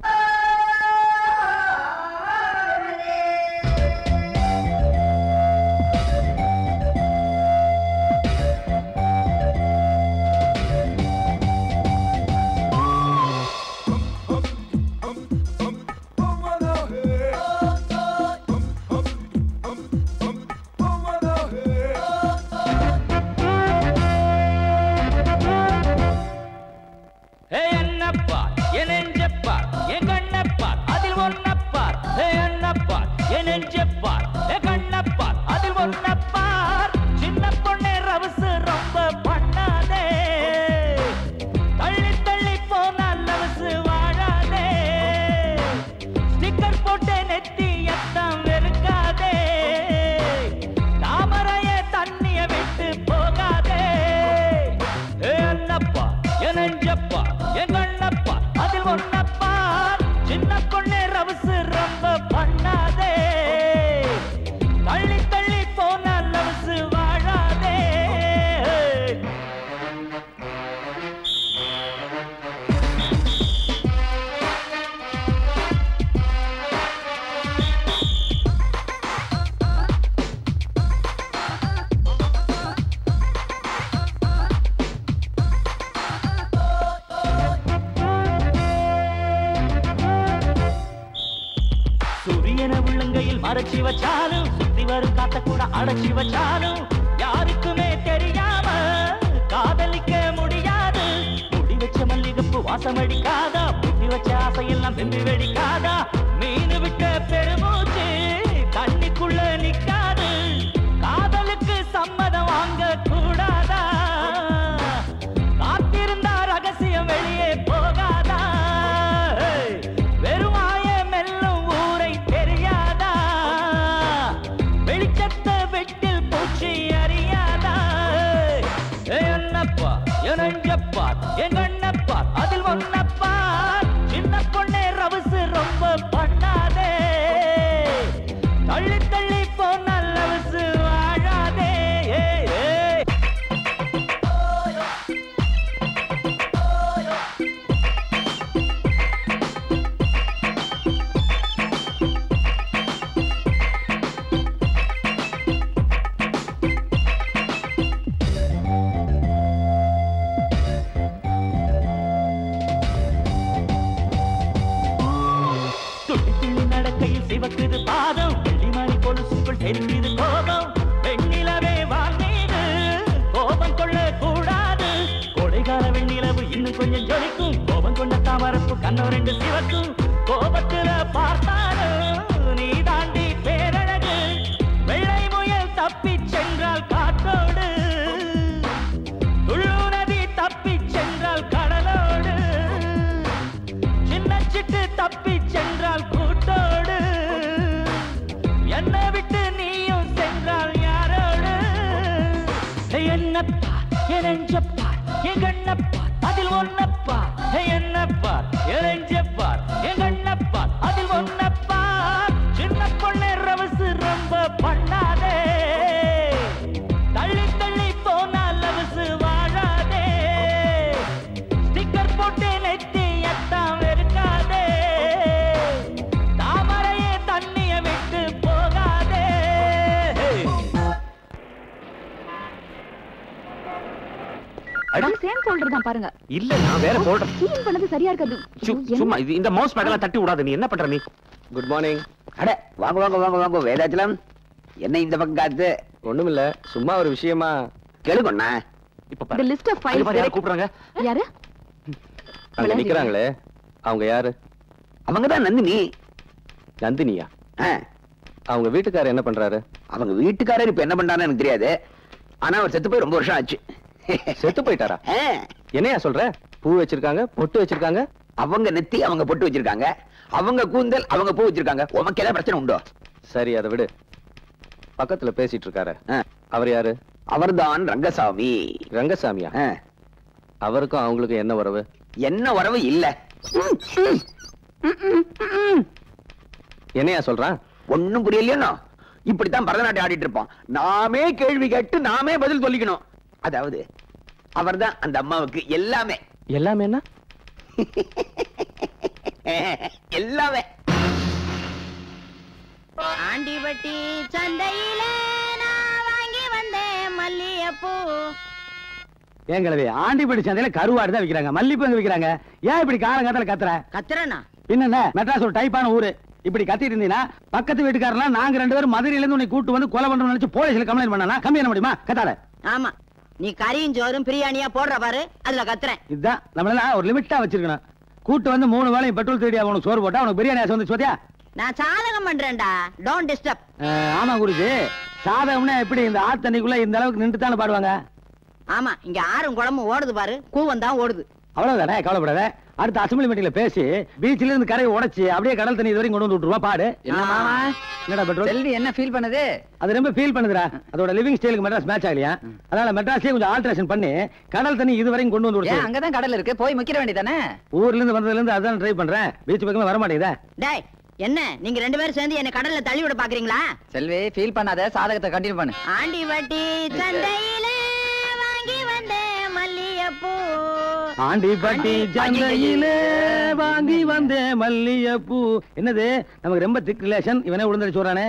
ஏ என்னப்பா என் நெஞ்சப்பார் என் கண்ணப்பார் அதில் ஒன்னப்பார் ஏ என்னப்பார் என் நெஞ்சப்பார் ஏ கண்ணப்பார் அதில் ஒன்னப்பார் சின்ன பொண்ணே ரவசு ரொம்ப பண்ணாதே தள்ளி தள்ளி போனால் லவசு வாழாதே ஸ்டிக்கர் போட்டு நெத்தி எத்தம் வெறுக்காதே தாமரைய தண்ணிய விட்டு போகாதே ஏ அண்ணப்பா என் நெஞ்சப்பா என் கண்ணப்பா அதில் ஒன்னப்பா சின்ன பொண்ணு ரவசு ரொம்ப பண்ணாதே தள்ளி தள்ளி போன லவசு வாழாதே சூரியனை உள்ளங்கையில் மறைச்சி வச்சாலும் சுத்தி வரும் காத்த கூட அடைச்சி வச்சாலும் யாருக்குமே தெரியாம காதலிக்க முடியாது முடி வச்ச மல்லிகைப்பூ வாசம் அடிக்காதா புத்தி வச்ச ஆசையெல்லாம் வெம்பி வெடிக்காதா மீன் விட்ட பெருமூச்சு தண்ணிக்குள்ள நிக்காது காதலுக்கு சம்மதம் வாங்க கூடாதா காத்திருந்தா ரகசியம் வெளியே போகாதா ஏய், வெறுமாய மெல்லும் ஊரை தெரியாதா வெளிச்சத்த வெட்டில் பூச்சி அறியாதா ஏய், என்னப்பா என் நெஞ்சப்பா என் கண்ணப்பா அதில் ஒன்னப்பா சின்ன பொண்ணே ரவசு ரொம்ப பண்ணாதே தள்ளி தள்ளி போனால் லவசு வாழாதே ஏய், ஏய். துள்ளி துள்ளி நடக்கையில் சிவக்குது பாதம் வெள்ளிமணி கொலுசுக்குள் தெரிக்குது கோபம் வெண்ணிலவே வாங்கிடு கோபம் கொள்ள கூடாது கோடைகால வெண்ணிலவு இன்னும் கொஞ்சம் ஜொலிக்கும் கோபம் கொண்ட தாமரப்பு கண்ணம் ரெண்டு சிவக்கும் கோபத்துல பார்த்தாலும் நீ தாண்டி பேரழகு வெள்ளை முயல் தப்பி சென்றால் காற்றோடு துள்ளு நதி தப்பி சென்றால் கடலோடு சின்ன சிட்டு தப்பி சென்றால் கூட்டோடு என்னை விட்டு நீயும் சென்றால் யாரோடு என்னப்பா என் நெஞ்சப்பார் என் கண்ணப்பார் அதில் ஒன்னப்பார் என்னப்பார் என் நெஞ்சப்பார் என் கண்ணப்பார் அதில் ஒன்னப்பார் சின்ன பொண்ணு ரவசு ரொம்ப பண்ணாதே தள்ளி தள்ளி போனால் லவசு வாழாதே ஸ்டிக்கர் போட்டு நெத்தி எத்தாம் வெறுக்காதே தாமரையே தண்ணிய விட்டு போகாதே போட்டுக்கலாம் பாருங்க இல்ல நான் வேற போடுறேன் சீன் பண்ணது சரியா இருக்காது சு- சும்மா இது இந்த மவுஸ் பேடெல்லாம் தட்டி விடாத நீ என்ன பண்ற நீ குட் மார்னிங் அட வாங்க வாங்க வாங்க வாங்க வேதாச்சலம் என்ன இந்த பக்கம் காத்து ஒண்ணுமில்ல சும்மா ஒரு விஷயமா கேளுங்கண்ணா இப்ப the list of files அங்க பாரு, யாரை direct- கூப்பிடுறாங்க? யாரு அங்க விளையாடுறீங்க. நிக்கிறாங்களே அவங்க யாரு அவங்க தான் நந்தினி நந்தினியா அவங்க வீட்டுக்காரர் என்ன பண்றாரு அவங்க வீட்டுக்காரர் இப்ப என்ன பண்றான்னு எனக்கு தெரியாது ஆனா அவர் செத்து போய் ரொம்ப வருஷம் ஆச்சு செத்து போயிட்டாரா என்னையா சொல்ற பூ வச்சிருக்காங்க பொட்டு வச்சிருக்காங்க அவங்க நெத்தி அவங்க பொட்டு வச்சிருக்காங்க அவங்க கூந்தல் அவங்க பூ வச்சிருக்காங்க உமக்கு ஏதாவது பிரச்சனை உண்டோ சரி அதை விடு பக்கத்துல பேசிட்டு இருக்காரு அவர் யாரு அவர்தான் ரங்கசாமி ரங்கசாமியா அவருக்கும் அவங்களுக்கும் என்ன உறவு என்ன உறவு இல்ல என்னையா சொல்றான் ஒண்ணும் புரியலையோ இப்படித்தான் பரதநாட்டியம் ஆடிட்டு இருப்போம் நாமே கேள்வி கேட்டு நாமே பதில் சொல்லிக்கணும் அதாவது அவர்தான் அந்த அம்மாவுக்கு எல்லாமே எல்லாமே என்ன எல்லாமே ஆண்டிபட்டி சந்தையில நான் வாங்கி வந்தேன் மல்லிகைப்பூ ஏன் கிழவி ஆண்டிப்படி சந்தையில கருவாடு தான் விக்கிறாங்க மல்லிப்பூ எங்க விக்கிறாங்க ஏன் இப்படி காலங்காத்தால கத்துற கத்துறனா பின்ன மெட்ராஸ் ஒரு டைப்பான ஊரு இப்படி கத்திட்டு இருந்தீங்கன்னா பக்கத்து வீட்டுக்காரலாம் நாங்க ரெண்டு பேரும் மதுரையில இருந்து உன்னை கூட்டு வந்து கொலை பண்றோம்னு நினைச்சு போலீஸ்ல கம்ப்ளைண்ட் பண்ணனா கம்மி பண்ண முடியுமா கத்தாத ஆமா நீ கறியும் சோறும் பிரியாணியா போடுற பாரு அதுல கத்துறேன் இதுதான் நம்மள ஒரு லிமிட்டா வச்சிருக்கணும் கூட்டு வந்து மூணு வேளையும் பெட்ரோல் தேடி அவனுக்கு சோறு போட்டா அவனுக்கு பிரியாணி ஆசை வந்து சோதியா நான் சாதகம் பண்றேன்டா டோன்ட் டிஸ்டர்ப் ஆமா குருஜி சாதகம்னா எப்படி இந்த ஆத்தண்ணிக்குள்ள இந்த அளவுக்கு நின்று தானே பாடுவாங்க ஆமா இங்க ஆறும் குளமும் ஓடுது பாரு கூவம் தான் ஓடுது அவ்வளவுதானே கவலைப்படாத அடுத்த அசம்பிளி மீட்டிங்ல பேசி பீச்ல இருந்து கரையை உடைச்சு அப்படியே கடல் தண்ணி இது வரைக்கும் கொண்டு வந்து விட்டுருவா பாடு என்ன மாமா என்னடா பெட்ரோல் செல்வி என்ன ஃபீல் பண்ணுது அது ரொம்ப ஃபீல் பண்ணுதுடா அதோட லிவிங் ஸ்டைலுக்கு மெட்ராஸ் மேட்ச் ஆகலையா அதனால மெட்ராஸ்லயே கொஞ்சம் ஆல்ட்ரேஷன் பண்ணி கடல் தண்ணி இது வரைக்கும் கொண்டு வந்து ஏன் விடுச்சு அங்கதான் கடல் இருக்கு போய் முக்கிற வேண்டியதானே ஊர்ல இருந்து வந்ததுல இருந்து அதான் ட்ரை பண்றேன் பீச் பக்கமே வர மாட்டேங்குதா டேய் என்ன நீங்க ரெண்டு பேரும் சேர்ந்து என்ன கடல்ல தள்ளி விட பாக்குறீங்களா செல்வி ஃபீல் பண்ணாத சாதகத்தை கண்டினியூ பண்ணு ஆண்டி வட்டி சந்தையில வாங்கி வந்தேன் மல்லிகைப்பூ ஆண்டிப்பட்டி சந்தையிலே வாங்கி வந்தேன் மல்லிகைப்பூ என்னது நமக்கு ரொம்ப திக் ரிலேஷன் இவனே உளுந்தடி சொல்றானே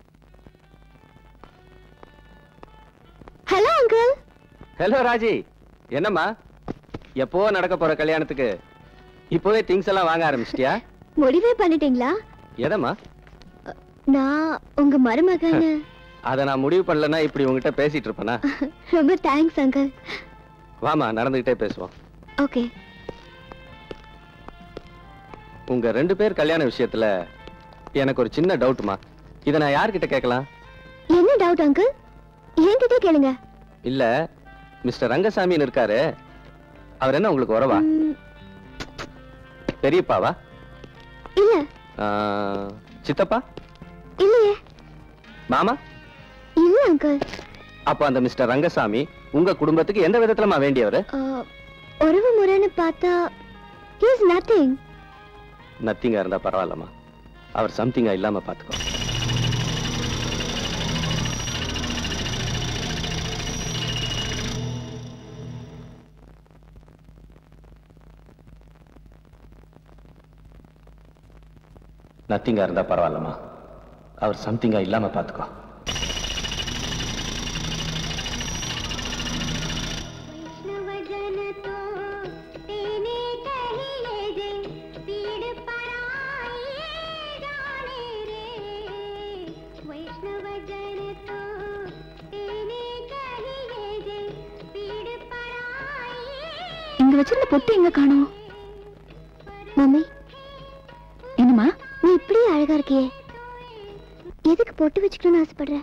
ஹலோ அங்கிள் ஹலோ ராஜி என்னம்மா எப்போ நடக்க போற கல்யாணத்துக்கு இப்போவே திங்ஸ் எல்லாம் வாங்க ஆரம்பிச்சிட்டியா முடிவே பண்ணிட்டீங்களா எதம்மா நான் உங்க மருமகன்னு அத நான் முடிவு பண்ணலன்னா இப்படி உங்ககிட்ட பேசிட்டு இருப்பேனா ரொம்ப தேங்க்ஸ் அங்கிள் வாமா நடந்துகிட்டே பேசுவோம் ஓகே உங்க ரெண்டு பேர் கல்யாண விஷயத்துல எனக்கு ஒரு சின்ன டவுட்மா இத நான் யார்கிட்ட கேட்கலாம் என்ன டவுட் அங்கிள் என்கிட்ட கேளுங்க இல்ல மிஸ்டர் ரங்கசாமின்னு இருக்காரு அவர் என்ன உங்களுக்கு உறவா பெரியப்பாவா இல்ல ஆ, சித்தப்பா இல்லையே மாமா இல்ல அங்கிள் அப்ப அந்த மிஸ்டர் ரங்கசாமி உங்க குடும்பத்துக்கு எந்த விதத்துலமா வேண்டியவர் உறவு முறைன்னு பார்த்தா இஸ் நத்திங் நத்திங்கா இருந்தா பரவாயில்லம்மா அவர் சம்திங்கா இல்லாம பாத்துக்கோ நத்திங்கா இருந்தா பரவாயில்லம்மா அவர் சம்திங்கா இல்லாம பாத்துக்கோ இங்க வச்சிருந்த பொட்டு எங்க காணோம் மம்மி என்னம்மா நீ இப்படியே அழகா இருக்கியே எதுக்கு பொட்டு வச்சுக்கணும்னு ஆசைப்படுற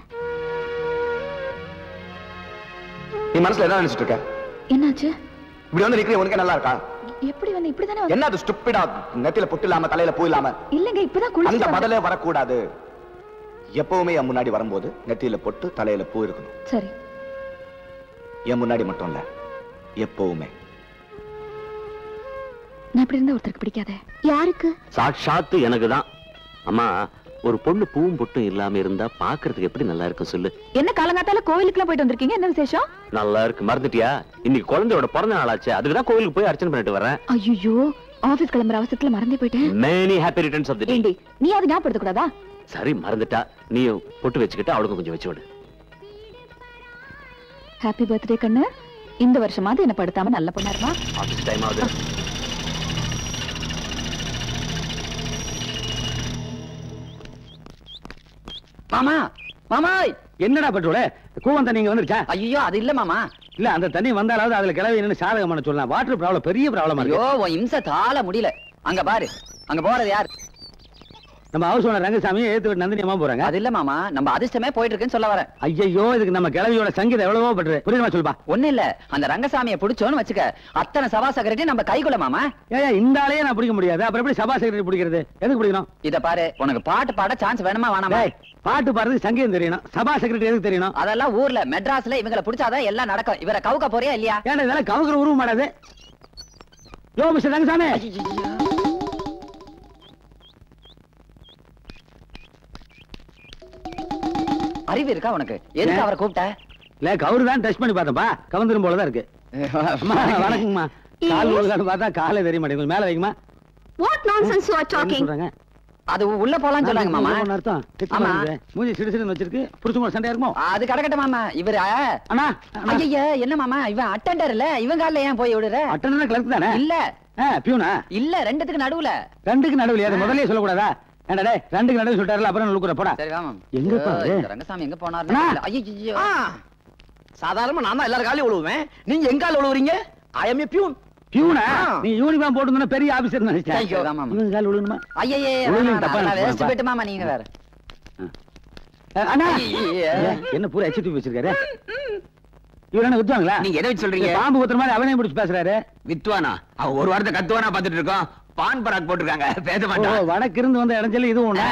நீ மனசுல என்ன நினைச்சிட்டு இருக்க என்னாச்சு இப்படி வந்து நிக்கிறீங்க உனக்கு நல்லா இருக்கா எப்படி வந்து இப்படிதானே வந்து- என்ன அது ஸ்டூப்பிடா நெத்தியில பொட்டு இல்லாம தலையில பூ இல்லாம இல்லங்க இப்பதான் அந்த குளிச்சு வந்தேன். பதிலே வரக்கூடாது எப்பவுமே என் முன்னாடி வரும்போது நெத்தியில பொட்டு தலையில பூ இருக்கணும் சரி என் முன்னாடி மட்டும் இல்ல எப்பவுமே நான் இப்படி இருந்தா ஒருத்தருக்கு பிடிக்காதே யாருக்கு சாட்சாத்து எனக்கு தான் அம்மா ஒரு பொண்ணு பூவும் பொட்டும் இல்லாம இருந்தா பாக்குறதுக்கு எப்படி நல்லா இருக்கும் சொல்லு என்ன காலங்காத்தால கோவிலுக்குலாம் போயிட்டு வந்திருக்கீங்க என்ன விசேஷம் நல்லா இருக்கு மறந்துட்டியா இன்னைக்கு குழந்தையோட பிறந்த நாள் ஆச்சு அதுக்கு தான் கோயிலுக்கு போய் அர்ச்சனை பண்ணிட்டு வரேன் ஐயோ ஆபீஸ் கிளம்புற அவசரத்துல மறந்தே போயிட்டேன் many happy returns of the day ஏண்டி நீ அது ஞாபகப்படுத்த கூடாதா சரி மறந்துட்டா நீயும் பொட்டு வச்சுக்கிட்டு அவளுக்கும் கொஞ்சம் வச்சு விடு ஹாப்பி பர்த்டே கண்ணு இந்த வருஷமாவது என்ன படுத்தாம நல்ல பொண்ணா இருமா ஆபீஸ் டைம் ஆகுது மாமா மாமா என்னடா பெட்ரோல கூவம் தண்ணி இங்க வந்துருச்சா ஐயோ அது இல்ல மாமா இல்ல அந்த தண்ணி வந்தாலாவது அதுல கிளவி என்ன சாதகம் பண்ண சொல்லலாம் வாட்டர் ப்ராப்ளம் பெரிய ப்ராப்ளம் ஐயோ இருக்கு உன் இம்சை தாள முடியல அங்க பாரு அங்க போறது யார் நம்ம ஹவுஸ் ஓனர் ரங்கசாமி ஏத்து விட்டு நந்தினி அம்மா போறாங்க அது இல்ல மாமா நம்ம அதிர்ஷ்டமே போயிட்டு இருக்குன்னு சொல்ல வரேன் ஐயோ இதுக்கு நம்ம கிளவியோட சங்கீதம் எவ்வளவோ பண்றது புரியுமா சொல்லுப்பா ஒண்ணு இல்ல அந்த ரங்கசாமியை பிடிச்சோன்னு வச்சுக்க அத்தனை சபா செக்ரட்டரி நம்ம கைக்குள்ள மாமா ஏன் இந்த ஆளையே நான் பிடிக்க முடியாது அப்புறம் எப்படி சபா செக்ரட்டரி பிடிக்கிறது எதுக்கு பிடிக்கணும் இத பாரு உனக்கு பாட்டு பாட சான்ஸ் வேணுமா வேணாமா டேய், பாட்டு பாடுறதுக்கு சங்கீதம் தெரியணும் சபா செக்ரட்டரி எதுக்கு தெரியணும் அதெல்லாம் ஊர்ல மெட்ராஸ்ல இவங்களை பிடிச்சாதான் எல்லாம் நடக்கும் இவரை கவுக்க போறியா இல்லையா ஏன்னா இதெல்லாம் கவுக்குற உருவ மாட்டாது யோ மிஸ்டர் ரங்கசாமி அறிவு இருக்கா உனக்கு எதுக்கு அவரை கூப்பிட்ட இல்ல கவுரு தான் டச் பண்ணி பார்த்தப்பா கவர்ந்துரும் போலதான் இருக்கு அம்மா, வணக்கம்மா கால் விழுதான்னு பார்த்தா காலே தெரிய மாட்டேங்குது மேல வைக்குமா வாட் நான்சென்ஸ் யூ ஆர் என்ன டாக்கிங் சொல்றாங்க அது உள்ள போலாம்னு சொன்னாங்க மாமா என்ன அர்த்தம் திட்டு ஆமா. வருது. மூஞ்சி சிடு சிடுன்னு வச்சிருக்கு புருஷன் சண்டையா இருக்குமோ அது கடக்கட்ட மாமா இவரு அண்ணா ஐயா என்ன மாமா இவன் அட்டெண்டர் இல்ல இவன் கால்ல ஏன் போய் விடுற அட்டெண்டர் கிளர்க்கு தானே இல்ல பியூனா இல்ல ரெண்டுத்துக்கு நடுவுல ரெண்டுக்கு நடுவில் அது முதல்லயே சொல்லக்கூடாதா ஏன்டா டேய் ரெண்டுக்கு நடுவில் சொல்லிட்டாருல அப்புறம் லுக்குற போடா சரி வாமா எங்க பாரு இந்த ரங்கசாமி எங்க போனாரு அண்ணா. ஐயோ சாதாரணமா நான் தான் எல்லாரும் காலையும் விழுவுவேன் நீங்க எங்க கால விழுவுறீங்க ஐ எம் ஏ பியூன் பியூனா நீ யூனிஃபார்ம் போட்டு பெரிய ஆபீசர் நினைச்சேன் ஐயோ, ஆமா, ஆமா. இவங்க கால் விழுணுமா ஐயே விழுந்து தப்பா வேஸ்ட் நினைச்சுப்பா. போயிட்டு மாமா நீங்க வேற அஹ், அண்ணா ஐயே. ஏன், என்ன பூரா எச்சிட்டு வச்சிருக்காரு இவர் என்ன வித்துவாங்களா நீங்க எதை வச்சு சொல்றீங்க? இந்த பாம்பு குத்துற மாதிரி அவனே பிடிச்சு பேசுறாரு வித்வானா அவன் ஒரு வாரத்தை கத்துவானா பாத்துட்டு இருக்கோம் பான் பராக் போட்டிருக்காங்க பேச ஓ மாட்டான் வடக்கு இருந்து வந்த இடைஞ்சல் இதுவும் ஒண்ணா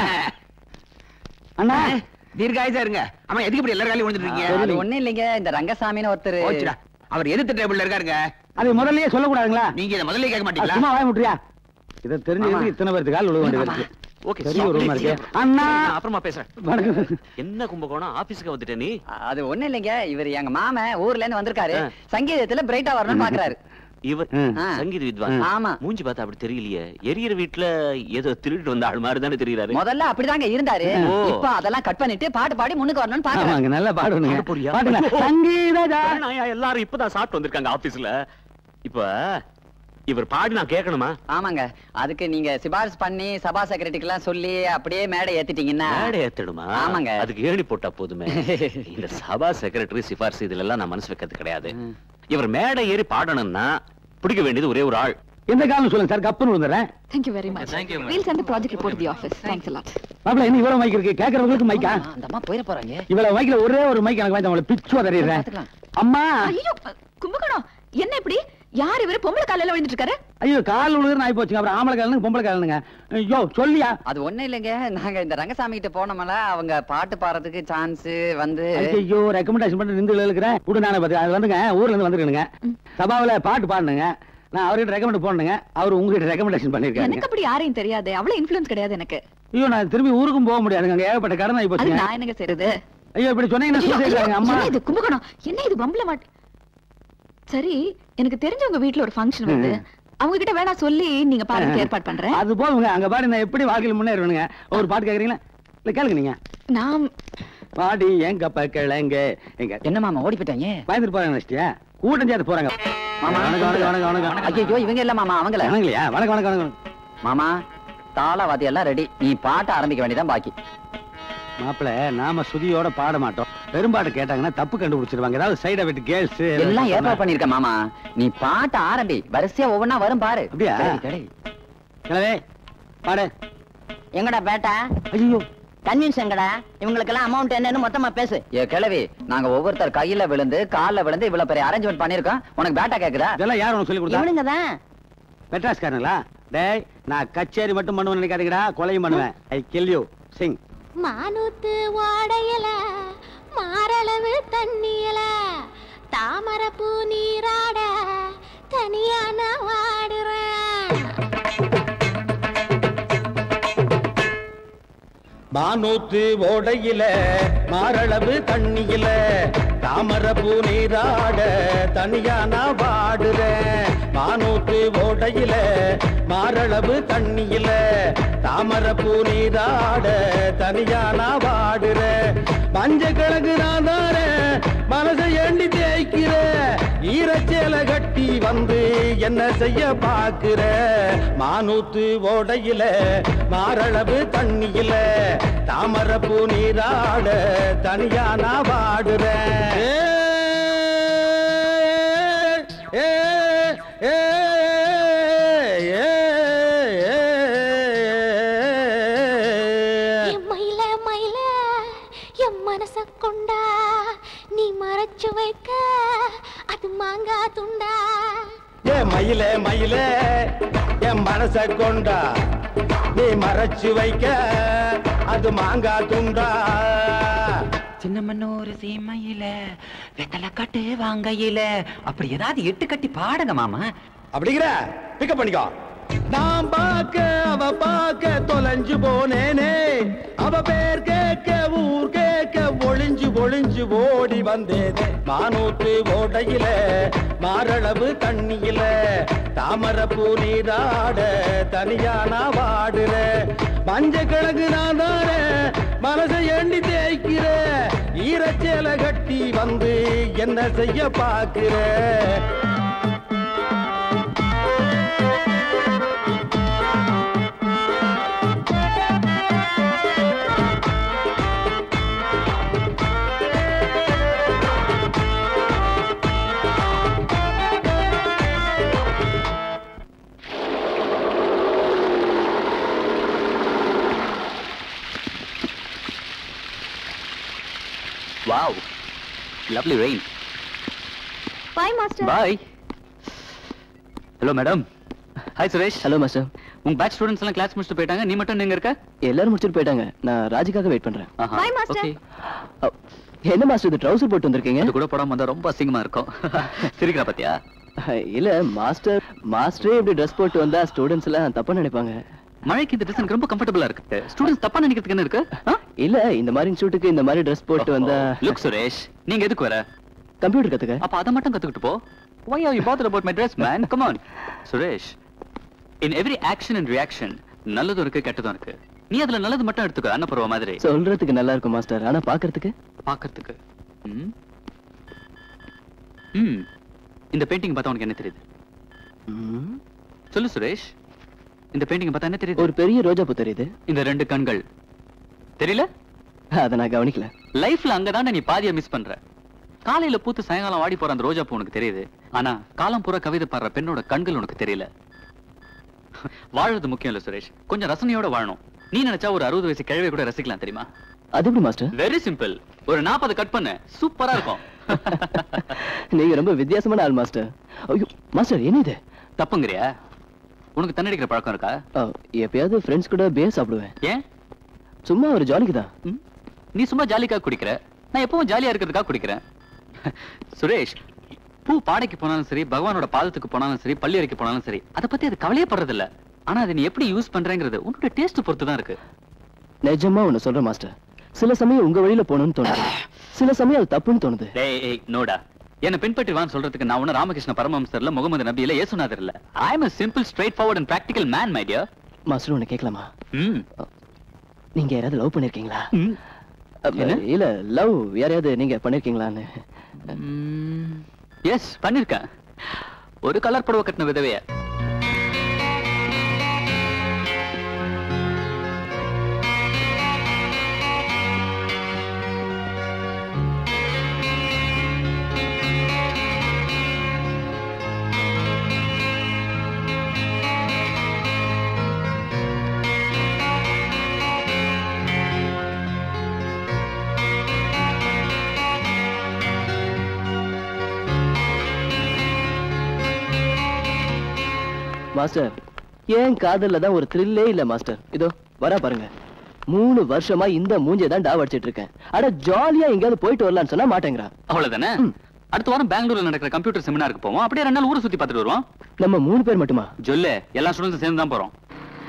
அண்ணா தீர்காயுசா இருங்க ஆமா எதுக்கு இப்படி எல்லாரும் காலையும் விழுந்துட்டு இருக்கீங்க அது ஒண்ணு இல்லைங்க இந்த ரங்கசாமின்னு ஒருத்தர் போச்சுடா. அவர் எதிர்த்து டேபிள்ல இருக்காருங்க அது முதல்லயே சொல்லக்கூடாதுங்களா நீங்க இதை முதல்ல கேட்க அது மாட்டீங்களா சும்மா வாய முட்டியா இதை ஆமா. தெரிஞ்சதுக்கு இத்தனை பேருக்கு கால் விழுக வேண்டியது இருக்கு ஓகே பெரிய ரூமா இருக்கு அண்ணா நான் அப்புறமா பேசுறேன் வணக்கம் என்ன கும்பகோணம் ஆபீஸ்க்கு வந்துட்ட நீ அது ஒண்ணு இல்லைங்க இவர் எங்க மாமன் ஊர்ல இருந்து வந்திருக்காரு ஆ. சங்கீதத்துல பிரைட்டா வரணும்னு பாக்குறாரு இவர் ம். ஆ. சங்கீத வித்வான் ஆமா. மூஞ்சி பார்த்தா அப்படி தெரியலையே எரியற வீட்டுல ஏதோ திருட்டு வந்த ஆள் மாதிரி தானே தெரியறாரு முதல்ல அப்படிதாங்க இருந்தாரு ஓ. இப்ப அதெல்லாம் கட் பண்ணிட்டு பாட்டு பாடி முன்னுக்கு வரணும்னு பாக்குறாரு ஆமாங்க நல்லா பாடுவனுங்க பாட போறியா? பாடுங்க சங்கீதஜா நாயா, எல்லாரும் இப்பதான் சாப்பிட்டு வந்திருக்காங்க ஆபீஸ்ல இப்ப இவர் பாடி நான் கேட்கணுமா ஆமாங்க அதுக்கு நீங்க சிபாரிசு பண்ணி சபா செக்ரட்டரிக்கு எல்லாம் சொல்லி அப்படியே மேடை ஏத்திட்டீங்கன்னா மேடை ஏத்தணுமா ஆமாங்க. அதுக்கு ஏணி போட்டா போதுமே இந்த சபா செக்ரட்டரி சிபாரிசு இதுல எல்லாம் நான் மனசு வைக்கிறது கிடையாது இவர் மேடை ஏறி பாடணும்னா பிடிக்க வேண்டியது ஒரே ஒரு ஆள் எந்த காலம் சொல்லுங்க சார் கப்புன்னு விழுந்துறேன் Thank you very much. Thank you, ma'am. We'll send the project report to the office. Thanks a lot. மாப்பிள்ள என்ன இவ்வளவு மைக் இருக்கு கேக்குறவங்களுக்கு மைக்கா அந்த அம்மா போயிட போறாங்க இவ்வளவு மைக்ல ஒரே ஒரு மைக் எனக்கு வாங்கி அவங்களை பிச்சுவா தரீடுறேன் பாத்துக்கலாம். அம்மா ஐயோ கும்பகோணம் என்ன இப்படி யார் இவரு பொம்பளை காலையில விழுந்துட்டு இருக்காரு ஐயோ கால் விழுகுறன்னு ஆகி போச்சுங்க அப்புறம் ஆம்பளை காலனுங்க பொம்பளை காலனுங்க ஐயோ சொல்லியா அது ஒண்ணு இல்லைங்க நாங்க இந்த ரங்கசாமி கிட்ட போனோம்ல அவங்க பாட்டு பாடுறதுக்கு சான்ஸ் வந்து ஐயோ ரெக்கமெண்டேஷன் பண்ணி நின்று இருக்கிறேன் விடு நானே பார்த்து அது வந்துங்க ஊர்ல இருந்து வந்துருக்கணுங்க சபாவுல பாட்டு பாடுனுங்க நான் அவர்கிட்ட ரெக்கமெண்ட் போடணுங்க அவர் உங்ககிட்ட ரெக்கமெண்டேஷன் பண்ணிருக்காரு எனக்கு அப்படி யாரையும் தெரியாது அவ்வளவு இன்ஃபுளுன்ஸ் கிடையாது எனக்கு ஐயோ நான் திரும்பி ஊருக்கும் போக முடியாதுங்க அங்க ஏகப்பட்ட கடன் ஆகி அது போச்சுங்க நான் என்னங்க செய்யறது ஐயோ இப்படி சொன்னீங்கன்னா ஐயோ, suicide ஐயோ, ஆகுங்க, அம்மா என்ன இது கும்பகோணம் என்ன இது பம்பள மாட்டு சரி எனக்கு தெரிஞ்சவங்க வீட்ல ஒரு ஃபங்க்ஷன் வருது அவங்க கிட்ட வேணா சொல்லி நீங்க பாருங்க ஏற்பாடு பண்றேன் அது போதுங்க அங்க பாரு நான் எப்படி வாழ்க்கையில் முன்னேறுவேனுங்க ஒரு பாட்டு கேக்குறீங்களா இல்ல கேளுங்க நீங்க நான் பாடி எங்க பக்கலங்க எங்க என்ன மாமா ஓடி போயிட்டாங்க பயந்துட்டு போறாங்க நினைச்சிட்டியா கூட்டம் சேர்த்து போறாங்க மாமா வணக்கம் வணக்கம் வணக்கம் வணக்கம் ஐயோ இவங்க இல்ல மாமா அவங்கள வணங்கலையா வணக்கம் வணக்கம் வணக்கம் மாமா தாளவாதி எல்லாம் ரெடி நீ பாட்ட ஆரம்பிக்க வேண்டியதான் பாக்கி மாப்பிள நாம சுதியோட பாட மாட்டோம் பெரும்பாடு கேட்டாங்கன்னா தப்பு கண்டுபிடிச்சிருவாங்க ஏதாவது சைட விட்டு கேர்ள்ஸ் எல்லாம் ஏற்பாடு பண்ணிருக்க மாமா நீ பாட்ட ஆரம்பி வரிசையா ஒவ்வொன்னா வரும் பாரு அப்படியா? டேய், டேய். கிளவே பாடு எங்கடா பேட்டா ஐயோ கன்வின்ஸ் எங்கடா இவங்களுக்கெல்லாம் அமௌண்ட் என்னன்னு மொத்தமா பேசு ஏ கிழவி நாங்க ஒவ்வொருத்தர் கையில விழுந்து கால்ல விழுந்து இவ்வளவு பெரிய அரேஞ்ச்மெண்ட் பண்ணிருக்கோம் உனக்கு பேட்டா கேக்குதா இதெல்லாம் யார் உனக்கு சொல்லி கொடுத்தா இவனுங்க தான் மெட்ராஸ்காரங்களா டேய் நான் கச்சேரி மட்டும் பண்ணுவேன் நினைக்காதீங்கடா கொலையும் பண்ணுவேன் ஐ கில் யூ சிங் மானூத்து ஓடையல மாரளவு தண்ணியல தாமரப்பூ நீராட தனியான வாடுறேன் மானூத்து ஓடையில மாரளவு தண்ணியில தாமரப்பூ நீராட தனியா நான் வாடுறேன் மானூத்து ஓடையில மாரளவு தண்ணியில தாமரப்பூ நீராட தனியா நான் வாடுறேன் மஞ்ச கிழங்கு நான் தாரேன் மனசை ஏண்டி தேய்க்கிற ஈரச்சேல கட்டி வந்து என்ன செய்ய பாக்குற மானூத்து ஓடையில மாரளவு தண்ணியில தாமரப்பூ நீராட தனியா நான் வாடுறேன் ஏ, ஏ, ஏ, ஏ, என் மயில மயில என் மனச கொண்டா நீ மறைச்சு வைக்க அது மாங்கா துண்டா ஏ மயிலே மயிலே என் மனச கொண்டா நீ மறைச்சு வைக்க அது மாங்கா துண்டா சின்னமன்னூர் சீமையில வெத்தலை கட்டு வாங்கையில அப்படி ஏதாவது எட்டு கட்டி பாடுங்க மாமா அப்படிங்கிற பிக்கப் பண்ணிக்கோ நான் பார்க்க அவ பார்க்க தொலைஞ்சு போனேனே அவ பேர் கேட்க ஊர் கேட்க ஒளிஞ்சு ஒளிஞ்சு ஓடி வந்தேனே மானூத்து ஓடையில மாரளவு தண்ணியில தாமரப்பூ நீராட தனியா நான் வாடுற மஞ்ச கிழங்கு நான் தானே மனசை எண்ணி தேய்க்கிற ஈரச்சேல கட்டி வந்து என்ன செய்ய பாக்குற wow lovely rain bye master bye hello madam hi Suresh hello master உங்க பேட்ச் ஸ்டூடெண்ட்ஸ் எல்லாம் கிளாஸ் முடிச்சுட்டு போயிட்டாங்க நீ மட்டும் நீங்க இருக்க எல்லாரும் முடிச்சுட்டு போயிட்டாங்க நான் ராஜுக்காக வெயிட் பண்றேன் ஆஹா, Bye, master. okay. என்ன மாஸ்டர் இது ட்ரவுசர் போட்டு வந்திருக்கீங்க அது கூட போடாம வந்தா ரொம்ப அசிங்கமா இருக்கும் சிரிக்கிறா பாத்தியா இல்ல மாஸ்டர் மாஸ்டரே இப்படி ட்ரெஸ் போட்டு வந்தா ஸ்டூடெண்ட்ஸ் எல்லாம் தப்பா நினைப்பாங்க மழைக்கு இந்த ட்ரெஸ் எனக்கு ரொம்ப கம்ஃபர்டபுளா இருக்கு ஸ்டூடெண்ட்ஸ் தப்பா நினைக்கிறதுக்கு என்ன இருக்கு இல்ல இந்த மாதிரி இன்ஸ்டியூட்டுக்கு இந்த மாதிரி ட்ரெஸ் போட்டு வந்தா லுக் சுரேஷ் நீங்க எதுக்கு வர கம்ப்யூட்டர் கத்துக்க அப்ப அதை மட்டும் கத்துக்கிட்டு போ why are you bothered about my dress man come on Suresh in every action and reaction நல்லதும் இருக்கு கெட்டதும் இருக்கு நீ அதுல நல்லது மட்டும் எடுத்துக்கோ அன்னப்பருவ மாதிரி சொல்றதுக்கு நல்லா இருக்கும் மாஸ்டர் ஆனா பாக்குறதுக்கு பாக்குறதுக்கு ம் ம் இந்த பெயிண்டிங் பார்த்தா உனக்கு என்ன தெரியுது சொல்லு சுரேஷ் இந்த பெயிண்டிங் பார்த்தா என்ன தெரியுது ஒரு பெரிய ரோஜா பூ தெரியுது இந்த ரெண்டு கண்கள் தெரியல அதை நான் கவனிக்கல லைஃப்ல அங்கதானே நீ பாதிய மிஸ் பண்ற காலையில பூத்து சாயங்காலம் வாடி போற அந்த ரோஜா பூ உனக்கு தெரியுது ஆனா காலம் பூரா கவிதை பாடுற பெண்ணோட கண்கள் உனக்கு தெரியல வாழறது முக்கியம் இல்ல சுரேஷ் கொஞ்சம் ரசனையோட வாழணும் நீ நினைச்சா ஒரு அறுபது வயசு கிழவை கூட ரசிக்கலாம் தெரியுமா அது எப்படி மாஸ்டர் வெரி சிம்பிள் ஒரு நாற்பது கட் பண்ணு சூப்பரா இருக்கும் நீங்க ரொம்ப வித்தியாசமான ஆள் மாஸ்டர் ஐயோ மாஸ்டர் என்ன இது தப்புங்கிறியா உனக்கு தண்ணடிக்கிற பழக்கம் இருக்கா ஆ, எப்பயாவது ஃப்ரெண்ட்ஸ் கூட பேர் சாப்பிடுவேன் ஏன் சும்மா ஒரு ஜாலிக்கு தான் நீ சும்மா ஜாலிக்காக குடிக்கிற நான் எப்பவும் ஜாலியா இருக்கிறதுக்காக குடிக்கிறேன் சுரேஷ் பூ பாடைக்கு போனாலும் சரி பகவானோட பாதத்துக்கு போனாலும் சரி பள்ளி அறைக்கு போனாலும் சரி அதை பத்தி அது கவலையே படுறது இல்ல ஆனா அதை நீ எப்படி யூஸ் பண்றேங்கிறது உன்னோட டேஸ்ட் பொறுத்து தான் இருக்கு நிஜமா ஒண்ணு சொல்றேன் மாஸ்டர் சில சமயம் உங்க வழியில போகணும்னு தோணுது சில சமயம் அது தப்புன்னு தோணுது டேய் ஏய் நோடா என்ன பின்பற்றி வான்னு சொல்றதுக்கு நான் ஒண்ணு ராமகிருஷ்ண பரமஹம்சர்ல முகமது நபி இல்ல இயேசுநாதர் இல்ல I am a simple straight forward and practical man my dear master ஒண்ணு கேட்கலாமா ம் நீங்க யாராவது லவ் பண்ணிருக்கீங்களா என்ன? இல்ல லவ் யாரையாவது நீங்க பண்ணிருக்கீங்களான்னு எஸ் பண்ணிருக்கேன் ஒரு கலர் புடவை கட்டின விதவைய மாஸ்டர் ஏன் காதல்ல தான் ஒரு த்ரில்லே இல்ல மாஸ்டர் இதோ வரா பாருங்க மூணு வருஷமா இந்த மூஞ்சை தான் டாவ் அடிச்சிட்டு இருக்கேன் அட ஜாலியா எங்கேயாவது போயிட்டு வரலாம்னு சொன்னா மாட்டேங்கிறான் அவ்வளவுதானே அடுத்த வாரம் பெங்களூர்ல நடக்கிற கம்ப்யூட்டர் செமினாருக்கு போவோம் அப்படியே ரெண்டு நாள் ஊரை சுத்தி பார்த்துட்டு வருவோம் நம்ம மூணு பேர் மட்டுமா ஜொல்லு எல்லா ஸ்டூடெண்ட்ஸும் சேர்ந்து தான் போறோம்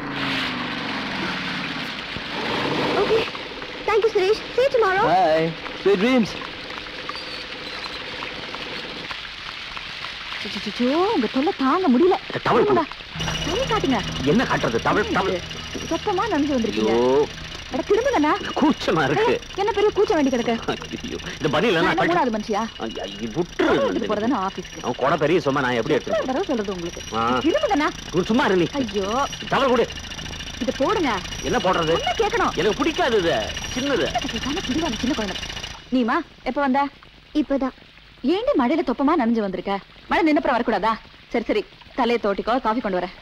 okay thank you Suresh see you tomorrow Bye. Sweet dreams. அச்சச்சோ, உங்க தொல்லை தாங்க முடியல தவள் போங்கடா. தண்ணி காட்டுங்க என்ன காட்டுறது தவள் தவள் சொத்தமா நனைஞ்சு வந்திருக்கீங்க ஐயோ அட திரும்புங்கண்ணா கூச்சமா இருக்கு என்ன பெரிய கூச்சம் வேண்டி கிடக்கு ஐயோ, இந்த பதில் நான் என்ன எல்லாம் மூணாவது மனுஷியா விட்டுரு எடுத்து போறதானே ஆபீஸ்க்கு அவன் கொடை பெரிய சும்மா நான் எப்படி எத்தனை எடுத்து தடவை சொல்றது உங்களுக்கு ஆ. திரும்புங்கண்ணா ஒரு சும்மா இரு நீ ஐயோ தவறு கொடு இது போடுங்க என்ன போடுறது என்ன கேட்கணும் எனக்கு பிடிக்காது இது சின்னது பேசாம பிடிவாத சின்ன குழந்தை நீமா எப்ப வந்த இப்பதான் ஏண்டி மழையில தொப்பமா நனைஞ்சு வந்திருக்க மழை நின்னப்புறம் வரக்கூடாதா சரி சரி தலையை தோட்டிக்கோ காஃபி கொண்டு வரேன்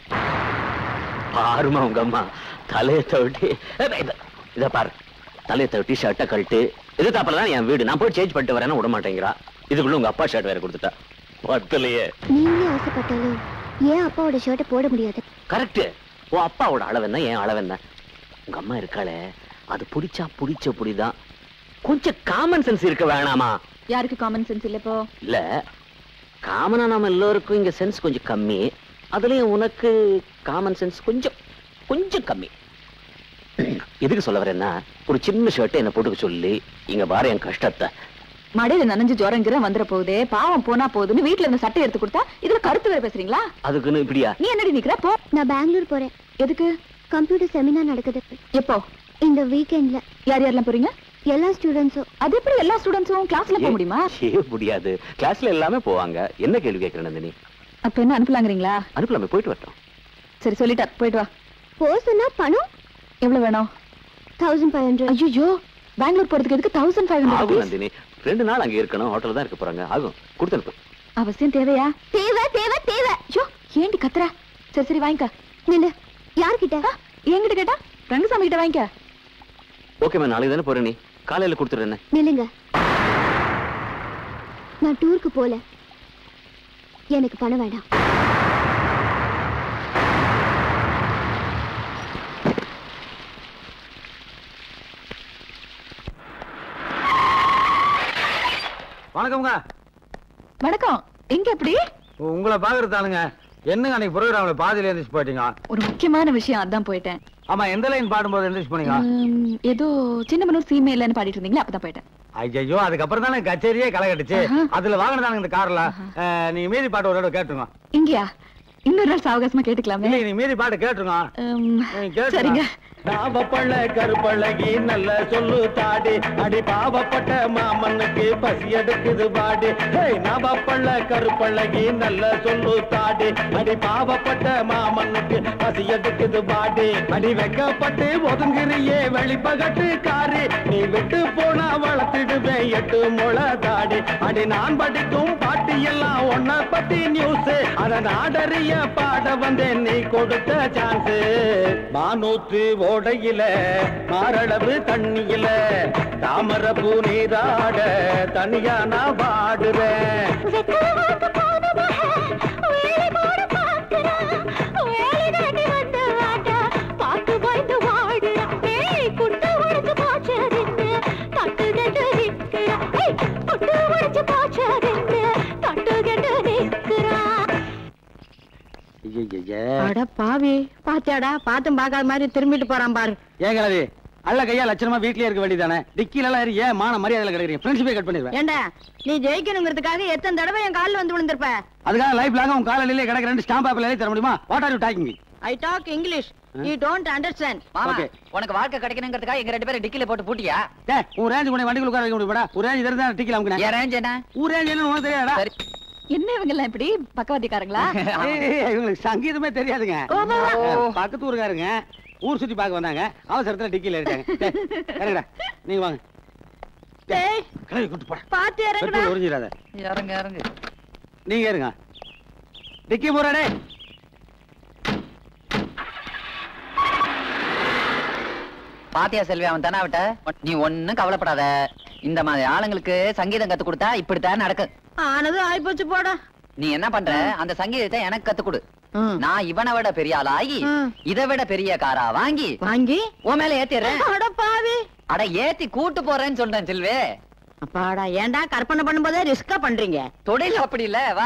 பாருமா உங்க அம்மா தலையை தவிட்டி இத பாரு தலையை தவிட்டி ஷர்ட்டை கழட்டு இது தான் என் வீடு நான் போய் சேஞ்ச் பண்ணிட்டு வரேன்னு விட மாட்டேங்கிறா இதுக்குள்ள உங்க அப்பா ஷர்ட் வேற கொடுத்துட்டா பத்தலையே நீங்களே ஆசைப்பட்டாலும் ஏன் அப்பாவோட ஷர்ட்டை போட முடியாது கரெக்ட் உன் அப்பாவோட அளவு என்ன என் அளவு என்ன உங்க அம்மா இருக்காளே அது பிடிச்சா பிடிச்ச புடிதான் கொஞ்சம் காமன் சென்ஸ் இருக்க வேணாமா யாருக்கு காமன் சென்ஸ் இல்ல இப்போ இல்ல காமனா நம்ம எல்லோருக்கும் இங்க சென்ஸ் கொஞ்சம் கம்மி அதுலயும் உனக்கு காமன் சென்ஸ் கொஞ்சம் கொஞ்சம் கம்மி எதுக்கு சொல்ல வரேன்னா ஒரு சின்ன ஷர்ட் என்ன போட்டுக்க சொல்லி இங்க பாரு என் கஷ்டத்தை மழையில நனைஞ்சு ஜுரங்கிற வந்துட போகுதே பாவம் போனா போகுதுன்னு வீட்டுல இருந்த சட்டை எடுத்து கொடுத்தா இதுல கருத்து வேற பேசுறீங்களா அதுக்குன்னு இப்படியா நீ என்னடி நிக்கிற போ நான் பெங்களூர் போறேன் எதுக்கு கம்ப்யூட்டர் செமினார் நடக்குது எப்போ இந்த வீக்கெண்ட்ல யார் யாரெல்லாம் போறீங்க எல்லா ஸ்டூடெண்ட்ஸும் அது எப்படி எல்லா ஸ்டூடெண்ட்ஸும் கிளாஸ்ல போக முடியுமா ஏ முடியாது கிளாஸ்ல எல்லாமே போவாங்க என்ன கேள்வி கேட்கிறேன் நந்தினி அப்ப என்ன அனுப்பலாங்கிறீங்களா அனுப்பலாமே போயிட்டு வரட்டும் சரி சொல்லிட்டார் போயிட்டு வா போ சொன்னா பணம் எவ்வளவு வேணும் தௌசண்ட் ஃபைவ் ஹண்ட்ரட் ஐயோ பெங்களூர் போறதுக்கு எதுக்கு தௌசண்ட் ஃபைவ் ஆகும் ஹண்ட்ரட் நந்தினி ரெண்டு நாள் அங்க இருக்கணும் ஹோட்டல்ல தான் இருக்க போறாங்க ஆகும் கொடுத்து அனுப்பு அவசியம் தேவையா தேவை தேவை தேவை ஐயோ ஏண்டி கத்துற சரி சரி வாங்கிக்க நில்லு யார்கிட்ட என்கிட்ட கேட்டா ரங்கசாமி கிட்ட வாங்கிக்க ஓகேம்மா நாளைக்கு தானே போற நீ காலையில கொடுத்துடுறேன் நில்லுங்க நான் டூருக்கு போல எனக்கு பணம் வேண்டாம் வணக்கம்ங்க வணக்கம் எங்க எப்படி உங்களை பாக்குறதானுங்க என்னங்க அன்னைக்கு ப்ரோக்ராம்ல பாதியில எந்திரிச்சு போயிட்டீங்க ஒரு முக்கியமான விஷயம் அதான் போயிட்டேன் ஆமா எந்த லைன் பாடும்போது எந்திரிச்சு போனீங்க உம், ஏதோ சின்னமனூர் சீமை இல்லைன்னு பாடிட்டு இருந்தீங்களா அப்பதான் போயிட்டேன் ஐயோ அதுக்கப்புறம் தானே கச்சேரியே களை கட்டுச்சு அதுல வாங்கினதானுங்க இந்த கார்ல அஹ், நீங்க மீதி பாட்டு ஒரு தடவை கேட்டுருங்க இங்கயா இன்னொரு நாள் சாவகாசமா கேட்டுக்கலாமே இல்ல நீ மீதி பாட்டு கேட்டுருங்க உம், கேட்டுருங்க. சரிங்க நாவப்பள்ள கருப்பழகி நல்ல சொல்லு தாடி அடி பாவப்பட்ட மாமனுக்கு பசி எடுக்குது பாடி ஹேய் நாவப்பள்ள கருப்பழகி நல்ல சொல்லு தாடி அடி பாவப்பட்ட மாமனுக்கு பசி எடுக்குது பாடி அடி வெக்கப்பட்டு ஒதுங்குறியே வெளிப்பகட்டு காரி நீ விட்டு போனா வளர்த்திடுவேன் எட்டு முளை தாடி அடி நான் படிக்கும் பாட்டி எல்லாம் ஒன்ன பத்தி நியூஸ் அத நாடறிய பாட வந்தேன் நீ கொடுத்த சான்ஸ் மானூத்து ஓடையில மாரளவு தண்ணியில தாமரப்பூ நீராட தனியா நான் பாடுறேன் அட பாவி பாத்தியாடா பாத்தும் பார்க்காத மாதிரி திரும்பிட்டு போறான் பாரு ஏன் கிளவி அல்ல கையா லட்சணமா வீட்லயே இருக்க வேண்டியதானே டிக்கில எல்லாம் ஏறி ஏன் மான மரியாதையில கிடைக்கிறீங்க ஃப்ரெண்ட்ஷிப்பே கட் பண்ணிடுவேன் ஏண்டா நீ ஜெயிக்கணுங்கிறதுக்காக எத்தனை தடவை என் கால்ல வந்து விழுந்திருப்ப அதுக்காக லைஃப் லாங்க உங்க காலையிலே கிடக்கிற ரெண்டு ஸ்டாம்ப் பேப்பர்ல எழுதி தர முடியுமா what are you talking I talk English you don't understand மாமா Okay. உனக்கு வாழ்க்கை கிடைக்கணுங்கிறதுக்காக எங்க ரெண்டு பேரும் டிக்கில போட்டு பூட்டியா டேய் உன் ரேஞ்ச் உன்னை வண்டிக்குள்ள உட்கார வைக்க முடியுமாடா ஒரு ரேஞ்ச் தெரிஞ்சா டிக்கில அமுக்குனேன் என் ரேஞ்ச் என்ன ஊர் ரேஞ்ச் என்ன உனக்கு தெரியாதா என்ன இவங்க எல்லாம் இப்படி பக்கவாதிக்காரங்களா ஏய், ஏய், இவங்களுக்கு சங்கீதமே தெரியாதுங்க அஹ், பக்கத்து ஊருக்காருங்க ஊர் சுத்தி பார்க்க வந்தாங்க அவசரத்துல டிக்கில இருக்காங்க டேய், இறங்குடா நீங்க வாங்க டேய் கிளவி கூட்டு போட பாத்து இறங்குடா பெட்ரோல் உறிஞ்சிடாத இறங்கு இறங்கு நீங்க இருங்க டிக்கி போறாடே பாத்தியா செல்வி அவன் தானே விட்ட நீ ஒண்ணும் கவலைப்படாத இந்த மாதிரி ஆளுங்களுக்கு சங்கீதம் கத்து கொடுத்தா இப்படித்தான் நடக்கும் ஆனது ஆயிப்போச்சு போடா நீ என்ன பண்ற அந்த சங்கீதத்தை எனக்கு கத்து கொடு நான் இவனை விட பெரிய ஆள் ஆகி இதை விட பெரிய காரா வாங்கி வாங்கி உன் மேல ஏத்திடுறேன் அட பாவி அட ஏத்தி கூட்டு போறேன்னு சொல்றேன் செல்வே அப்பாடா ஏன்டா கற்பனை பண்ணும்போதே ரிஸ்கா பண்றீங்க தொழில் அப்படி இல்ல வா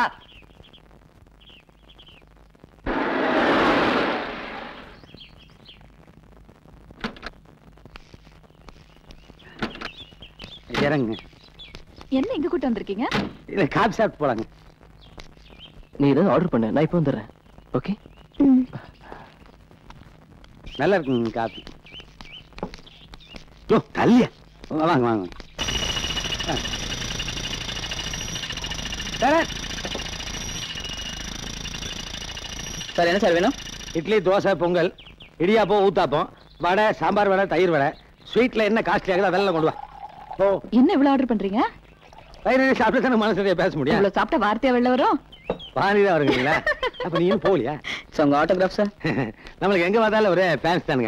இறங்குங்க என்ன இங்க கூட்டு வந்திருக்கீங்க இல்ல காபி சாப்பிட்டு போலாங்க நீ ஏதாவது ஆர்டர் பண்ண நான் இப்போ வந்துடுறேன் ஓகே நல்லா இருக்குங்க காபி யோ தள்ளிய வாங்க வாங்க ஆ. சார் சார் என்ன சார் வேணும் இட்லி தோசை பொங்கல் இடியாப்பம் ஊத்தாப்பம் வடை சாம்பார் வடை தயிர் வடை ஸ்வீட்ல என்ன காஸ்ட்லி ஆகுதோ அதெல்லாம் கொண்டு வா ஓ என்ன இவ்வளவு ஆர்டர் பண்றீங்க வயிறு சாப்பிட்டு தானே மனசு நிறைய பேச முடியும் இவ்வளவு சாப்பிட்ட வார்த்தையா வெளில வரும் பாணி தான் வருங்களா அப்ப நீ இன்னும் போகலையா சார் உங்க ஆட்டோகிராஃப் சார் நம்மளுக்கு எங்க பார்த்தாலும் ஒரே ஃபேன்ஸ் தானுங்க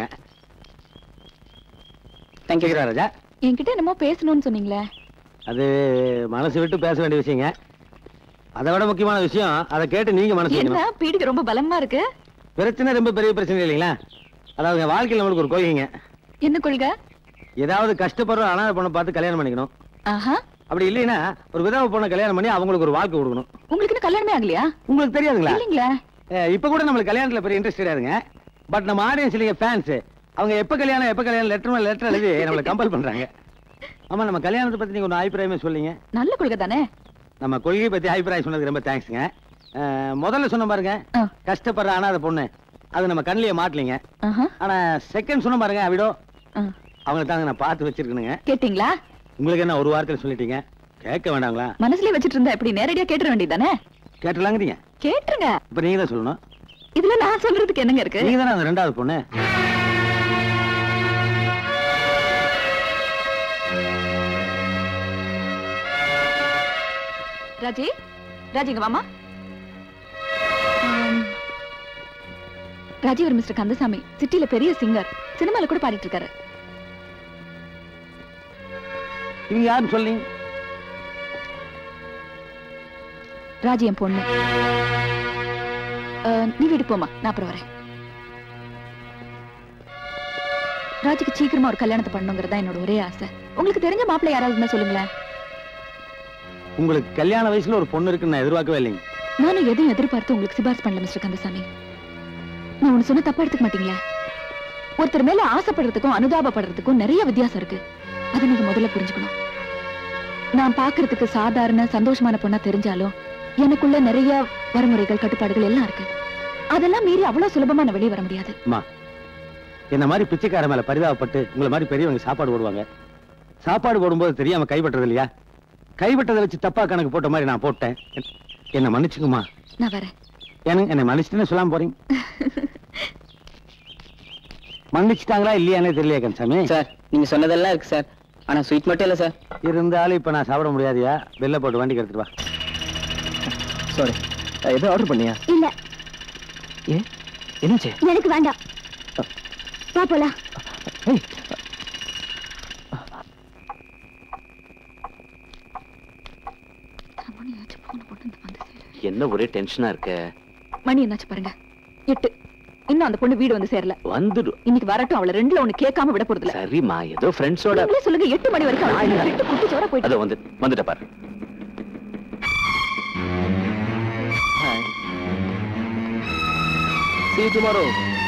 தேங்க்யூ ராஜா என்கிட்ட என்னமோ பேசணும்னு சொன்னீங்களே அது மனசு விட்டு பேச வேண்டிய விஷயங்க அதை விட முக்கியமான விஷயம் அதை கேட்டு நீங்க மனசு என்ன வைக்கணும் பீடிக்கு ரொம்ப பலமா இருக்கு பிரச்சனை ரொம்ப பெரிய பிரச்சனை இல்லைங்களா அதாவது என் வாழ்க்கையில் நம்மளுக்கு ஒரு கொள்கைங்க என்ன கொள்கை ஏதாவது கஷ்டப்படுற அனாதை பொண்ணை பார்த்து கல்யாணம் பண்ணிக்கணும் ஆஹா அப்படி இல்லைன்னா ஒரு விதவை பொண்ணை கல்யாணம் பண்ணி அவங்களுக்கு ஒரு வாழ்க்கை கொடுக்கணும் உங்களுக்கு இன்னும் கல்யாணமே ஆகலையா உங்களுக்கு தெரியாதுங்களா இல்லைங்களா அஹ் இப்ப கூட நம்மளுக்கு கல்யாணத்துல பெரிய இன்ட்ரெஸ்ட் கிடையாதுங்க பட் நம்ம ஆடியன்ஸ் இல்லைங்க ஃபேன்ஸ் அவங்க எப்ப கல்யாணம் எப்ப கல்யாணம் லெட்டர் மேல லெட்டர் எழுதி நம்மளை கம்பல் பண்றாங்க ஆமா நம்ம கல்யாணத்தை பத்தி நீங்க ஒரு அபிப்பிராயமே சொல்லிங்க நல்ல கொள்கை தானே நம்ம கொள்கை பத்தி அபிப்பிராயம் சொன்னதுக்கு ரொம்ப தேங்க்ஸ்ங்க அஹ் முதல்ல சொன்ன பாருங்க கஷ்டப்படுற அனாதை பொண்ணு அது நம்ம கண்ணிலேயே மாட்டலிங்க ஆஹா. ஆனா செகண்ட் சொன்ன பாருங்க அவிடோ ஆ. அவங்களை தாங்க நான் பார்த்து வச்சிருக்கணுங்க கேட்டீங்களா உங்களுக்கு என்ன ஒரு வாரத்தில் சொல்லிட்டீங்க கேட்க வேண்டாங்களா மனசுலயே வச்சிட்டு இருந்தா எப்படி நேரடியா கேட்டுற வேண்டியதானே கேட்டலாங்கிறீங்க கேட்டுருங்க இப்ப நீங்க தான் சொல்லணும் இதுல நான் சொல்றதுக்கு என்னங்க இருக்கு நீங்க தானே அந்த ரெண்டாவது பொண்ணு ராஜி ராஜி இங்க வாமா ஆம். ராஜி ஒரு மிஸ்டர் கந்தசாமி சிட்டில பெரிய சிங்கர் சினிமால கூட பாடிட்டு இருக்காரு இவங்க யாருன்னு சொல்லிங்க ராஜி என் பொண்ணு ஆ, நீ வீடு போமா நான் அப்புறம் வரேன் ராஜிக்கு சீக்கிரமா ஒரு கல்யாணத்தை பண்ணுங்கிறது தான் என்னோட ஒரே ஆசை உங்களுக்கு தெரிஞ்ச மாப்பிள்ளை யாராவது இருந்தா சொல்லுங்களேன் உங்களுக்கு கல்யாண வயசுல ஒரு பொண்ணு இருக்குன்னு நான் எதிர்பார்க்கவே இல்லைங்க நானும் எதையும் எதிர்பார்த்து உங்களுக்கு சிபாரிசு பண்ணல மிஸ்டர் கந்தசாமி நான் ஒண்ணு சொன்ன தப்பா எடுத்துக்க மாட்டீங்களா ஒருத்தர் மேல ஆசைப்படுறதுக்கும் அனுதாபப்படுறதுக்கும் நிறைய வித்தியாசம் இருக்கு அதை நீங்க முதல்ல புரிஞ்சுக்கணும் நான் பார்க்கிறதுக்கு சாதாரண சந்தோஷமான பொண்ணா தெரிஞ்சாலும் எனக்குள்ள நிறைய வரைமுறைகள் கட்டுப்பாடுகள் எல்லாம் இருக்கு அதெல்லாம் மீறி அவ்வளவு சுலபமா நான் வெளியே வர முடியாது அம்மா என்ன மாதிரி பிச்சைக்கார மேல பரிதாபப்பட்டு உங்களை மாதிரி பெரியவங்க சாப்பாடு போடுவாங்க சாப்பாடு போடும்போது தெரியாம கைப்பற்றது இல்லையா கைப்பற்றதை வச்சு தப்பா கணக்கு போட்ட மாதிரி நான் போட்டேன் என்- என்னை மன்னிச்சுக்குமா நான் வரேன் எனக்கு என்னை மன்னிச்சுட்டுன்னு சொல்லாம போறீங்க மன்னிச்சுட்டாங்களா இல்லையானே தெரியலையா கன்சாமி சார் நீங்க சொன்னதெல்லாம் இருக்கு சார் ஆனா ஸ்வீட் மட்டும் இல்ல சார் இருந்தாலும் இப்ப நான் சாப்பிட முடியாதியா வெளில போட்டு வண்டிக்கு எடுத்துட்டு வா சாரி எதுவும் ஆர்டர் பண்ணியா இல்ல ஏ என்னாச்சு எனக்கு வேண்டாம் வா போலாம் ஏய் என்ன ஒரே டென்ஷனா இருக்க மணி என்னாச்சு பாருங்க எட்டு இன்னும் அந்த பொண்ணு வீடு வந்து சேரல வந்துடும் இன்னைக்கு வரட்டும் அவள ரெண்டுல ஒண்ணு கேட்காம விட போறது இல்ல சரிம்மா ஏதோ ஃப்ரெண்ட்ஸோட நீங்களே சொல்லுங்க எட்டு மணி வரைக்கும் அவளுக்கு ரெண்டு குட்டி சோற போயிட்டு அது வந்து வந்துட்ட பாரு see you tomorrow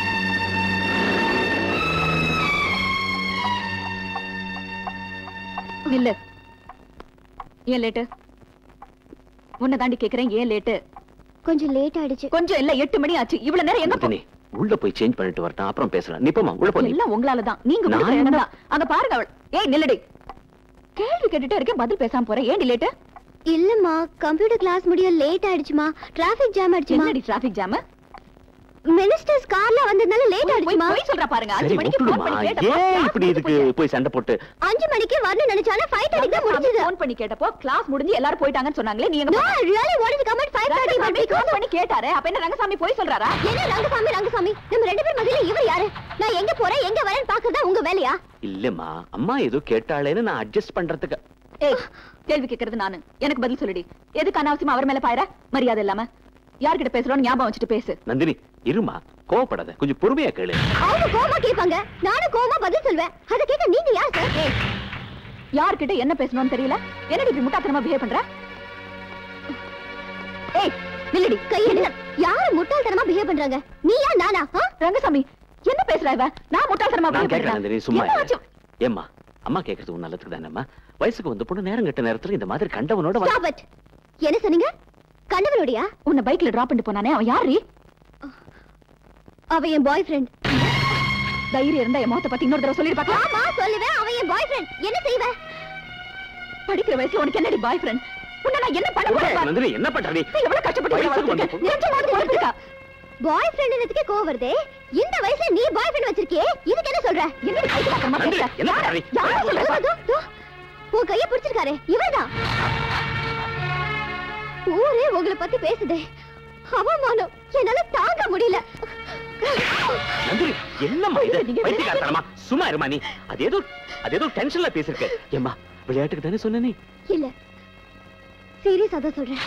இல்ல ஏன் லேட்டு உன்னை தாண்டி கேக்குறேன் ஏன் லேட்டு கொஞ்சம் லேட் ஆயிடுச்சு கொஞ்சம் இல்ல எட்டு மணி ஆச்சு இவ்வளவு நேரம் எங்க போ- நந்தினி உள்ள போய் சேஞ்ச் பண்ணிட்டு வரட்டும் அப்புறம் பேசலாம் நீ போம்மா உள்ள போ நீ. எல்லாம் உங்களால தான் நீங்க நான் கொடுக்குற என்ன- இடம் தான் அங்க பாருங்க அவள் ஏய் நில்லடி கேள்வி கேட்டுட்டே இருக்கேன் பதில் பேசாம போறேன் ஏன் லேட்டு இல்லம்மா கம்ப்யூட்டர் கிளாஸ் முடிய லேட் ஆயிடுச்சுமா டிராபிக் ஜாம் ஆயிடுச்சுமா என்னடி டிராபிக் ஜாம் மினிஸ்டர்ஸ் கார்ல வந்ததுனால லேட் ஆயிடுச்சுமா போய் சொல்றா பாருங்க சரி அஞ்சு மணிக்கு போன் விட்டுடுமா பண்ணி கேட்டப்போ ஏன் இப்படி இதுக்கு போய் சண்டை போட்டு அஞ்சு மணிக்கு வரணும்னு நினைச்சாலும் ஃபைவ் தேர்ட்டி தான் முடிஞ்சது போன் பண்ணி கேட்டப்போ கிளாஸ் முடிஞ்சு எல்லாரும் போயிட்டாங்கன்னு சொன்னாங்களே நீங்க No, I really wanted to come at 5:30, but Rangasamy because phone பண்ணி கேட்டாரு அப்ப என்ன ரங்கசாமி போய் சொல்றாரா என்ன ரங்கசாமி ரங்கசாமி நம்ம ரெண்டு பேர் மத்தியில இவர் யாரு நான் எங்க போறேன் எங்க வரேன்னு பாக்குறதா உங்க வேலையா இல்லம்மா அம்மா ஏதோ கேட்டாளேன்னு நான் அட்ஜஸ்ட் பண்றதுக்கு ஏய் கேள்வி கேக்குறது நானு எனக்கு பதில் சொல்லுடி எதுக்கு அனாவசியமா அவர் மேல பாயற மரியாதை இல்லாம யார்கிட்ட பேசுறோம் ஞாபகம் வச்சுட்டு பேசு நந்தினி இருமா கோவப்படாத கொஞ்சம் பொறுமையா கேளு அவங்க கோமா கேட்பாங்க நானும் கோமா பதில் சொல்வேன் அத கேட்க நீங்க யார் சார் ஏய் யார்கிட்ட என்ன பேசணும்னு தெரியல என்னடி இப்படி முட்டாத்தனமா பிஹேவ் பண்ற ஏய் நில்லடி கையெடு யாரு முட்டாள்தனமா பிஹேவ் பண்றாங்க நீயா நானா ஆ? ரங்கசாமி என்ன பேசுற இவ நான் முட்டாள்தனமா நான் பிஹேவ் கேட்கறேன் பண்றேன் நந்தினி சும்மா என்ன இரு. ஆச்சு? ஏம்மா அம்மா கேட்கறது உன் நல்லதுக்கு தானேம்மா வயசுக்கு வந்த பொண்ணு நேரம் கெட்ட நேரத்துல இந்த மாதிரி கண்டவனோட வந்து- Stop it. என்ன சொன்னீங்க கண்ணவனுடையா உன்னை பைக்ல டிராப் பண்ணிட்டு போனானே அவன் யாரு அவ என் பாய் ஃப்ரெண்ட் தைரியம் இருந்தா என் முகத்தை பத்தி இன்னொரு தடவை சொல்லிருப்பாங்க ஆமா சொல்லுவேன் அவன் என் பாய் ஃப்ரெண்ட் என்ன செய்வ படிக்கிற வயசுல உனக்கு என்னடி பாய் ஃப்ரெண்ட் உன்னை நான் என்ன பண்ண போறேன் நந்தினி என்ன பண்ற நீ நீ எவ்வளவு கஷ்டப்பட்டு இவ்வளவு வயசுக்கு வந்த வளர்த்திருக்க. நிஜமாவது உனக்கு இருக்கா? பாய் ஃப்ரெண்ட்னதுக்கே கோவம் வருதே இந்த வயசுல நீ பாய் ஃப்ரெண்ட் வச்சிருக்கியே இதுக்கு என்ன சொல்ற என்னடி பைத்தியக்காரத்தனமா நந்தினி, பேசுற? என்ன பண்ற நீ? யாரை சொல்ற? தோ, தோ, தோ. உன் கைய பிடிச்சிருக்காரு இவர்தான் ஊரே உங்களை பத்தி பேசுதே அவமானம் என்னால தாங்க முடியல நந்தினி என்னம்மா இது பைத்தியக்காரத்தனமா சும்மா இருமா நீ அது ஏதோ அது ஏதோ டென்ஷன்ல பேசிருக்க ஏம்மா விளையாட்டுக்கு தானே சொன்ன நீ இல்ல சீரியஸா தான் சொல்றேன்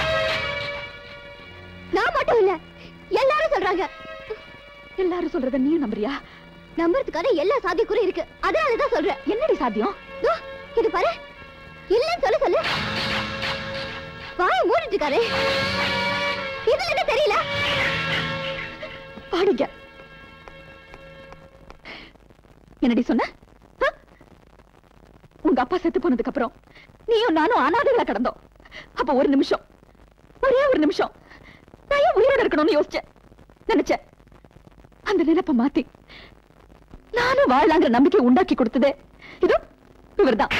நான் மட்டும் இல்ல எல்லாரும் சொல்றாங்க எல்லாரும் சொல்றத நீ நம்புறியா நம்புறதுக்கான எல்லா சாத்தியக்கூறும் இருக்கு அதனாலதான் சொல்றேன் என்னடி சாத்தியம் தோ, இது பாரு இல்லன்னு சொல்ல சொல்லு வாய மூடிட்டு இருக்காரு இதுல என்ன தெரியல பாடிக்க என்னடி சொன்ன ஆ? உங்க அப்பா செத்து போனதுக்கு அப்புறம் நீயும் நானும் அனாதைகளா கிடந்தோம் அப்ப ஒரு நிமிஷம் ஒரே ஒரு நிமிஷம் நான் ஏன் உயிரோட இருக்கணும்னு யோசிச்சேன் நினைச்சேன் அந்த நினைப்ப மாத்தி நானும் வாழலாங்கிற நம்பிக்கை உண்டாக்கி கொடுத்ததே இதோ இவர்தான்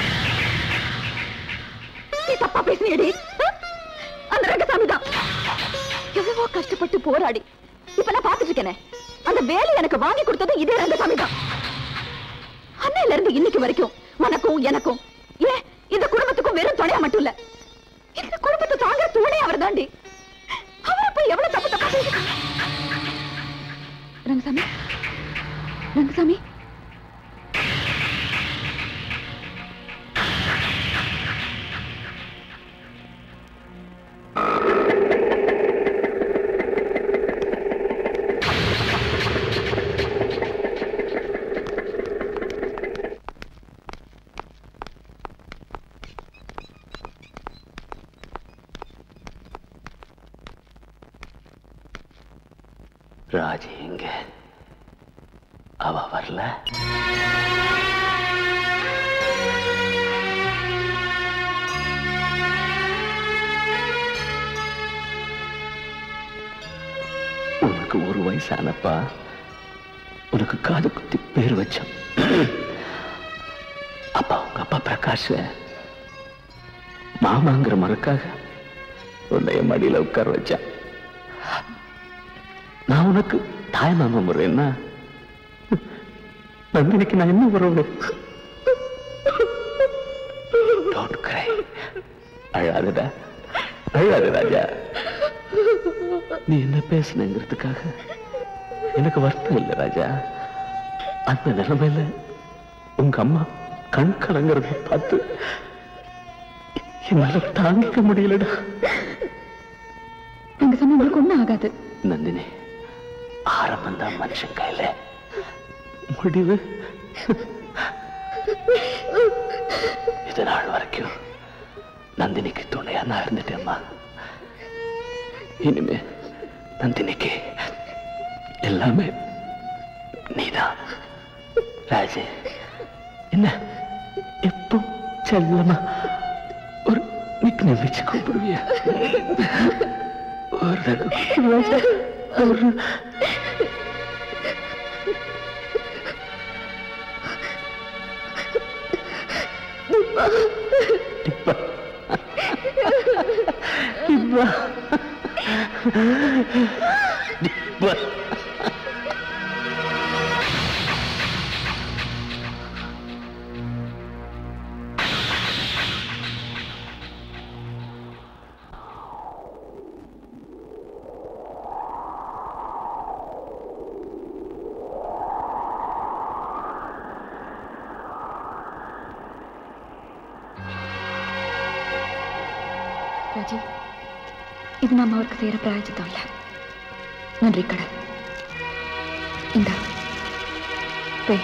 நீ தப்பா பேசினியடி ஆ? அந்த ரங்கசாமி தான் எவ்வளவோ கஷ்டப்பட்டு போராடி இப்ப நான் பாத்துட்டு இருக்கேனே அந்த வேலை எனக்கு வாங்கி கொடுத்தது இதே ரங்கசாமி தான் அன்னையில இருந்து இன்னைக்கு வரைக்கும் உனக்கும் எனக்கும் ஏன் இந்த குடும்பத்துக்கும் வெறும் துணையா மட்டும் இல்ல இந்த குடும்பத்தை தாங்க தூணே அவர் தாண்டி அவரை போய் எவ்வளவு தப்பு தப்பா பேசிருக்காங்க ரங்கசாமி ரங்கசாமி ராஜி எங்க அவ வரல உனக்கு ஒரு வயசானப்பா உனக்கு காது குத்தி பேர் வச்சோம் அப்பா உங்க அப்பா பிரகாஷ் மாமாங்கிற மறுக்காக உன்னை என் மடியில உட்கார வச்சான் நான் உனக்கு தாய் மாமா முறைன்னா நந்தினிக்கு நான் என்ன உறவு Don't cry. அழாதடா அழாத ராஜா நீ என்ன பேசுனங்கிறதுக்காக எனக்கு வருத்தம் இல்லை ராஜா அந்த நிலைமையில உங்க அம்மா கண் கலங்கிறத பார்த்து என்னால தாங்கிக்க முடியலடா ரங்கசாமி உங்களுக்கு ஒண்ணும் ஆகாது நந்தினி ஆரம்பம் தான் மனுஷன் கையில முடிவு இது நாள் வரைக்கும் நந்தினிக்கு துணையா நான் இருந்துட்டேம்மா இனிமே நந்தினிக்கு எல்லாமே நீதான் ராஜு என்ன எப்போ செல்லமா ஒரு நிக் வச்சு கூப்பிடுவியா ஒரு தடவை ஒரு Diba? Diba? ராஜி இது நாம அவருக்கு செய்யற பிராயச்சித்தம் இல்ல நன்றி கடன் இந்த போய்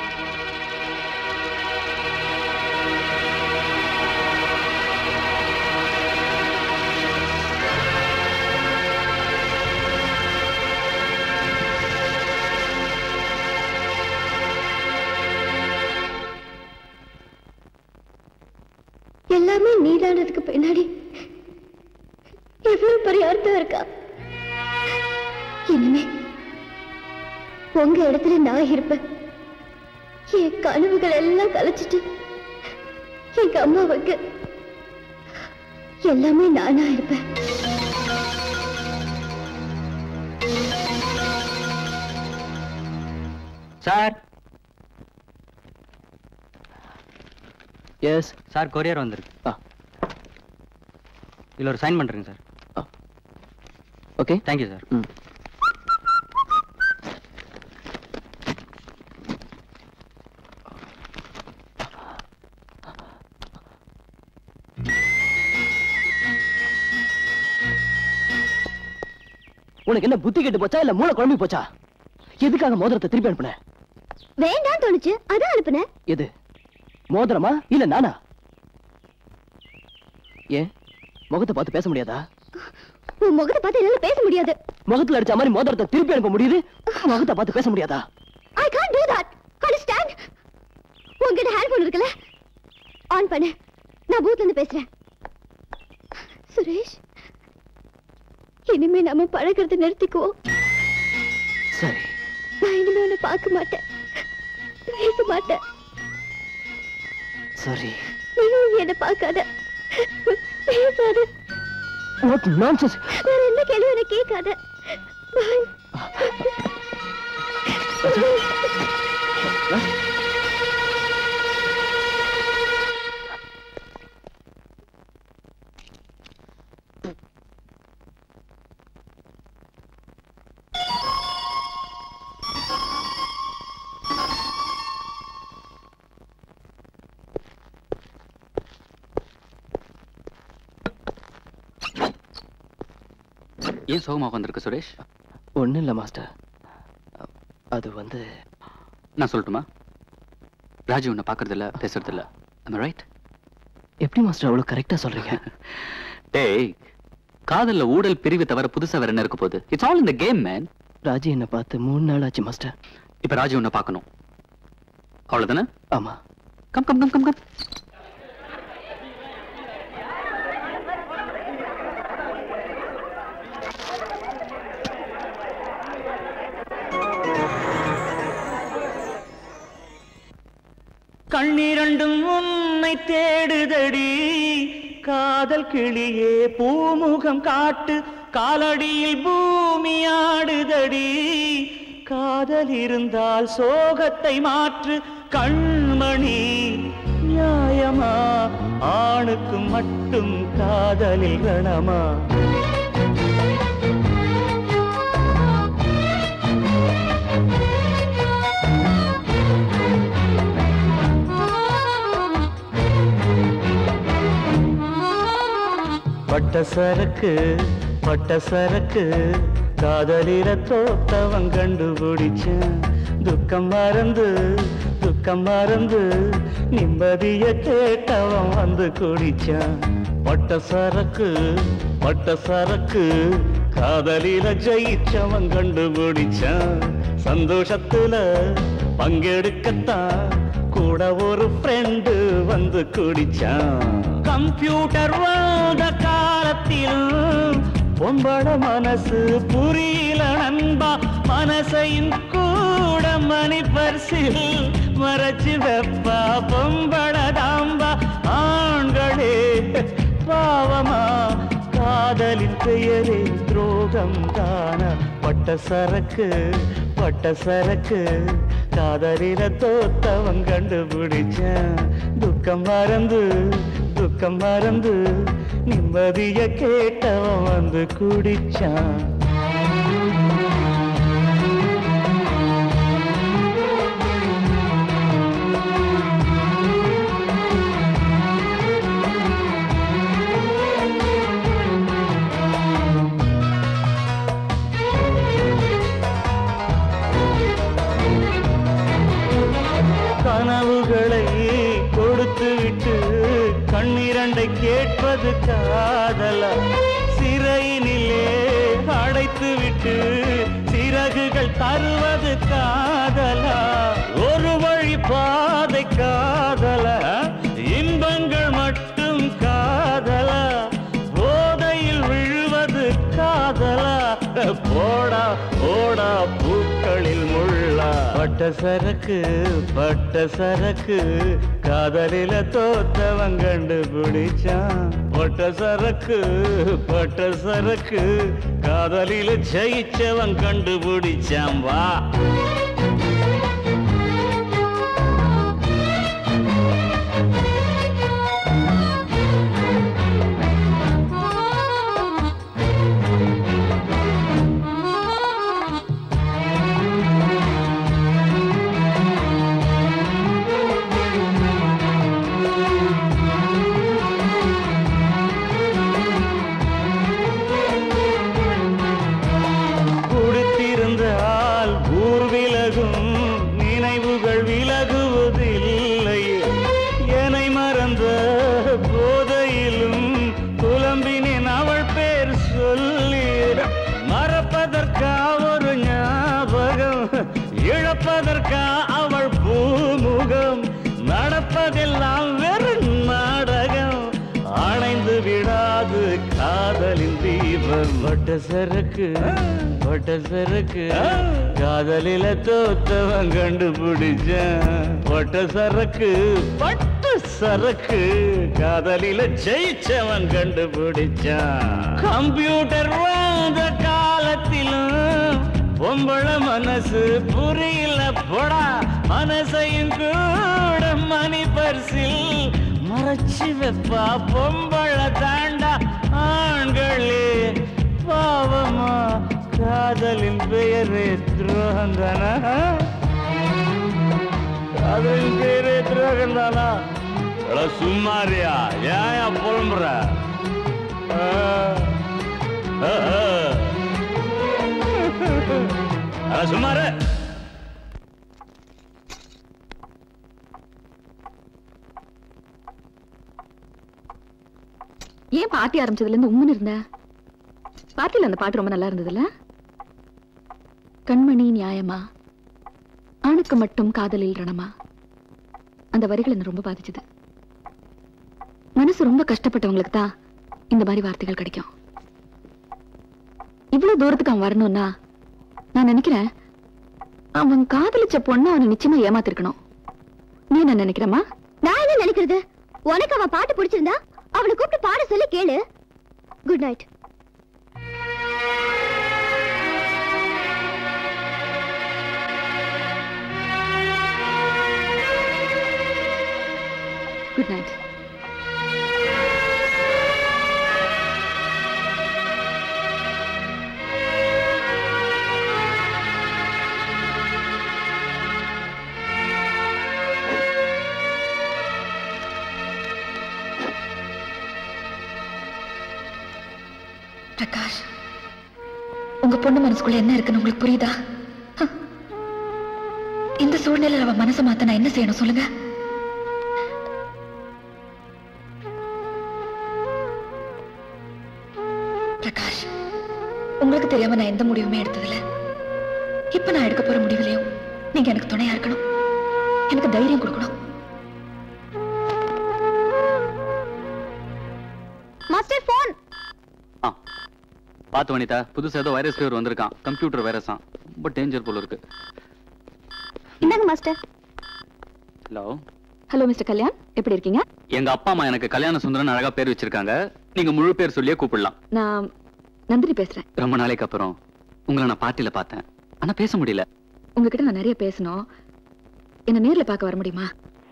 எல்லாமே நீதானதுக்கு பின்னாடி எவ்வளவு பெரிய அர்த்தம் இருக்கா இனிமே உங்க இடத்துல நான் இருப்பேன் என் கனவுகள் எல்லாம் கலைச்சிட்டு எங்க அம்மாவுக்கு எல்லாமே நானா இருப்பேன் சார் எஸ் சார் கொரியர் வந்திருக்கு இதுல ஒரு சைன் பண்றேங்க சார் ஓகே தேங்க்யூ சார் உனக்கு என்ன புத்தி கெட்டு போச்சா இல்ல மூளை குழம்பி போச்சா எதுக்காக மோதிரத்தை திருப்பி அனுப்புன வேண்டாம் தோணுச்சு அதான் அனுப்புனேன் எது மோதிரமா இல்ல நானா ஏன் முகத்தை பார்த்து பேச முடியாதா உன் முகத்தை பார்த்து என்னால பேச முடியாது முகத்துல அடிச்ச மாதிரி மோதிரத்தை திருப்பி அனுப்ப முடியுது முகத்தை பார்த்து பேச முடியாதா I can't do that understand உன்கிட்ட ஹேண்ட்போன் இருக்குல்ல ஆன் பண்ணு நான் பூத்ல இருந்து பேசுறேன் சுரேஷ் இனிமே நம்ம பழகிறத நிறுத்திக்குவோம் சரி நான் இனிமே உன்னை பார்க்க மாட்டேன் பேச மாட்டேன் சரி நீயும் என்ன பார்க்காத பேசாத வாட் நான்சென்ஸ் வேற எந்த கேள்வி என்ன கேட்காத பாய் ஏன் சோகமா வந்திருக்கு சுரேஷ் ஒண்ணும் இல்ல மாஸ்டர் அது வந்து நான் சொல்லட்டுமா ராஜு உன்னை பார்க்கறது இல்ல பேசுறது இல்ல am I right எப்படி மாஸ்டர் அவ்வளவு கரெக்டா சொல்றீங்க டேய் காதல்ல ஊடல் பிரிவு தவிர புதுசா வேற என்ன இருக்க போகுது இட்ஸ் ஆல் இந்த கேம் மேன் ராஜி என்ன பார்த்து மூணு நாள் ஆச்சு மாஸ்டர் இப்ப ராஜு உன்னை பார்க்கணும் அவ்வளவுதானே ஆமா come come come come come கண்ணிரண்டும் உன்னை தேடுதடி காதல் கிளியே பூமுகம் காட்டு காலடியில் பூமி ஆடுதடி காதல் இருந்தால் சோகத்தை மாற்று கண்மணி நியாயமா ஆணுக்கு மட்டும் காதலில் கணமா பட்ட சரக்கு பட்ட சரக்கு காதலிர தோத்தவன் கண்டுபிடிச்சேன் துக்கம் மறந்து துக்கம் மறந்து நிம்மதிய கேட்டவன் வந்து குடிச்சான் பட்ட சரக்கு பட்ட சரக்கு காதலில ஜெயிச்சவன் கண்டுபிடிச்சான் சந்தோஷத்துல பங்கெடுக்கத்தான் கூட ஒரு ஃப்ரெண்டு வந்து குடிச்சான் கம்ப்யூட்டர் வந்த காலத்தில் பொம்பட மனசு புரியல நண்பா மனசையும் கூட மணி பரிசில் மறைச்சு வெப்பா பொம்பட தாம்பா ஆண்களே பாவமா காதலின் பெயரே துரோகம் தான பட்ட சரக்கு பட்ட சரக்கு காதலில தோத்தவன் கண்டுபிடிச்சான் துக்கம் மறந்து துக்கம் மறந்து நிம்மதிய கேட்டவன் வந்து குடிச்சான் கனவுகளை கொடுத்து விட்டு கண்ணிரண்டை கேட்பது காதலா சிறையினிலே அடைத்து விட்டு சிறகுகள் தருவது காதலா ஒரு வழி பாதை காதலா இன்பங்கள் மட்டும் காதலா போதையில் விழுவது காதலா போடா போடா பூக்களில் முள்ளா பட்ட சரக்கு பட்ட சரக்கு காதலில தோத்தவன் கண்டுபிடிச்சான் பட்ட சரக்கு பட்ட சரக்கு காதலில ஜெயிச்சவன் கண்டுபிடிச்சான் வா குடித்திருந்தால் ஊர் விலகும் நினைவுகள் விலகுவதில்லை என்னை மறந்த போதையிலும் புலம்பினேன் அவள் பேர் சொல்லி மறப்பதற்கா ஒரு ஞாபகம் இழப்பதற்கா அவள் பூமுகம் நடப்பதெல்லாம் வெறும் நாடகம் அணைந்து விடாது காதலின் தீபம் வட்ட சரக்கு வட்ட சரக்கு காதலில தோத்தவன் கண்டுபிடிச்சான் வட்ட சரக்கு பட்டு சரக்கு காதலில ஜெயிச்சவன் கண்டுபிடிச்சான் கம்ப்யூட்டர் வாழ்ந்த காலத்திலும் பொம்பள மனசு புரியல போடா மனசையும் கூட மணி பரிசில் மறைச்சு வைப்பா பொம்பள தாண்டா ஆண்களே பாவமா காதலின் பெயரே துரோகந்தானா காதலின் பெயரே துரோகந்தானா அட சும்மாரியா ஏன் புலம்புற ஆ, ஆ, ஆ. அட சும்மாரு ஏன் பார்ட்டி ஆரம்பிச்சதுல இருந்து உம்முன்னு இருந்த பார்ட்டில அந்த பாட்டு ரொம்ப நல்லா இருந்ததுல்ல கண்மணி நியாயமா ஆணுக்கு மட்டும் காதலில் ரணமா அந்த வரிகள் என்ன ரொம்ப பாதிச்சது மனசு ரொம்ப கஷ்டப்பட்டவங்களுக்கு தான் இந்த மாதிரி வார்த்தைகள் கிடைக்கும் இவ்வளவு தூரத்துக்கு அவன் வரணும்னா நான் நினைக்கிறேன் அவன் காதலிச்ச பொண்ணு அவனை நிச்சயமா ஏமாத்திருக்கணும் நீ என்ன நினைக்கிறமா நான் என்ன நினைக்கிறது உனக்கு அவன் பாட்டு பிடிச்சிருந்தா அவனை கூப்பிட்டு பாட சொல்லி கேளு good night good night Prakash உங்க பொண்ணு மனசுக்குள்ள என்ன இருக்குன்னு உங்களுக்கு புரியுதா ஹ. இந்த சூழ்நிலையில அவ மனசை மாத்த நான் என்ன செய்யணும் சொல்லுங்க பிரகாஷ் உங்களுக்கு தெரியாம நான் எந்த முடிவுமே எடுத்ததில்ல இப்ப நான் எடுக்க போற முடிவுலயும் நீங்க எனக்கு துணையா இருக்கணும் எனக்கு தைரியம் கொடுக்கணும் மாஸ்டர் போன் பார்த்து வனிதா புதுசா ஏதோ வைரஸ் ஃபீவர் வந்திருக்கான் கம்ப்யூட்டர் வைரஸாம் ரொம்ப டேஞ்சர் போல இருக்கு இந்தாங்க master hello hello mister Kalyan எப்படி இருக்கீங்க எங்க அப்பா அம்மா எனக்கு கல்யாண சுந்தரன் அழகா பேர் வச்சிருக்காங்க நீங்க முழு பேர் சொல்லியே கூப்பிடலாம் நான் நந்தினி பேசுறேன் ரொம்ப நாளைக்கு அப்புறம் உங்களை நான் பார்ட்டில பார்த்தேன் ஆனா பேச முடியல உங்ககிட்ட நான் நிறைய பேசணும் என்ன நேர்ல பார்க்க வர முடியுமா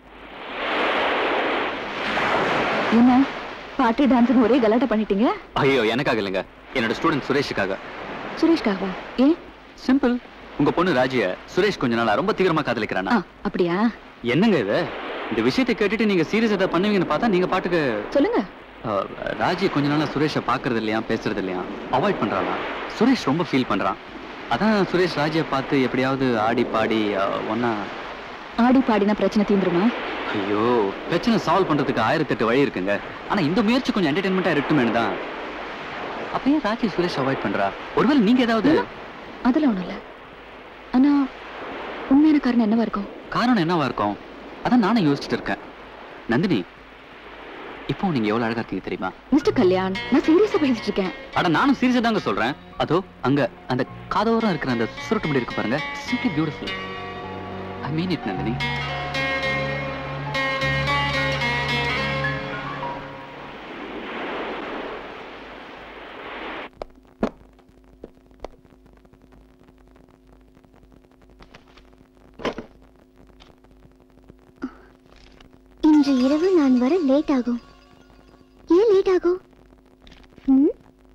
என்ன பாட்டு டான்ஸ் ஒரே கலாட்டா பண்ணிட்டீங்க ஐயோ எனக்காக இல்லைங்க என்னோட ஸ்டூடெண்ட் சுரேஷுக்காக சுரேஷ்காகவா ஏன் சிம்பிள் உங்க பொண்ணு ராஜிய சுரேஷ் கொஞ்ச நாளா ரொம்ப தீவிரமா காதலிக்கிறானா அப்படியா என்னங்க இது இந்த விஷயத்தை கேட்டுட்டு நீங்க சீரியஸ் ஏதாவது பண்ணுவீங்கன்னு பார்த்தா நீங்க பாட்டுக்கு சொல்லுங்க அஹ், ராஜி கொஞ்ச நாளா சுரேஷை பாக்குறது இல்லையா பேசுறது இல்லையா அவாய்ட் பண்றானா சுரேஷ் ரொம்ப ஃபீல் பண்றான் அதான் சுரேஷ் ராஜியை பார்த்து எப்படியாவது ஆடி பாடி அஹ், ஒண்ணா ஆடி பாடினா பிரச்சனை தீந்துருமா ஐயோ பிரச்சனை சால்வ் பண்றதுக்கு ஆயிரத்தெட்டு வழி இருக்குங்க ஆனா இந்த முயற்சி கொஞ்சம் என்டர்டைன்மெண்டா இருக்கட்டுமேனு தான் அப்ப ஏன் ராஜி சுரேஷ் அவாய்ட் பண்றா ஒருவேளை நீங்க ஏதாவது அதெல்லாம் ஒண்ணும் இல்ல ஆனா உண்மையான காரணம் என்னவா இருக்கும் காரணம் என்னவா இருக்கும் அதான் நானும் யோசிச்சுட்டு இருக்கேன் நந்தினி இப்போ நீங்க எவ்வளவு அழகா இருக்கீங்க தெரியுமா மிஸ்டர் கல்யாண் நான் சீரியஸா பேசிட்டு இருக்கேன் அட நானும் சீரியஸா தாங்க சொல்றேன் அதோ அங்க அந்த காதோரம் இருக்கிற அந்த சுருட்டு முடி இருக்கு பாருங்க simply beautiful I mean it Nandini இன்று இரவு நான் வர லேட் ஆகும் ஏன் லேட் ஆகும் ம்?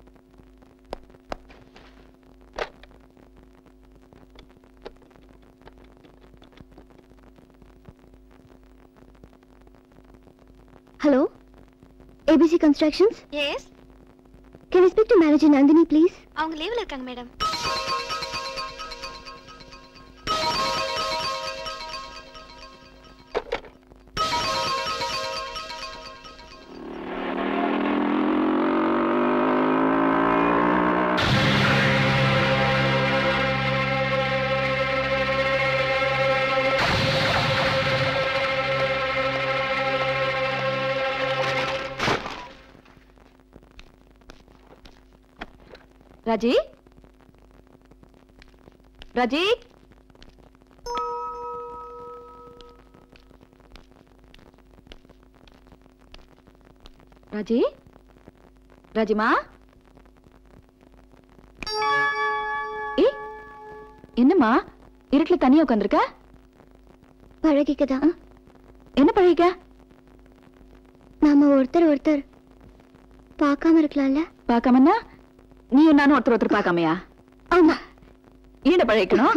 Hello ABC constructions yes can I speak to manager Nandini please அவங்க லீவ்ல இருக்காங்க மேடம் ராஜி ராஜி ராஜி ராஜிமா ஏ என்னம்மா இருட்டுல தனியா உட்காந்துருக்க பழகிக்கதா என்ன பழகிக்க நாம ஒருத்தர் ஒருத்தர் பார்க்காம இருக்கலாம்ல பார்க்காமன்னா நீயும் நானும் ஒருத்தர் ஒருத்தர் பார்க்காமையா ஆமா ஏன்டா பழகிக்கணும்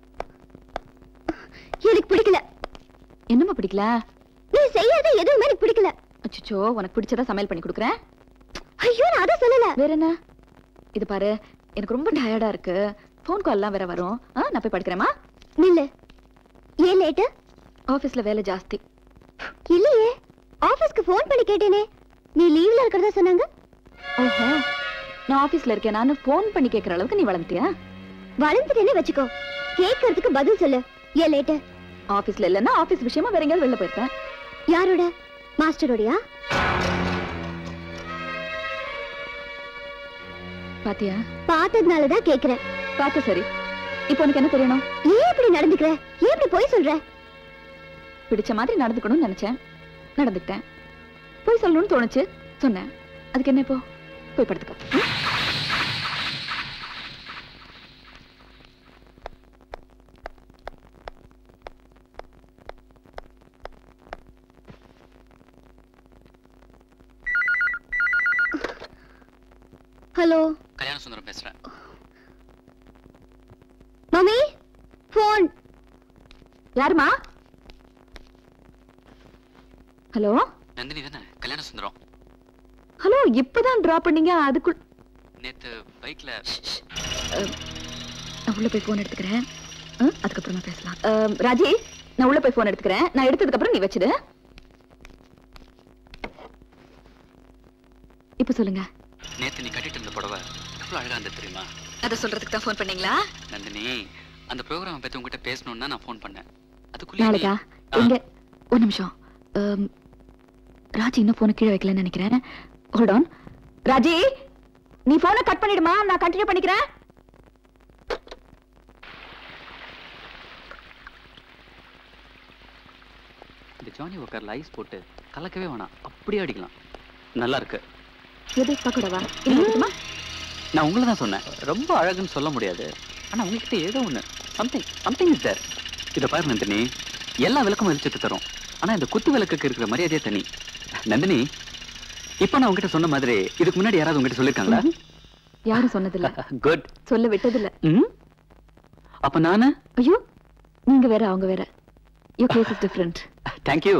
எனக்கு பிடிக்கல என்னம்மா பிடிக்கல நீ செய்யாத எதுவுமே எனக்கு பிடிக்கல அச்சோ உனக்கு பிடிச்சதா சமையல் பண்ணி கொடுக்குறேன் ஐயோ நான் அதை சொல்லல வேற என்ன இது பாரு எனக்கு ரொம்ப டயர்டா இருக்கு ஃபோன் கால்லாம் வேற வரும் ஆ, நான் போய் படுக்கிறேமா நில்லு ஏன் லேட்டு ஆபீஸ்ல வேலை ஜாஸ்தி இல்லையே ஆபீஸ்க்கு ஃபோன் பண்ணி கேட்டேனே நீ லீவ்ல இருக்கிறதா சொன்னாங்க ஓஹோ நான் ஆபீஸ்ல இருக்கேன் நான் ஃபோன் பண்ணி கேக்குற அளவுக்கு நீ வளர்ந்தியா வளர்ந்துட்டேனே வச்சுக்கோ கேட்கறதுக்கு பதில் சொல்லு ஏன் லேட்டு ஆபீஸ்ல இல்லன்னா ஆபீஸ் விஷயமா வேற எங்கேயாவது வெளில போயிருப்பேன் யாரோட மாஸ்டரோடயா பாத்தியா பார்த்ததுனால தான் கேக்குறேன் பார்த்த சரி இப்போ உனக்கு என்ன தெரியணும் ஏன் இப்படி நடந்துக்கிற ஏன் இப்படி போய் சொல்ற பிடிச்ச மாதிரி நடந்துக்கணும்னு நினைச்சேன் நடந்துக்கிட்டேன் போய் சொல்லணும்னு தோணுச்சு சொன்னேன் அதுக்கு என்ன இப்போ போய் படுத்துக்கோ ம்? ஹலோ கல்யாண சுந்தரம் பேசுறேன் மம்மி ஃபோன் யாருமா ஹலோ நந்தினி தானே கல்யாண சுந்தரம் ஹலோ இப்பதான் டிராப் பண்ணீங்க அதுக்குள் நேத்து பைக்ல அஹ், நான் உள்ள போய் போன் எடுத்துக்கிறேன் அஹ், அதுக்கப்புறமா பேசலாம் அஹ், ராஜி நான் உள்ள போய் போன் எடுத்துக்கிறேன் நான் எடுத்ததுக்கு அப்புறம் நீ வச்சிடு இப்ப சொல்லுங்க நேத்து நீ கட்டிட்டு இருந்த புடவை எவ்வளவு அழகா இருந்தது தெரியுமா அத சொல்றதுக்கு தான் ஃபோன் பண்ணீங்களா நந்தினி அந்த ப்ரோக்ராம் பத்தி உங்ககிட்ட பேசணும்னு தான் நான் ஃபோன் பண்ணேன் அதுக்குள்ளே நாளைக்கா எங்க ஒரு நிமிஷம் அம், ராஜி இன்னும் போன கீழே வைக்கலன்னு நினைக்கிறேன் ஹோல்ட் ஆன் ராஜி நீ போனை கட் பண்ணிடுமா நான் கண்டினியூ பண்ணிக்கிறேன் இந்த ஜானி உக்கார்ல ஐஸ் போட்டு கலக்கவே வேணாம் அப்படியே அடிக்கலாம் நல்லா இருக்கு எது பக்கோடாவா இது போட்டுமா நான் உங்களை தான் சொன்னேன் ரொம்ப அழகுன்னு சொல்ல முடியாது ஆனா உங்ககிட்ட ஏதோ ஒண்ணு சம்திங் சம்திங் இஸ் தேர் இத பாரு நந்தினி எல்லா விளக்கமும் வெளிச்சத்தை தரும் ஆனா இந்த குத்து விளக்குக்கு இருக்கிற மரியாதையே தனி நந்தினி இப்ப நான் உங்ககிட்ட சொன்ன மாதிரி இதுக்கு முன்னாடி யாராவது உங்ககிட்ட சொல்லிருக்காங்களா யாரும் சொன்னதில்ல குட் சொல்ல விட்டதில்ல ம் அப்ப நானு ஐயோ நீங்க வேற அவங்க வேற your case is different thank you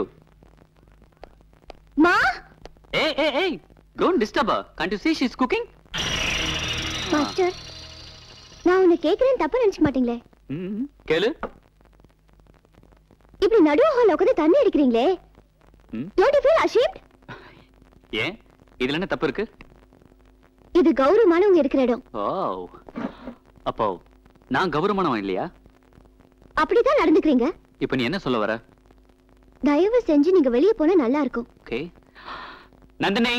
மா ஏய் ஏய் ஏய் don't disturb her can't you see she is cooking master நான் உன்னை கேக்குறேன் தப்பா நினைச்சுக்க மாட்டீங்களே ம் கேளு இப்படி நடு ஹால் உட்காந்து தண்ணி அடிக்கிறீங்களே ம். டோன்ட் யூ ஃபீல் ashamed ஏன் இதுல என்ன தப்பு இருக்கு இது கௌரவமானவங்க இருக்கிற இடம் ஓ அப்போ நான் கௌரவமானவன் இல்லையா அப்படிதான் நடந்துக்கிறீங்க இப்ப நீ என்ன சொல்ல வர தயவு செஞ்சு நீங்க வெளியே போனா நல்லா இருக்கும் ஓகே நந்தினி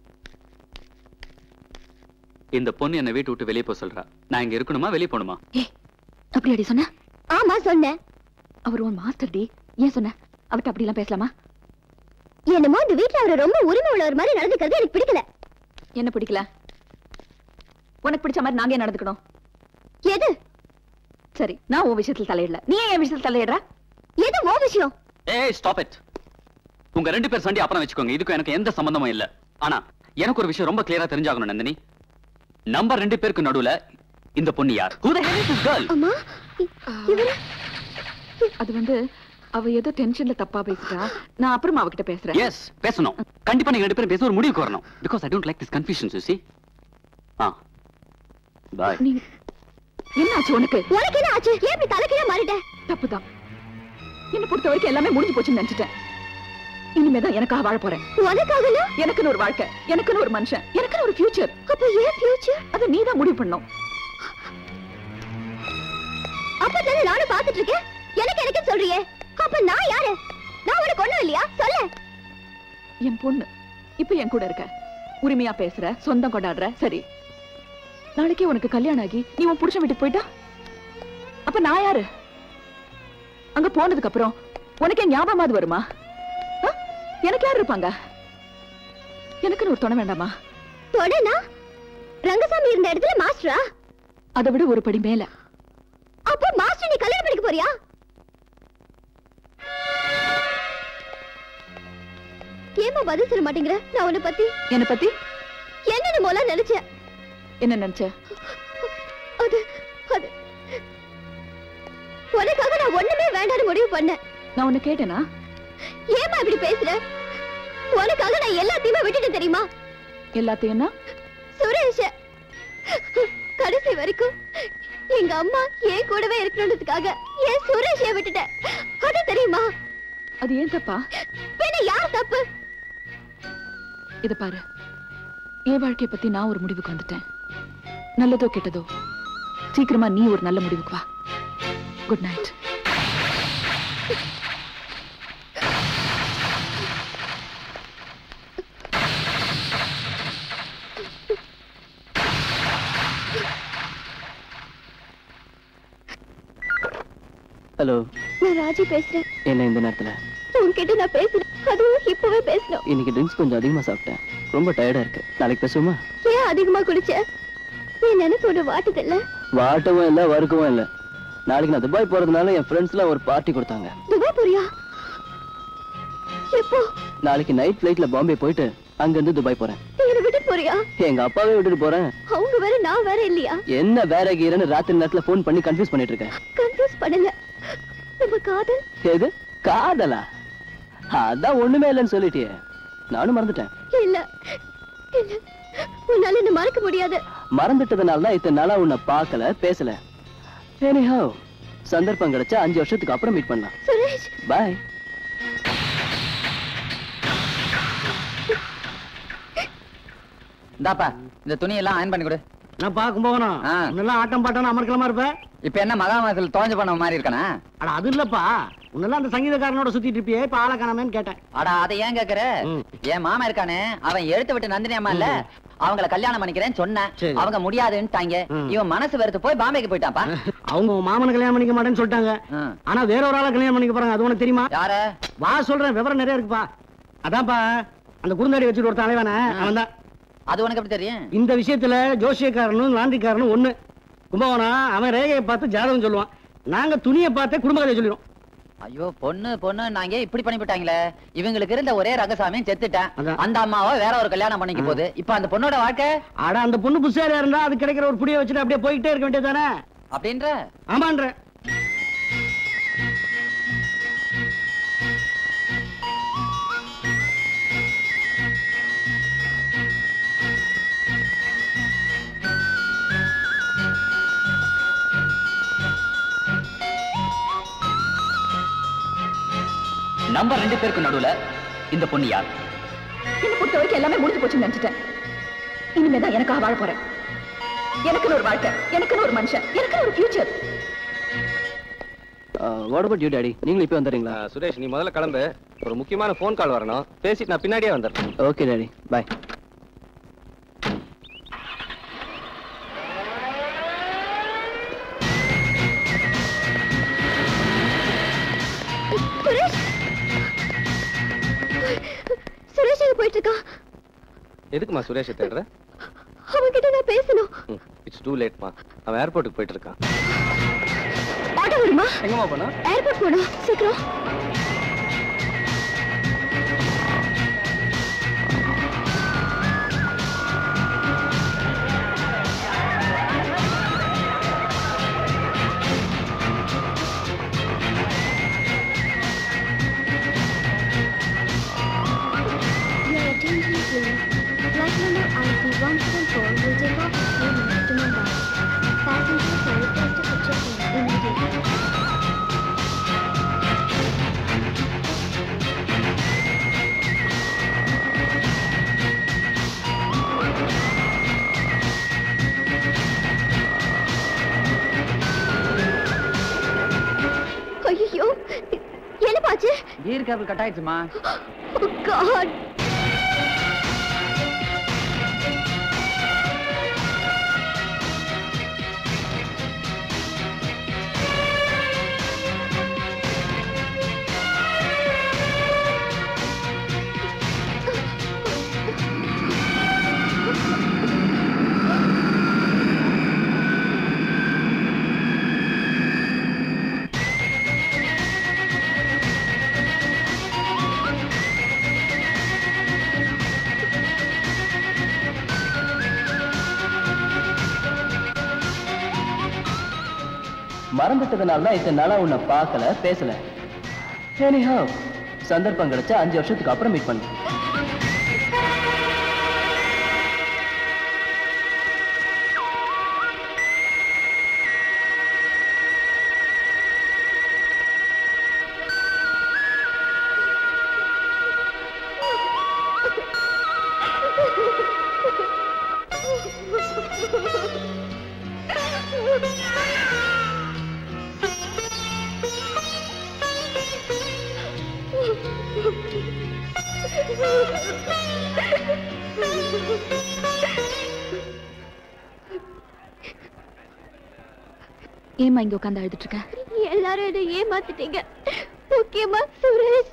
இந்த பொண்ணு என்ன வீட்டு விட்டு வெளியே போக சொல்றா நான் இங்க இருக்கணுமா வெளியே போகணுமா அப்படி அடி சொன்ன ஆமா சொன்னேன் அவர் உன் மாஸ்டர் டி ஏன் சொன்ன அவர்கிட்ட அப்படி எல்லாம் பேசலாமா என்னமோ இந்த வீட்டுல அவரை ரொம்ப உரிமை உள்ளவர் மாதிரி நடந்துக்கிறது எனக்கு பிடிக்கல என்ன பிடிக்கல உனக்கு பிடிச்ச மாதிரி நாங்க ஏன் நடந்துக்கணும் எது சரி நான் உன் விஷயத்துல தலையிடல நீ ஏன் என் விஷயத்துல தலையிடுற எது ஓ விஷயம் ஏய் ஸ்டாப் இட் உங்க ரெண்டு பேர் சண்டி அப்புறம் வச்சுக்கோங்க இதுக்கும் எனக்கு எந்த சம்பந்தமும் இல்ல ஆனா எனக்கு ஒரு விஷயம் ரொம்ப கிளியரா தெரிஞ்சாகணும் நந்தினி நம்பர் ரெண்டு பேருக்கு நடுவுல இந்த பொண்ணு யார் Who the hell is this girl? அம்மா இவரு அது வந்து அவ ஏதோ டென்ஷன்ல தப்பா பேசிட்டா நான் அப்புறமா அவகிட்ட பேசுறேன் Yes, பேசணும் கண்டிப்பா நீங்க ரெண்டு பேரும் பேச ஒரு முடிவுக்கு வரணும் because I don't like this confusion Susi ஆ பாய் நீ என்ன ஆச்சு உனக்கு உனக்கு என்ன ஆச்சு ஏன் இப்படி தலைக்கீழ மாறிட்ட தப்புதான் என்ன பொறுத்த வரைக்கும் எல்லாமே முடிஞ்சு போச்சுன்னு நினைச்சிட்டேன் இனிமேதான் எனக்காக வாழ போறேன் உனக்காக எனக்குன்னு ஒரு வாழ்க்கை எனக்குன்னு ஒரு மனுஷன் எனக்குன்னு ஒரு ஃபியூச்சர் அப்ப ஏன் ஃபியூச்சர் அதை நீ தான் முடிவு பண்ணும் அப்ப தானே நானும் பாத்துட்டு இருக்கேன் எனக்கு எனக்கு சொல்றியே அப்ப நான் யாரு நான் உனக்கு ஒண்ணும் இல்லையா சொல்லு என் பொண்ணு இப்ப என் கூட இருக்க உரிமையா பேசுற சொந்தம் கொண்டாடுற சரி நாளைக்கே உனக்கு கல்யாணம் ஆகி நீ உன் புருஷன் வீட்டுக்கு போயிட்டா அப்ப நான் யாரு அங்க போனதுக்கு அப்புறம் உனக்கு என் ஞாபகமாவது வருமா ஆ? எனக்கு யார் இருப்பாங்க எனக்குன்னு ஒரு துணை வேண்டாமா தொடனா ரங்கசாமி இருந்த இடத்துல மாஸ்டரா அதை விட ஒரு படி மேல அப்ப மாஸ்டர் நீ கல்யாணம் பண்ணிக்க போறியா ஏமா பதில் சொல்ல மாட்டேங்கிற நான் உன்னை பத்தி என்ன பத்தி என்னன்னு மோல நினைச்சேன் என்ன நினைச்ச அது அது உனக்காக நான் ஒண்ணுமே வேண்டாம்னு முடிவு பண்ணேன் நான் உன்னை கேட்டேனா ஏமா இப்படி பேசுற உனக்காக நான் எல்லாத்தையுமே விட்டுட்டு தெரியுமா எல்லாத்தையும் சுரேஷ கடைசி வரைக்கும் எங்க அம்மா என் கூடவே இருக்கணுன்றதுக்காக என் சுரேஷை விட்டுட்டேன் அது தெரியுமா அது ஏன் தப்பா பின்ன யார் தப்பு இத பாரு என் வாழ்க்கைய பத்தி நான் ஒரு முடிவுக்கு வந்துட்டேன் நல்லதோ கெட்டதோ சீக்கிரமா நீ ஒரு நல்ல முடிவுக்கு வா குட் நைட் ஹலோ நான் ராஜி பேசுறேன் என்ன இந்த நேரத்துல உன்கிட்ட நான் பேசுறேன் அதுவும் இப்பவே பேசணும் இன்னைக்கு ட்ரிங்க்ஸ் கொஞ்சம் அதிகமா சாப்பிட்டேன் ரொம்ப டயர்டா இருக்கு நாளைக்கு பேசுவோமா ஏன் அதிகமா குடிச்ச என் நினைப்பு ஒண்ணு வாட்டுது இல்ல வாட்டவும் இல்ல வறுக்கவும் இல்ல நாளைக்கு நான் துபாய் போறதுனால என் ஃப்ரெண்ட்ஸ்லாம் ஒரு பார்ட்டி கொடுத்தாங்க துபாய் போறியா எப்போ நாளைக்கு நைட் ஃபிளைட்ல பாம்பே போயிட்டு அங்க இருந்து துபாய் போறேன் நீ என்னை விட்டு போறியா எங்க அப்பாவே விட்டுட்டு போறேன் அவங்க வேற நான் வேற இல்லையா என்ன வேற கீரன்னு ராத்திரி நேரத்துல ஃபோன் பண்ணி கன்ஃபியூஸ் பண்ணிட்டு இருக்கேன் கன்ஃபியூஸ் பண்ணல நம்ம காதல் எது காதலா அதான் ஒண்ணுமே இல்லைன்னு சொல்லிட்டியே நானும் மறந்துட்டேன் இல்ல இல்ல உன்னால என்ன மறக்க முடியாது மறந்துட்டதுனால தான் இத்தனை நாளா உன்னை பார்க்கல பேசல எனிஹோ சந்தர்ப்பம் கிடைச்சா அஞ்சு வருஷத்துக்கு அப்புறம் மீட் பண்ணலாம் சுரேஷ் பாய் இந்தாப்பா இந்த துணியெல்லாம் அயன் பண்ணி கொடு நான் பார்க்கும் போகணும் முன்னெல்லாம் ஆட்டம் பாட்டம் அமர்க்கலமா இருப்பேன் இப்ப என்ன மகாமாசத்தில் தொலைஞ்சு பண்ண மாதிரி இருக்கானே அட அது இல்லப்பா முன்னெல்லாம் அந்த சங்கீதக்காரனோட சுத்திட்டு இருப்பியே இப்ப ஆளை காணாமேன்னு கேட்டேன் அடா அதை ஏன் கேக்குற என் மாமா இருக்கானே அவன் எடுத்து விட்டு நந்தினி அம்மா இல்ல அவங்கள கல்யாணம் பண்ணிக்கிறேன்னு சொன்னேன் சரி. அவங்க முடியாதுன்னுட்டாங்க இவன் மனசு வெறுத்து போய் பாம்பேக்கு போயிட்டாப்பா அவங்க உன் மாமனை கல்யாணம் பண்ணிக்க மாட்டேன்னு சொல்லிட்டாங்க ஆனா வேற ஒரு ஆளை கல்யாணம் பண்ணிக்க போறாங்க அது உனக்கு தெரியுமா யார வா சொல்றேன் விவரம் நிறைய இருக்குப்பா அதான்ப்பா அந்த குறுந்தாடி வச்சுட்டு ஒரு தலைவன அவன் தான் அது உனக்கு எப்படி தெரியும் இந்த விஷயத்துல ஜோசியக்காரனும் லாண்டிக்காரனும் ஒண்ணு கும்பகோணம் அவன் ரேகையை பார்த்து ஜாதகம் சொல்லுவான் நாங்க துணியை பார்த்து குடும்ப கதையை சொல்லிடுவோம் ஐயோ பொண்ணு பொண்ணு நாங்க இப்படி பண்ணிவிட்டாங்களே இவங்களுக்கு இருந்த ஒரே ரகசாமியும் செத்துட்டேன் அந்த அம்மாவை வேற ஒரு கல்யாணம் பண்ணிக்க போகுது இப்ப அந்த பொண்ணோட வாழ்க்கை அட அந்த பொண்ணு புதுசாரியா இருந்தா அது கிடைக்கிற ஒரு புடிய வச்சுட்டு அப்படியே போயிட்டே இருக்க வேண்டியதானே அப்படின்ற ஆமான்ற நம்ம ரெண்டு பேருக்கு நடுவுல இந்த பொண்ணு யார் என்ன பொறுத்த வரைக்கும் எல்லாமே முடிஞ்சு போச்சுன்னு நினைச்சிட்டேன் இனிமேதான் எனக்காக வாழ போறேன் எனக்குன்னு ஒரு வாழ்க்கை எனக்குன்னு ஒரு மனுஷன் எனக்குன்னு ஒரு future what about you daddy நீங்களும் இப்போ வந்துடுறீங்களா சுரேஷ் நீ முதல்ல கிளம்பு ஒரு முக்கியமான ஃபோன் கால் வரணும் பேசிட்டு நான் பின்னாடியே வந்துடுறேன் ஓகே டாடி பாய் எதுக்குமா சுரேஷை தேடுற அவன்கிட்ட நான் பேசணும் இட்ஸ் டூ லேட்மா அவன் ஏர்போர்ட்டுக்கு போயிட்டு இருக்கான் ஆட்டோ வருமா எங்கம்மா போனா ஏர்போர்ட் போகணும் சீக்கிரம் Your attention please. Flight number IT-174 will take off in few minutes to Mumbai. Passengers are requested to check in immediately. ஐயோ என்ன பாச்சு கீர் கேபிள் கட் ஆயிடுச்சுமா காட் மறந்துட்டதுனால தான் இத்தனை நாளா உன்னை பார்க்கல பேசல Anyhow, சந்தர்ப்பம் கிடைச்சா அஞ்சு வருஷத்துக்கு அப்புறம் மீட் பண்ணு ஏம்மா இங்க உட்காந்து அழுதுட்டு இருக்க எல்லாரும் என்னை ஏமாத்திட்டீங்க முக்கியமா சுரேஷ்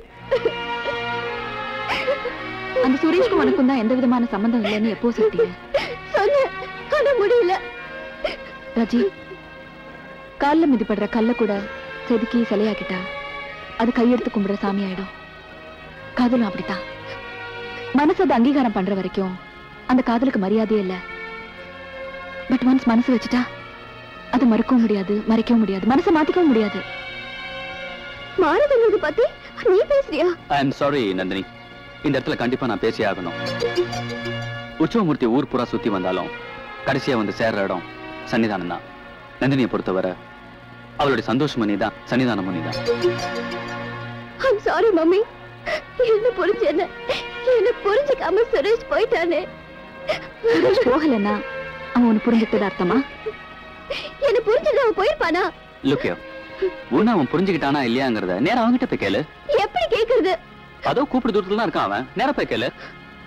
அந்த சுரேஷ்க்கும் உனக்கும் தான் எந்த விதமான சம்பந்தம் இல்லைன்னு எப்போ சொல்லிட்டீங்க சொன்ன ஆனா முடியல ராஜி கால்ல மிதிப்படுற கல்ல கூட செதுக்கி சிலையாக்கிட்டா அது கையெடுத்து கும்பிடுற சாமி ஆயிடும் காதலும் அப்படித்தான் மனசு அது அங்கீகாரம் பண்ற வரைக்கும் அந்த காதலுக்கு மரியாதையே இல்ல பட் ஒன்ஸ் மனசு வச்சுட்டா அது மறுக்கவும் முடியாது மறைக்கவும் முடியாது மனசை மாத்திக்கவும் முடியாது மாறுதுங்கிறது பத்தி நீ பேசுறியா ஐ எம் சாரி நந்தினி இந்த இடத்துல கண்டிப்பா நான் பேசியே ஆகணும் உற்சவமூர்த்தி ஊர் பூரா சுத்தி வந்தாலும் கடைசியா வந்து சேர்ற இடம் சன்னிதானம் தான் நந்தினியை பொறுத்தவரை அவளுடைய சந்தோஷமும் நீதான் சன்னிதானமும் நீதான் ஐம் சாரி மம்மி என்ன புரிஞ்சு என்ன என்ன புரிஞ்சுக்காம சுரேஷ் போயிட்டானே சுரேஷ் போகலன்னா அவன் உன்னை புரிஞ்சுக்கிட்டது அர்த்தமா என்ன புரிஞ்சுட்டு அவன் போயிருப்பானா லுக்கியோ உன்னை அவன் புரிஞ்சுக்கிட்டானா இல்லையாங்கிறத நேரா அவன்கிட்ட போய் கேளு எப்படி கேக்குறது அதோ கூப்பிடு தூரத்துல தான் இருக்கான் அவன் நேரா போய் கேளு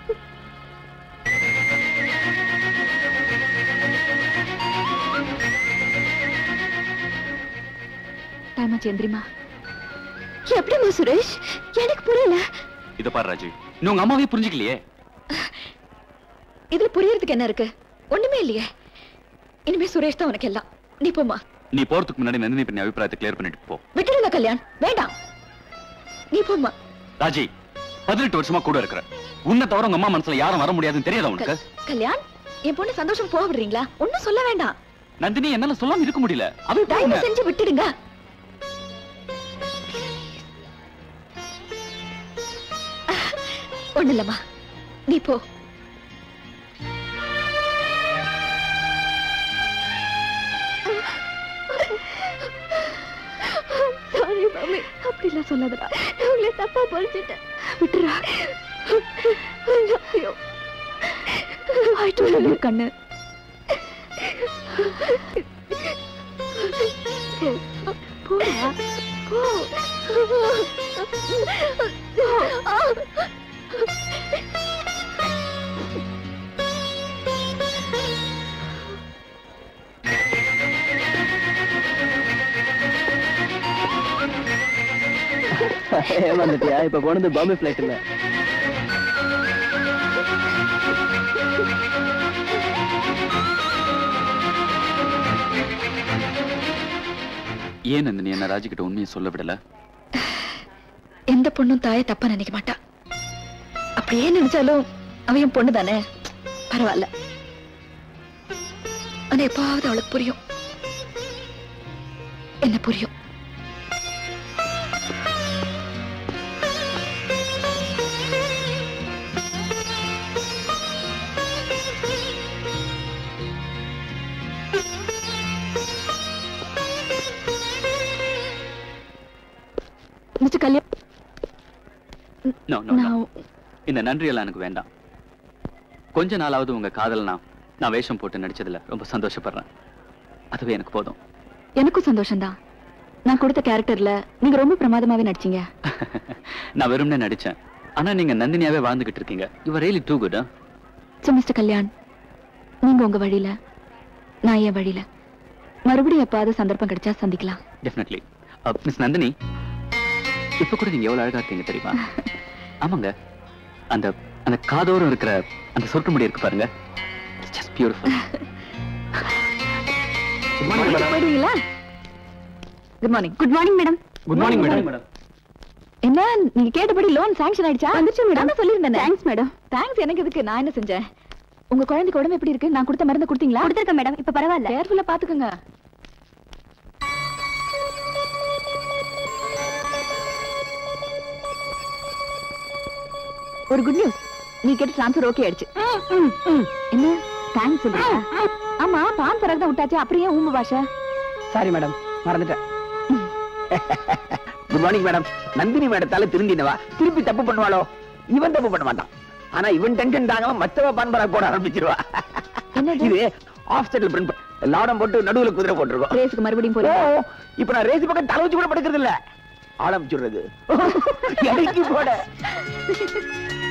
டைம் ஆச்சு எந்திரிமா எப்படிமா சுரேஷ் எனக்கு புரியல இத பாரு ராஜு நீ உங்க அம்மாவே புரிஞ்சுக்கலையே இதுல புரியறதுக்கு என்ன இருக்கு ஒண்ணுமே இல்லையே இனிமே சுரேஷ் தான் உனக்கு எல்லாம் நீ போமா நீ போறதுக்கு முன்னாடி நந்தினி பண்ணி அபிப்பிராயத்தை கிளியர் பண்ணிட்டு போ விட்டுடுங்க கல்யாண் வேண்டாம் நீ போமா ராஜி பதினெட்டு வருஷமா கூட இருக்கிற உன்னை தவிர உங்க அம்மா மனசுல யாரும் வர முடியாதுன்னு தெரியாதா உனக்கு கல்யாண் என் பொண்ணு சந்தோஷம் போக விடுறீங்களா ஒண்ணும் சொல்ல வேண்டாம் நந்தினி என்னால சொல்லாம இருக்க முடியல அவ இப்ப தயவு உன்னை- செஞ்சு விட்டுடுங்க ஒண்ணு இல்லம்மா நீ போ சாரி மம்மி அப்படிலாம் சொல்லாதடா நான் உங்களை தப்பா புரிஞ்சுட்டேன் விட்டுறா ஐயோ I told you, கண்ணு போடா போ வந்துட்டியா இப்ப போனது பாம்பே பிளைட் இல்ல ஏன் நந்தினி என்ன ராஜிக்கிட்ட உண்மையை சொல்ல விடல எந்த பொண்ணும் தாயை தப்பா நினைக்க மாட்டா அப்படியே நினைச்சாலும் அவன் என் பொண்ணு தானே பரவாயில்ல ஆனா எப்பாவது அவளுக்கு புரியும் என்ன புரியும் mister Kalyan No, no, no. இந்த நன்றி எல்லாம் எனக்கு வேண்டாம் கொஞ்ச நாளாவது உங்க காதல் நான் நான் வேஷம் போட்டு நடிச்சதுல ரொம்ப சந்தோஷப்படுறேன் அதுவே எனக்கு போதும் எனக்கும் சந்தோஷம்தான் நான் கொடுத்த கேரக்டர்ல நீங்க ரொம்ப பிரமாதமாவே நடிச்சீங்க நான் வெறும்னே நடிச்சேன் ஆனா நீங்க நந்தினியாவே வாழ்ந்துகிட்டு இருக்கீங்க you really too good so mister Kalyan நீங்க உங்க வழியில நான் என் வழியில மறுபடியும் எப்பாவது சந்தர்ப்பம் கிடைச்சா சந்திக்கலாம் டெஃபினெட்லி மிஸ் நந்தினி இப்ப கூட நீங்க எவ்வளவு அழகா இருக்கீங்க தெரியுமா ஆமாங்க அந்த அந்த காதோரம் இருக்கிற அந்த சொட்டு முடி இருக்கு பாருங்க ஜஸ்ட் பியூட்டிஃபுல் போயிடுவீங்களா good morning good morning madam good morning madam என்ன நீங்க கேட்டபடி லோன் சாங்ஷன் ஆயிடுச்சா வந்துச்சு மேடம் நான் சொல்லியிருந்தேன் தேங்க்ஸ் மேடம் தேங்க்ஸ் எனக்கு எதுக்கு நான் என்ன செஞ்சேன் உங்க குழந்தைக்கு உடம்பு எப்படி இருக்கு நான் கொடுத்த மருந்து கொடுத்தீங்களா கொடுத்துருக்கேன் மேடம் இப்ப பரவாயில்ல கேர்ஃபுல்லா பாத்துக்கோங்க ஒரு குட் நியூஸ் நீ கேட்ட ட்ரான்ஸ்ஃபர் ஓகே ஆயிடுச்சு என்ன தேங்க்ஸ் சொல்றீங்க ஆமா பான் பராக் தான் விட்டாச்சு அப்புறம் ஏன் ஊம பாஷா சாரி மேடம் மறந்துட்டேன் குட் மார்னிங் மேடம் நந்தினி மேடத்தால திருந்தினவா திருப்பி தப்பு பண்ணுவாளோ இவன் தப்பு பண்ண மாட்டான் ஆனா இவன் டென்ஷன் தாங்காம மத்தவ பான்பரா போட ஆரம்பிச்சிருவா இது ஆஃப் செட்டில் பிரிண்ட் லாடம் போட்டு நடுவுல குதிரை போட்டிருக்கோம் ரேஸுக்கு மறுபடியும் போறீங்க ஓ, இப்ப நான் ரேஸ் பக்கம் தலை வச்சு கூட படுக்கிறது இல்ல ஆரம்பிச்சுடுறது இடைக்கு போட